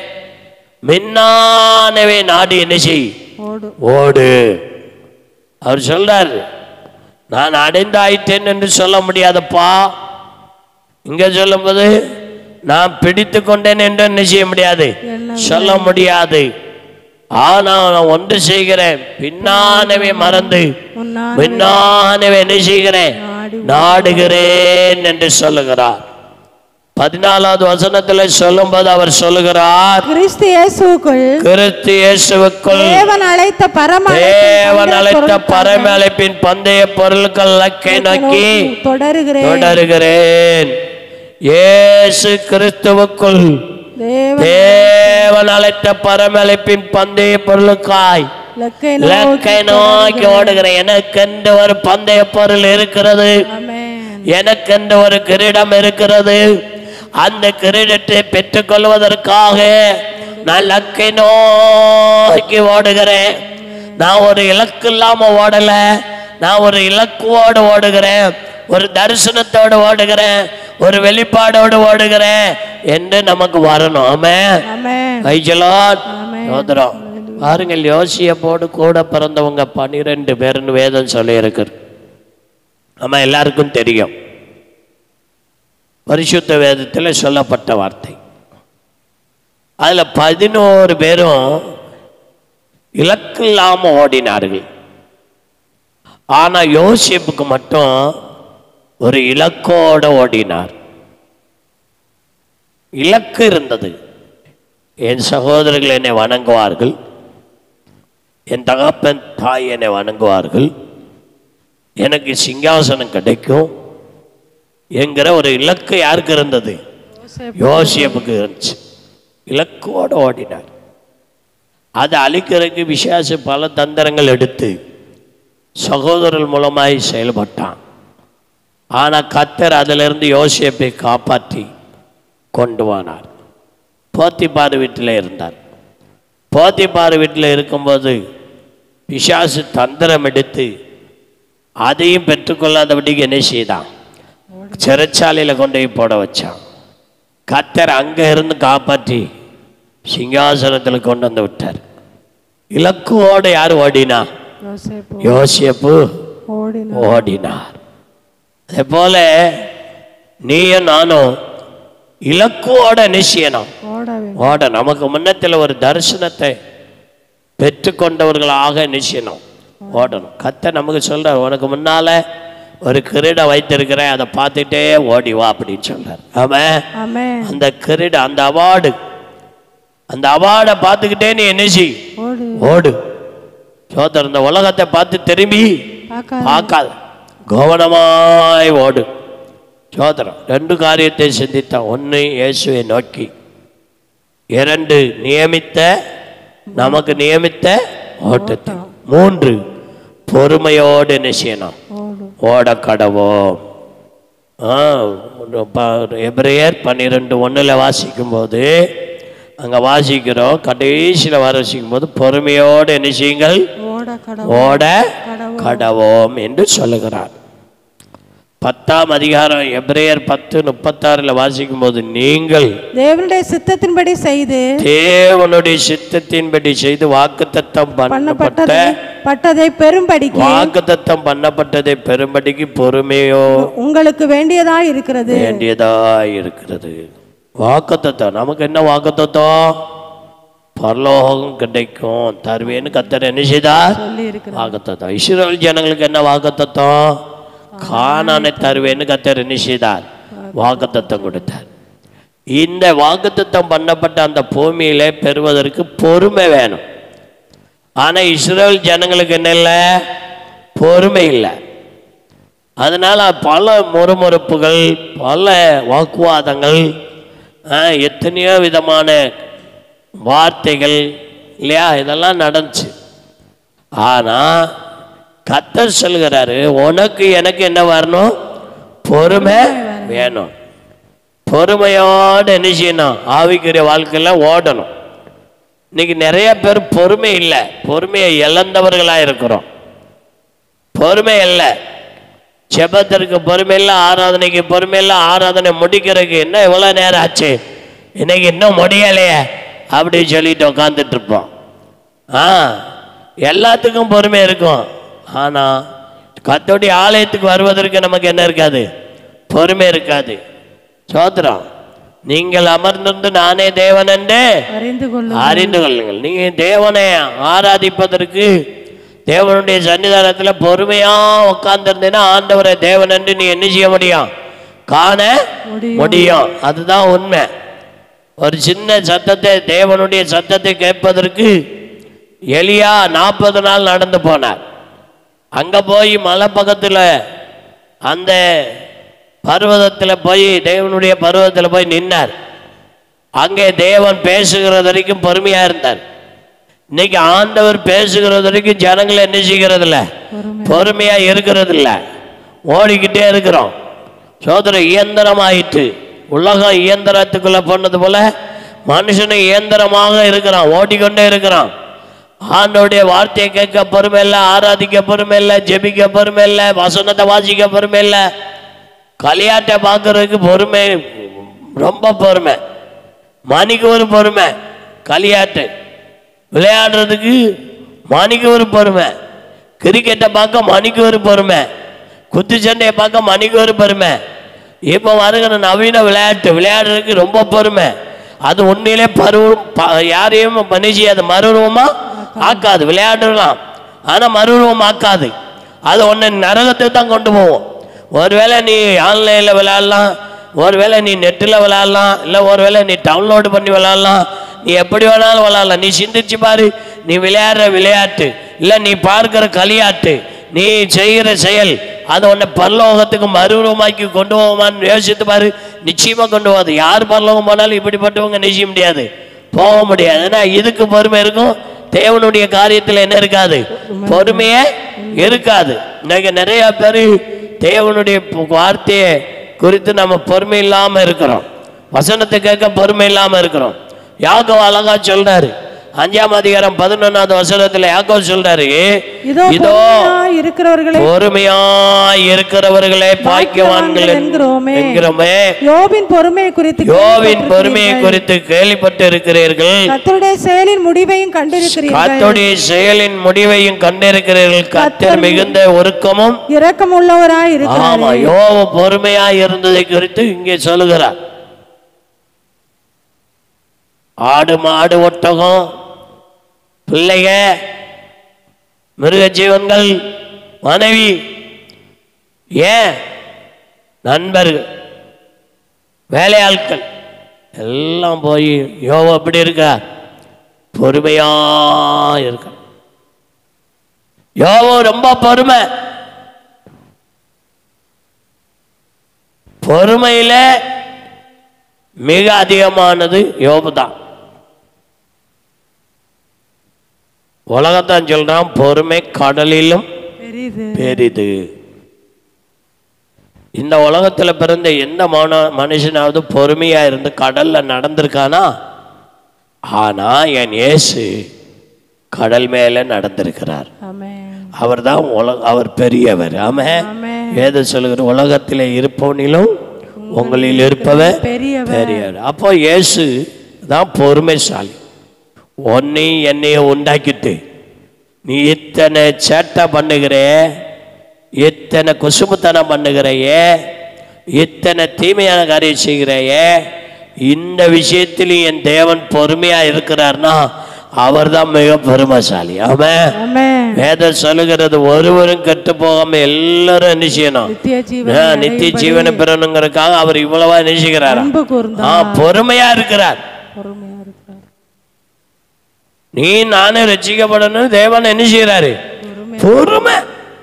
மின்னானவே நாடு என்ன செய் ஓடு ஓடு அவர் சொல்றாரு நான் அடைந்தாயிட்டேன் என்று சொல்ல முடியாதப்பா இங்க சொல்லும்போது நான் பிடித்து கொண்டேன் என்று என்ன செய்ய முடியாது சொல்ல முடியாது ஆனா நான் ஒன்று செய்கிறேன் பின்னானவே மறந்து முன்னாடி பின்னானவே என்ன செய்கிறேன் நாடி நாடுகிறேன் என்று சொல்லுகிறார் பதினாலாவது வசனத்துல சொல்லும்போது அவர் சொல்லுகிறார் கிறிஸ்து இயேசுவுக்குள் கிறிஸ்து இயேசுவுக்குள் தேவன் அழைத்த பரம தேவன் அழைத்த பரம அழைப்பின் பந்தய பொருட்கள் லக்கை நோக்கி தொடருகிறேன் தொடருகிறேன் இயேசு கிறிஸ்துவுக்குள் தேவன் தேவன் அழைத்த பரம அழைப்பின் பந்தய பொருளுக்காய் லக்கை லக்கை நோக்கி ஓடுகிறேன் எனக்கென்று ஒரு பந்தய பொருள் இருக்கிறது ஆமென் எனக்கென்று ஒரு கிரீடம் இருக்கிறது அந்த கிரீடத்தை பெற்றுக்கொள்வதற்காக நான் லக்கை நோக்கி ஓடுகிறேன் நான் ஒரு இலக்கு இல்லாம ஓடல நான் ஒரு இலக்குவோடு ஓடுகிறேன் ஒரு தரிசனத்தோடு ஓடுகிறேன் ஒரு வெளிப்பாடோடு ஓடுகிறேன் என்று நமக்கு வரணும் ஆமே ஆமென் ஐஜலான் சோதரம் பாருங்கள் யோசியப்போடு கூட பிறந்தவங்க பன்னிரெண்டு பேருன்னு வேதம் சொல்லி ஆமா எல்லாருக்கும் தெரியும் பரிசுத்த வேதத்தில் சொல்லப்பட்ட வார்த்தை அதுல பதினோரு பேரும் இலக்கு இல்லாம ஓடினார்கள் ஆனா யோசிப்புக்கு மட்டும் ஒரு இலக்கோட ஓடினார் இலக்கு இருந்தது என் சகோதரர்கள் என்னை வணங்குவார்கள் என் தகப்பன் தாய் என்னை வணங்குவார்கள் எனக்கு சிங்காசனம் கிடைக்கும் என்கிற ஒரு இலக்கு யாருக்கு இருந்தது யோசியப்புக்கு இருந்துச்சு இலக்கோடு ஓடினார் அதை அழிக்கிறதுக்கு விசேஷ பல தந்திரங்கள் எடுத்து சகோதரர்கள் மூலமாய் செயல்பட்டான் ஆனால் கத்தர் அதிலிருந்து யோசியப்பை காப்பாற்றி கொண்டு போனார் போத்திப்பாறு வீட்டில் இருந்தார் போத்திப்பாறு வீட்டில் இருக்கும்போது பிசாசு தந்திரம் எடுத்து அதையும் பெற்றுக்கொள்ளாதபடிக்கு என்ன செய்தான் சிறைச்சாலையில் கொண்டு போய் போட வச்சான் கத்தர் அங்கே இருந்து காப்பாற்றி சிங்காசனத்தில் கொண்டு வந்து விட்டார் இலக்குவோடு யார் ஓடினா யோசேப்பு யோசிப்பு ஓடினார் ஓடினார் அதே போல நீயும் நானும் இலக்குவோட நிச்சயணும் ஓட வேண்டும் ஓட நமக்கு முன்னத்தில் ஒரு தரிசனத்தை பெற்றுக்கொண்டவர்களாக நிச்சயணும் ஓடணும் கத்த நமக்கு சொல்றார் உனக்கு முன்னால ஒரு கிரீடம் வைத்திருக்கிறேன் அதை பார்த்துட்டே ஓடி வா அப்படின்னு சொல்றார் ஆமாம் ஆமென் அந்த கிரீட அந்த அவார்டு அந்த அவார்டை பார்த்துக்கிட்டே நீ என்ன செய் ஓடு ஓடு சோதர் இந்த உலகத்தை பார்த்து திரும்பி பார்க்காத பார்க்காத கவனமாய் ஓடு சோதரம் ரெண்டு காரியத்தை சிந்தித்தான் ஒன்று இயேசுவை நோக்கி இரண்டு நியமித்த நமக்கு நியமித்த ஓட்டத்தை மூன்று பொறுமையோடு என்ன செய்யணும் ஓடு ஓட கடவோம் ஆ, ப- எபிரேயர் பன்னிரெண்டு ஒன்றில் வாசிக்கும்போது அங்கே வாசிக்கிறோம் கடைசியில் வாசிக்கும் போது பொறுமையோடு என்ன செய்யுங்கள் ஓட கடவுள் ஓட கடவுள் கடவோம் என்று சொல்லுகிறார் பத்தாம் அதிகாரம் எபிரேயர் பத்து முப்பத்தாறில் வாசிக்கும்போது நீங்கள் தேவனுடைய சித்தத்தின்படி செய்து தேவனுடைய சித்தத்தின்படி செய்து வாக்குத்தத்தம் பண்ணப்பட்ட பண்ணப்பட்டதை பட்டதை பெரும்படிக்கு வாக்குத்தத்தம் பண்ணப்பட்டதை பெரும்படிக்கு பொறுமையோ உங்களுக்கு வேண்டியதாய் இருக்கிறது வேண்டியதா இருக்கிறது வாக்குத்தத்தம் நமக்கு என்ன வாக்குத்தத்தம் பரலோகம் கிடைக்கும் தருவேன்னு கத்தர் என்ன செய்தார் சொல்லி இருக்கிறது வாக்குத்தத்தம் இஸ்ரேல் ஜனங்களுக்கு என்ன வாக்குத்தத்தம் கானானை தருவேன்னு கத்தர் என்ன செய்தார் வாக்குத்தத்தம் கொடுத்தார் இந்த வாக்குத்தத்தம் பண்ணப்பட்ட அந்த பூமியில பெறுவதற்கு பொறுமை வேணும் ஆனா இஸ்ரேல் ஜனங்களுக்கு என்ன இல்லை பொறுமை இல்லை அதனால பல முறுமுறுப்புகள் பல வாக்குவாதங்கள் ஆ, எத்தனையோ விதமான வார்த்தைகள் இல்லையா இதெல்லாம் நடந்துச்சு ஆனா கத்தர் சொல்கிறாரு உனக்கு எனக்கு என்ன வரணும் பொறுமை வேணும் பொறுமையோடு என்ன செய்யணும் ஆவிக்குரிய வாழ்க்கையில் ஓடணும் இன்னைக்கு நிறைய பேர் பொறுமை இல்லை பொறுமையை இழந்தவர்களாக இருக்கிறோம் பொறுமை இல்லை செபத்திற்கு பொறுமை இல்லை ஆராதனைக்கு பொறுமை இல்லை ஆராதனை முடிக்கிறதுக்கு என்ன இவ்வளோ நேரம் ஆச்சு இன்னைக்கு இன்னும் முடியலையே அப்படின்னு சொல்லிட்டு உட்காந்துட்டு இருப்போம் ஆ எல்லாத்துக்கும் பொறுமை இருக்கும் ஆனால் கத்தோடைய ஆலயத்துக்கு வருவதற்கு நமக்கு என்ன இருக்காது பொறுமை இருக்காது சோத்திரம் நீங்கள் அமர்ந்திருந்து நானே தேவன் என்று அறிந்து கொள்ளும் அறிந்து கொள்ளுங்கள் நீங்க தேவனை ஆராதிப்பதற்கு தேவனுடைய சன்னிதானத்தில் பொறுமையா உட்கார்ந்திருந்தேன்னா ஆண்டவரை தேவன் என்று நீ என்ன செய்ய முடியும் காண முடியும். முடியும் அதுதான் உண்மை ஒரு சின்ன சத்தத்தை தேவனுடைய சத்தத்தை கேட்பதற்கு எலியா நாற்பது நாள் நடந்து போனார் அங்க போய் மலை பக்கத்துல அந்த பர்வதத்தில் போய் தேவனுடைய பர்வதத்தில் போய் நின்னார் அங்கே தேவன் பேசுகிறது வரைக்கும் பொறுமையா இருந்தார் இன்னைக்கு ஆண்டவர் பேசுகிறது வரைக்கும் ஜனங்கள் என்ன செய்கிறது இல்ல பொறுமை பொறுமையா இருக்கிறது இல்ல ஓடிக்கிட்டே இருக்கிறோம் சோதரம் இயந்திரமாயிட்டு உலகம் இயந்திரத்துக்குள்ள போனது போல மனுஷனும் இயந்திரமாக இருக்கிறான் ஓடிக்கொண்டே இருக்கிறான் ஆண்டோடைய வார்த்தையை கேட்க பொறுமை இல்லை ஆராதிக்க பொறுமை இல்லை ஜெபிக்க பொறுமை இல்லை வசனத்தை வாசிக்க பொறுமை இல்லை கலியாட்டை பார்க்கறதுக்கு பொறுமை ரொம்ப பொறுமை மணிக்கு ஒரு பொறுமை களியாட்டு விளையாடுறதுக்கு மணிக்கு ஒரு பொறுமை கிரிக்கெட்டை பார்க்க மணிக்கு ஒரு பொறுமை குத்துச்சண்டையை பார்க்க மணிக்கு ஒரு பொறுமை இப்போ வருகிற நவீன விளையாட்டு விளையாடுறதுக்கு ரொம்ப பொறுமை அது உண்மையிலே பருவம் ப- யாரையும் மனுஷி அது மறுரூபமா ஆக்காது விளையாடலாம் ஆனால் மறுரூபம் ஆக்காது அது ஒன்று நரகத்துக்கு தான் கொண்டு போவோம் ஒருவேளை நீ ஆன்லைனில் விளையாடலாம் ஒருவேளை நீ நெட்டில் விளையாடலாம் இல்லை ஒருவேளை நீ டவுன்லோடு பண்ணி விளையாடலாம் நீ எப்படி வேணாலும் விளையாடலாம் நீ சிந்திச்சு பாரு நீ விளையாடுற விளையாட்டு இல்லை நீ பார்க்கிற களியாட்டு நீ செய்கிற செயல் அதை உன்னை பரலோகத்துக்கு மறுரூபமாக்கி கொண்டு போவோமான்னு யோசித்து பாரு நிச்சயமாக கொண்டு போகாது யார் பரலோகம் போனாலும் இப்படிப்பட்டவங்க நிச்சய முடியாது போக முடியாது ஏன்னா இதுக்கு பொறுமை இருக்கும் தேவனுடைய காரியத்தில் என்ன இருக்காது பொறுமையே இருக்காது இன்னைக்கு நிறைய பேர் தேவனுடைய பு- வார்த்தையை குறித்து நம்ம பொறுமை இல்லாமல் இருக்கிறோம் வசனத்தை கேட்க பொறுமை இல்லாமல் இருக்கிறோம் யாக்கோ அழகா சொல்றாரு அஞ்சாம் அதிகாரம் பதினொன்னாவது வசனத்துல யாக்கோ சொல்றாரு இதோ இதோ பொறுமையாய் இருக்கிறவர்களை பொறுமையாய் இருக்கிறவர்களே பாக்கியவான்கள் என்- என்கிறோமே. என்கிறோமே யோபின் பொறுமையை குறித்து யோவின் பொறுமையை குறித்து கேள்விப்பட்டு இருக்கிறீர்கள் கர்த்தருடைய செயலின் முடிவையும் கண்டிருக்கிறீர்கள் கர்த்தருடைய செயலின் முடிவையும் கண்டிருக்கிறீர்கள் கர்த்தர் மிகுந்த ஒருக்கமும் இரக்கமுள்ளவராய் இருக்கிறார் ஆமா யோவ பொறுமையா இருந்ததை குறித்து இங்கே சொல்லுகிறார் ஆடு மாடு ஒட்டகம் பிள்ளைக மிருக ஜீவன்கள் மனைவி ஏன் நண்பர்கள் வேலையாட்கள் எல்லாம் போய் யோவ எப்படி இருக்கார் பொறுமையா இருக்க யோவோ ரொம்ப பொறுமை பொறுமையில மிக அதிகமானது யோபு தான் உலகத்தான் சொல்றான் பொறுமை கடலிலும் பெரிது பெரிது இந்த உலகத்துல பிறந்த எந்த மன மனுஷனாவது பொறுமையா இருந்து கடல்ல நடந்திருக்கானா ஆனா என் இயேசு கடல் மேல நடந்திருக்கிறார் ஆமென் அவர்தான் உலக அவர் பெரியவர் ஆமே ஆமென் வேத சொல்லுகிற உலகத்திலே இருப்பவனிலும் உங்களில் இருப்பவர் பெரியவர் பெரியவர் அப்போ இயேசு தான் பொறுமைசாலி உன்னையும் என்னையும் உண்டாக்கிட்டு நீ இத்தனை சேட்டை பண்ணுகிற இத்தனை குசுமுத்தனம் பண்ணுகிறையே இத்தனை தீமையான காரியம் செய்கிறையே இந்த விஷயத்திலும் என் தேவன் பொறுமையா இருக்கிறார்னா அவர்தான் மிக பெருமைசாலி ஆமென் ஆமென் வேதம் சொல்லுகிறது ஒருவரும் கெட்டு போகாம எல்லாரும் என்ன செய்யணும் நித்திய ஆ, ஜீவன் நித்திய ஜீவனை பெறணுங்கிறதுக்காக அவர் இவ்வளவா நினைச்சுக்கிறார் அன்பு கூர்ந்தா ஆ பொறுமையா இருக்கிறார் பொறுமையா இருக்கிறார் நீ நானே ரசிக்கப்படணும் தேவன் என்ன செய்யறாரு பொறுமை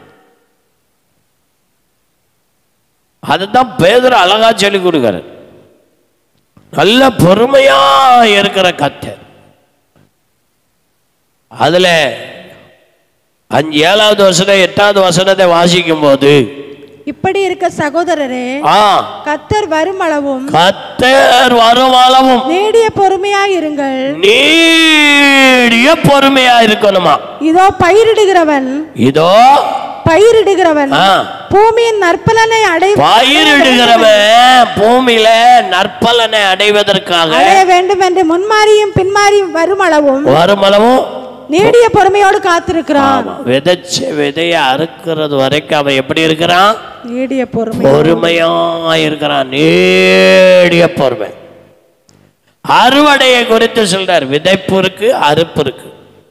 அதுதான் பேதர் அழகா சொல்லி கொடுக்கிறார் நல்ல பொறுமையா இருக்கிற கத்தர் அதுல அஞ்சு ஏழாவது வசனம் எட்டாவது வசனத்தை வாசிக்கும் போது இப்படி இருக்க சகோதரரே ஆ கத்தர் வரும் அளவும் கத்தர் வருமானமும் நீடிய பொறுமையாய் இருங்கள் நீடிய பொறுமையா இருக்கணுமா இதோ பயிரிடுகிறவன் இதோ பயிரிடுகிறவன் ஆ, பூமியின் நற்பலனை அடை பயிரிடுகிறவன் பூமியில நற்பலனை அடைவதற்காக அடைய வேண்டும் என்று முன்மாறியும் பின்மாறியும் வரும் அளவும் வருமளவும் நீடிய பொறுமையோடு காத்திருக்கிறான் ஆமா, விதைச்ச விதைய அறுக்கிறது வரைக்கும் அவன் எப்படி இருக்கிறான் நீடிய பொறுமை பொறுமையா இருக்கிறான் நீடிய பொறுமை அறுவடையை குறித்து சொல்றார் விதைப்பு இருக்கு அறுப்பு இருக்கு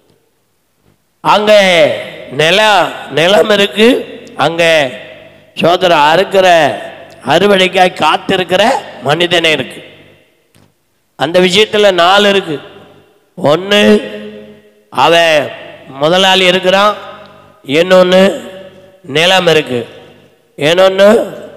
அங்க நில நிலம் இருக்கு அங்க சோதர அறுக்கிற அறுவடைக்காய் காத்திருக்கிற மனிதனே இருக்கு அந்த விஷயத்துல நாலு இருக்கு ஒன்று அவன் முதலாளி இருக்கிறான் இன்னொன்று நிலம் இருக்கு இன்னொன்று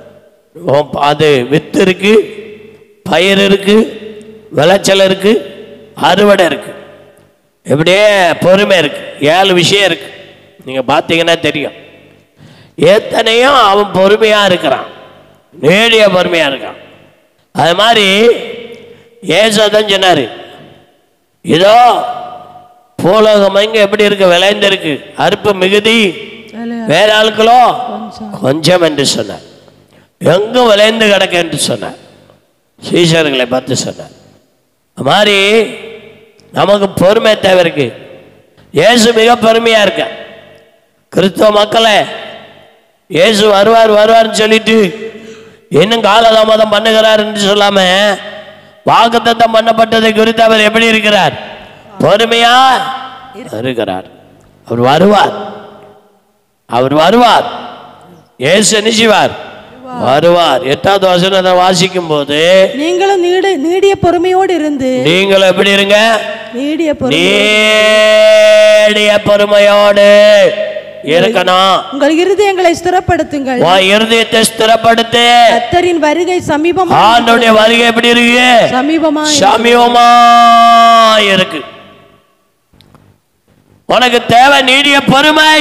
அது வித்து இருக்கு பயிர் இருக்கு விளைச்சல் இருக்கு அறுவடை இருக்கு இப்படியே பொறுமை இருக்கு ஏழு விஷயம் இருக்கு நீங்க பார்த்தீங்கன்னா தெரியும் எத்தனையோ அவன் பொறுமையா இருக்கிறான் நேடிய பொறுமையா இருக்கான் அது மாதிரி ஏசோதான் சொன்னாரு இதோ பூலோகம் இங்க எப்படி இருக்கு விளைந்திருக்கு அறுப்பு மிகுதி வேற ஆட்களோ கொஞ்சம் என்று சொன்னார் எங்கும் விளைந்து கிடக்கு என்று சொன்னார் சீஷர்களை பார்த்து சொன்னார் அது மாதிரி நமக்கு பொறுமை தேவை இருக்கு இயேசு மிக பொறுமையா இருக்க கிறிஸ்தவ மக்களே இயேசு வருவார் வருவார்னு சொல்லிட்டு இன்னும் காலதாமதம் பண்ணுகிறார் என்று சொல்லாம வாக்குத்தத்தம் பண்ணப்பட்டதை குறித்து அவர் எப்படி இருக்கிறார் பொறுமையா இருக்கிறார் அவர் வருவார் அவர் வருவார் இயேசு என்ன செய்வார் வருவார் எட்டாவது வசனத்தை வாசிக்கும் போது நீங்களும் நீடு நீடிய பொறுமையோடு இருந்து நீங்களும் எப்படி இருங்க நீடிய பொறுமை நீடிய பொறுமையோடு இருக்கணும் உங்கள் இருதயங்களை ஸ்திரப்படுத்துங்கள் உன் இருதயத்தை ஸ்திரப்படுத்து கத்தரின் வருகை சமீபமா ஆண்டோடைய வருகை எப்படி இருக்கு சமீபமா சமீபமா இருக்கு உனக்கு தேவை நீடிய பொறுமை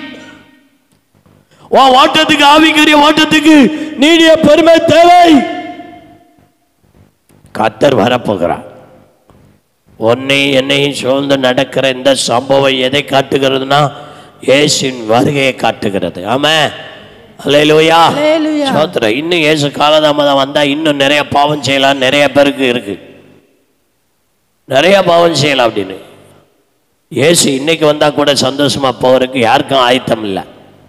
உன் ஓட்டத்துக்கு ஆவிக்குரிய ஓட்டத்துக்கு நீடிய பொறுமை தேவை கத்தர் வரப்போகிறார் உன்னையும் என்னையும் சூழ்ந்து நடக்கிற இந்த சம்பவம் எதை காட்டுகிறதுனா இயேசுவின் வருகையை காட்டுகிறது ஆமா அல்லேலூயா அல்லேலூயா. சோத்திரம் இன்னும் இயேசு காலதாமதம் வந்தா இன்னும் நிறைய பாவம் செய்யலாம் நிறைய பேருக்கு இருக்கு நிறைய பாவம் செய்யலாம் அப்படின்னு இயேசு இன்னைக்கு வந்தா கூட சந்தோஷமா போறதுக்கு யாருக்கும் ஆயத்தம் இல்லை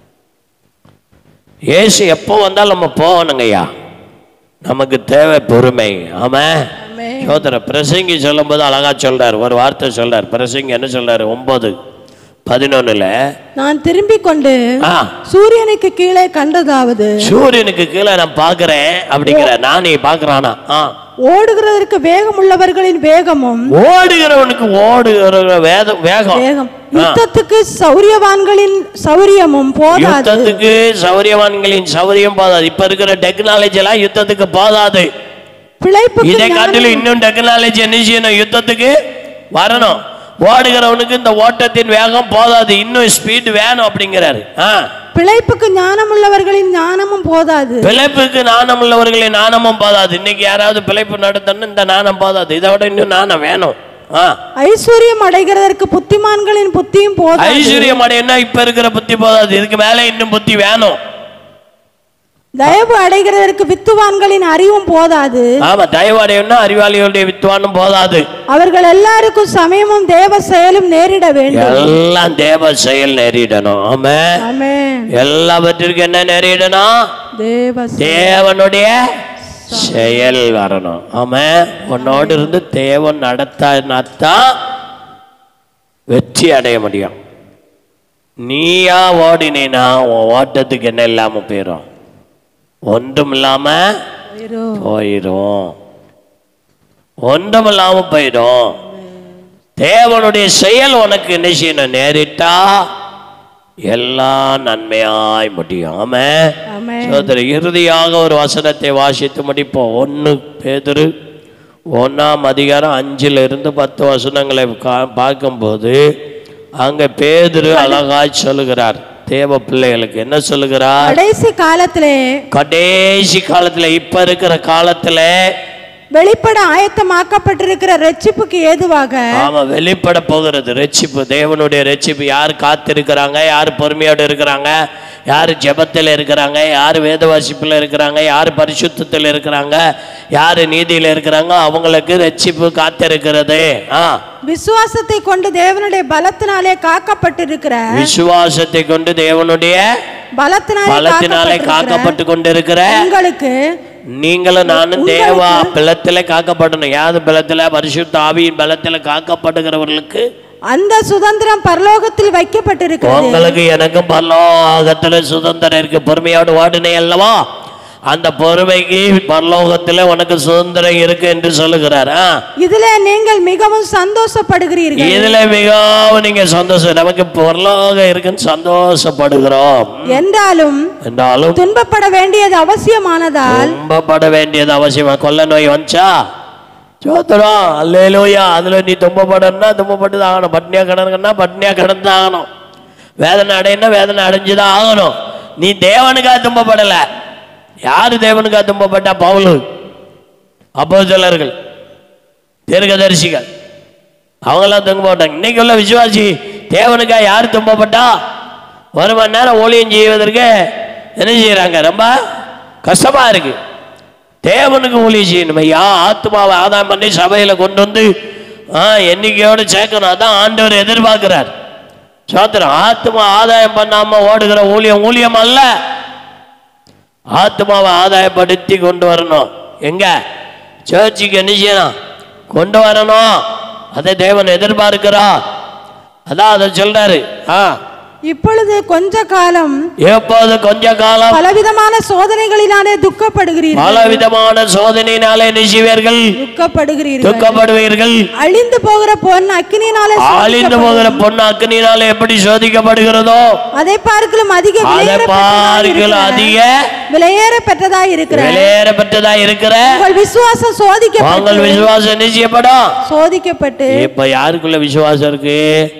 இயேசு எப்போ வந்தாலும் நம்ம போகணுங்க ஐயா நமக்கு தேவை பொறுமை ஆமா ஆமென். சோதர பிரசங்கி சொல்லும்போது அழகா சொல்றாரு ஒரு வார்த்தை சொல்றாரு பிரசங்கி என்ன சொல்றாரு ஒன்பது பதினொன்னுல நான் திரும்பிக் கொண்டு ஆ சூரியனுக்கு கீழே கண்டதாவது சூரியனுக்கு கீழே நான் பார்க்கிறேன் அப்படிங்கிற நான் நீ பார்க்கறானா ஆ ஓடுகிறதற்கு வேகம் உள்ளவர்களின் வேகமும் ஓடுகிறவனுக்கு ஓடுகிற வேதம் வேகம் வேகம் யுத்தத்துக்கு சௌரியவான்களின் சௌரியமும் போதாது யுத்தத்துக்கு சௌரியவான்களின் சௌரியம் போதாது இப்ப இருக்கிற டெக்னாலஜி எல்லாம் யுத்தத்துக்கு போதாது பிழைப்புக்கு இதை ஞானம் காட்டிலும் இன்னும் டெக்னாலஜி என்ன செய்யணும் யுத்தத்துக்கு வரணும் ஓடுகிறவனுக்கு இந்த ஓட்டத்தின் வேகம் போதாது இன்னும் ஸ்பீடு வேணும் அப்படிங்கிறாரு ஆ பிழைப்புக்கு ஞானம் உள்ளவர்களின் ஞானமும் போதாது பிழைப்புக்கு நாணம் உள்ளவர்களின் நாணமும் போதாது இன்னைக்கு யாராவது பிழைப்பு நடத்தணும் இந்த நாணம் போதாது இதை விட இன்னும் நாணம் வேணும் ஆ ஐஸ்வர்யம் அடைகிறதற்கு புத்திமான்களின் புத்தியும் போதாது ஐஸ்வர்யம் அடையனா இப்ப இருக்கிற புத்தி போதாது இதுக்கு மேல இன்னும் புத்தி வேணும் தயவு அடைகிறதற்கு வித்துவான்களின் அறிவும் போதாது ஆமா தயவு அடையணும்னா அறிவாளிகளுடைய வித்துவானும் போதாது அவர்கள் எல்லாருக்கும் சமயமும் தேவ செயலும் நேரிட வேண்டும் எல்லாம் தேவ செயல் நேரிடணும் ஆமா ஆமென் எல்லாவற்றிற்கும் என்ன நேரிடணும் தேவ செ- தேவனுடைய செயல் வரணும் ஆமா உன்னோடு இருந்து தேவன் நடத்தினாத்தான் வெற்றி அடைய முடியும் நீயா ஓடினேனா உன் ஓட்டத்துக்கு என்ன இல்லாம போயிடும் ஒன்றும் இல்லாம போயிரும். போயிடும் ஒன்றும் இல்லாம போயிடும் தேவனுடைய செயல் உனக்கு என்ன செய்யணும் நேரிட்டா எல்லாம் நன்மையாய் முடியும் ஆமே ஆமென் சோதரி இறுதியாக ஒரு வசனத்தை வாசித்து முடிப்போம் ஒன்று பேதுரு ஒன்றாம் அதிகாரம் அஞ்சுல இருந்து பத்து வசனங்களை கா- பார்க்கும்போது அங்க பேதுரு அழகாய் சொல்லுகிறார் தேவ பிள்ளைகளுக்கு என்ன சொல்லுகிறார் கடைசி காலத்திலே கடைசி காலத்துல இப்ப இருக்கிற காலத்துல வெளிப்பட ஆயத்தமாக்கப்பட்டிருக்கிற ரட்சிப்புக்கு ஏதுவாக ஆமா வெளிப்பட போகிறது ரட்சிப்பு தேவனுடைய ரட்சிப்பு யார் காத்திருக்கிறாங்க யார் பொறுமையோடு இருக்கிறாங்க யார் ஜெபத்தில் இருக்கிறாங்க யார் வேத வாசிப்பில் இருக்கிறாங்க யார் பரிசுத்தத்தில் இருக்கிறாங்க யார் நீதியில் இருக்கிறாங்க அவங்களுக்கு ரட்சிப்பு காத்திருக்கிறது ஆ விசுவாசத்தை கொண்டு தேவனுடைய பலத்தினாலே காக்கப்பட்டிருக்கிற விசுவாசத்தை கொண்டு தேவனுடைய பலத்தினாலே பலத்தினாலே காக்கப்பட்டிருக்கிற காக்கப்பட்டு கொண்டிருக்கிற உங்களுக்கு நீங்களும் நானும் தேவா பலத்தில் காக்கப்படணும் யாது பலத்தில் பரிசுத்த ஆவியின் பலத்தில் காக்கப்படுகிறவர்களுக்கு அந்த சுதந்திரம் பரலோகத்தில் வைக்கப்பட்டிருக்கிறது உங்களுக்கு எனக்கும் பரலோகத்துல சுதந்திரம் இருக்கு பொறுமையோடு ஓடுனே அல்லவா அந்த பொறுமைக்கு பரலோகத்துல உனக்கு சுதந்திரம் இருக்கு என்று சொல்லுகிறார் ஆ. இதுல நீங்கள் மிகவும் சந்தோஷப்படுகிறீர்கள் இதுல மிகவும் நீங்க சந்தோஷம் நமக்கு பரலோகம் இருக்குன்னு சந்தோஷப்படுகிறோம் என்றாலும் என்றாலும் துன்பப்பட வேண்டியது அவசியமானதால் துன்பப்பட வேண்டியது அவசியமா கொள்ள நோய் வந்துச்சா சோத்திரம் அல்லேலூயா அதுல நீ துன்பப்படணும்னா துன்பப்பட்டு தான் ஆகணும் பட்னியா கிடக்குன்னா பட்னியா கிடந்து ஆகணும் வேதனை அடையணும்னா வேதனை அடைஞ்சுதான் ஆகணும் நீ தேவனுக்காக துன்பப்படல யாரு தேவனுக்காக துன்பப்பட்டா பவுலு அப்போஸ்தலர்கள் தீர்க்கதரிசிகள் அவங்கெல்லாம் துன்ப மாட்டாங்க இன்னைக்கு உள்ள விசுவாசி தேவனுக்காக யார் துன்பப்பட்டா ஒரு மணி நேரம் ஊழியம் செய்வதற்கு என்ன செய்யறாங்க ரொம்ப கஷ்டமா இருக்கு தேவனுக்கு ஊழியம் செய்யணும் ஐயா ஆத்மாவை ஆதாயம் பண்ணி சபையில கொண்டு வந்து ஆ எண்ணிக்கையோடு சேர்க்கணும் அதான் ஆண்டவர் எதிர்பார்க்கிறார் சோத்திரம் ஆத்மா ஆதாயம் பண்ணாம ஓடுகிற ஊழியம் ஊழியம் அல்ல ஆத்மாவை ஆதாயப்படுத்தி கொண்டு வரணும் எங்க சர்ச்சுக்கு என்ன செய்யணும் கொண்டு வரணும் அதை தேவன் எதிர்பார்க்கிறா அதான் அதை சொல்றாரு ஆ இப்பொழுது கொஞ்ச காலம் எப்போது கொஞ்ச காலம் பலவிதமான சோதனைகளினாலே துக்கப்படுகிறீர்கள் பல விதமான சோதனையினாலே நிச்சயவர்கள் துக்கப்படுகிறீர்கள் துக்கப்படுவீர்கள் அழிந்து போகிற பொன் அக்கினினாலே அழிந்து போகிற பொண்ணு அக்னினாலே எப்படி சோதிக்கப்படுகிறதோ அதை பார்க்கலும் அதிக அதை விலையேற பார்க்கல அதிக விலையேற பெற்றதாய் இருக்கிற வெளியேறப்பட்டதா இருக்கிற உங்கள் விசுவாசம் சோதிக்கப்பட்டு உங்கள் விசுவாசம் நிச்சயப்படும் சோதிக்கப்பட்டு இப்ப யாருக்குள்ள விசுவாசம் இருக்கு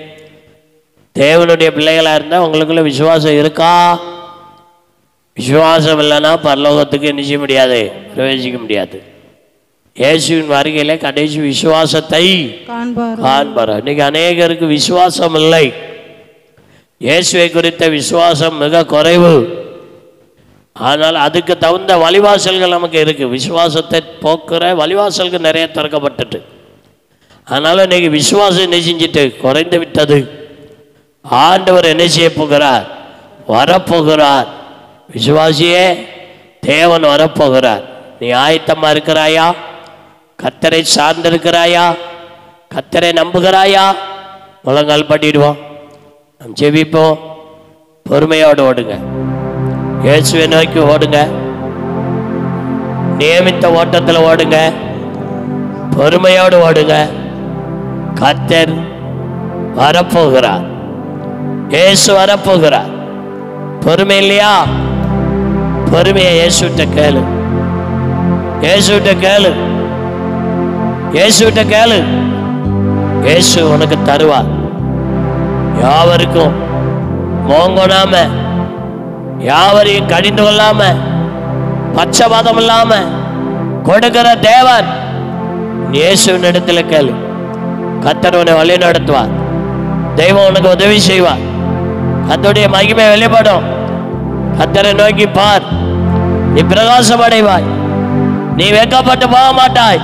தேவனுடைய பிள்ளைகளா இருந்தா உங்களுக்குள்ள விசுவாசம் இருக்கா விசுவாசம் இல்லைன்னா பரலோகத்துக்கு என்ன செய்ய முடியாது பிரவேசிக்க முடியாது இயேசுவின் வருகையிலே கடைசி விசுவாசத்தை காண்பார் காண்பார் இன்னைக்கு அநேகருக்கு விசுவாசம் இல்லை இயேசுவை குறித்த விசுவாசம் மிக குறைவு ஆனால் அதுக்கு தகுந்த வழிவாசல்கள் நமக்கு இருக்கு விசுவாசத்தை போக்குற வழிவாசல்கள் நிறைய திறக்கப்பட்டுட்டு அதனால இன்னைக்கு விசுவாசம் என்ன செஞ்சுட்டு குறைந்து விட்டது ஆண்டவர் என்ன செய்ய போகிறார் வரப்போகிறார் விசுவாசியே தேவன் வரப்போகிறார் நீ ஆயத்தமா இருக்கிறாயா கத்தரை சார்ந்திருக்கிறாயா கத்தரை நம்புகிறாயா முழங்கால் பண்ணிடுவோம் நாம் ஜெபிப்போம் பொறுமையோடு ஓடுங்க இயேசுவை நோக்கி ஓடுங்க நியமித்த ஓட்டத்தில் ஓடுங்க பொறுமையோடு ஓடுங்க கத்தர் வரப்போகிறார் இயேசு வரப்போகிறார் பொறுமை இல்லையா பொறுமையை இயேசுட்ட கேளு இயேசுட்ட கேளு இயேசுட்ட கேளு இயேசு உனக்கு தருவார் யாவருக்கும் மோங்கொடாம யாவரையும் கடிந்து கொள்ளாம பச்சபாதம் இல்லாம கொடுக்கிற தேவன் இயேசுவின் இடத்துல கேளு கத்தர் உன்னை வழி நடத்துவார் தெய்வம் உனக்கு உதவி செய்வார் கத்தருடைய மகிமை வெளிப்படும் கத்தரை நோக்கி பார் நீ பிரகாசம் அடைவாய் நீ வெட்கப்பட்டு போக மாட்டாய்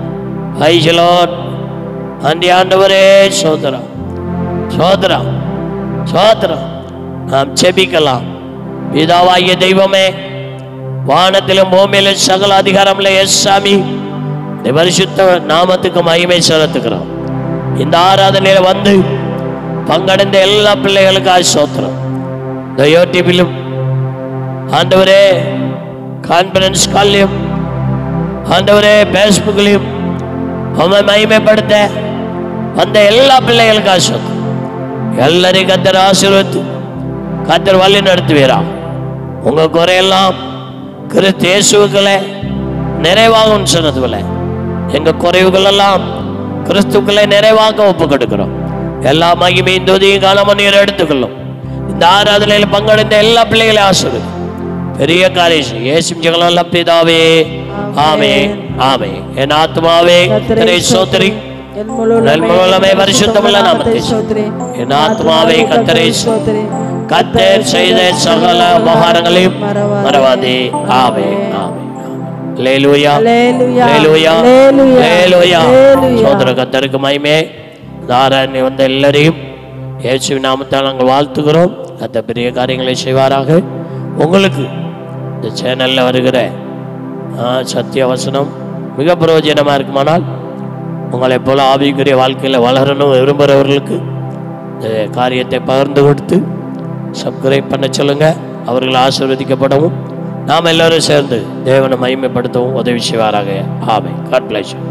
ஐசலோன் அண்டி ஆண்டவரே சோதரம் சோதரம் சோதரம் நாம் செபிக்கலாம் பிதாவாகிய தெய்வமே வானத்திலும் பூமியிலும் சகல அதிகாரம்ல எஸ் சாமி இந்த பரிசுத்த நாமத்துக்கு மகிமை செலுத்துகிறோம் இந்த ஆராதனையில வந்து பங்கடைந்த எல்லா பிள்ளைகளுக்காக சோத்திரம் இந்த யூடியூபிலும் ஆண்டவரே கான்ஃபரன்ஸ் கால்லையும் ஆண்டவரே ஃபேஸ்புக்லையும் உண்மை மகிமைப்படுத்த வந்த எல்லா பிள்ளைகளுக்காக சோத்திரம் எல்லாரையும் கத்தர் ஆசீர்வத்து கத்தர் வழி நடத்துவீரா உங்க குறையெல்லாம் கிறிஸ்து இயேசுக்களை நிறைவாகும் சொன்னதுல எங்க குறைவுகள் எல்லாம் கிறிஸ்துக்களை நிறைவாக ஒப்பு கொடுக்கிறோம் எல்லா மகிமையும் துதியும் காலமும் நீர் எடுத்துக்கொள்ளும் இந்த ஆராதனையில் பங்கெடுத்த எல்லா பிள்ளைகளையும் ஆசிரியர் பெரிய காரியம் இயேசும் ஜெகலல்ல பிதாவே ஆமே ஆமே என் ஆத்மாவே கர்த்தரை சோதரி நல்முழமே பரிசுத்தமுள்ள நாமத்தை சோத்ரி என் ஆத்மாவே கத்தரை சோதரி கத்தர் செய்த சகல உபகாரங்களையும் மறவாதே ஆமே ஆமே லேலுயா அல்லேலூயா. லேலுயா அல்லேலூயா. லேலுயா அல்லேலூயா. சோதர கத்தருக்கு மகிமே தாரணி வந்த எல்லாரையும் இயேசுவின் நாமத்தால் நாங்கள் வாழ்த்துகிறோம் அந்த பெரிய காரியங்களை செய்வாராக உங்களுக்கு இந்த சேனலில் வருகிற ஆ, சத்திய வசனம் மிக பிரயோஜனமாக இருக்குமானால் உங்களைப் போல ஆவிக்குரிய வாழ்க்கையில் வளரணும் விரும்புகிறவர்களுக்கு இந்த காரியத்தை பகிர்ந்து கொடுத்து சப்ஸ்கிரைப் பண்ண சொல்லுங்க அவர்கள் ஆசீர்வதிக்கப்படவும் நாம் எல்லாரும் சேர்ந்து தேவனை மகிமைப்படுத்தவும் உதவி செய்வாராக ஆமை காட் பிளஸ்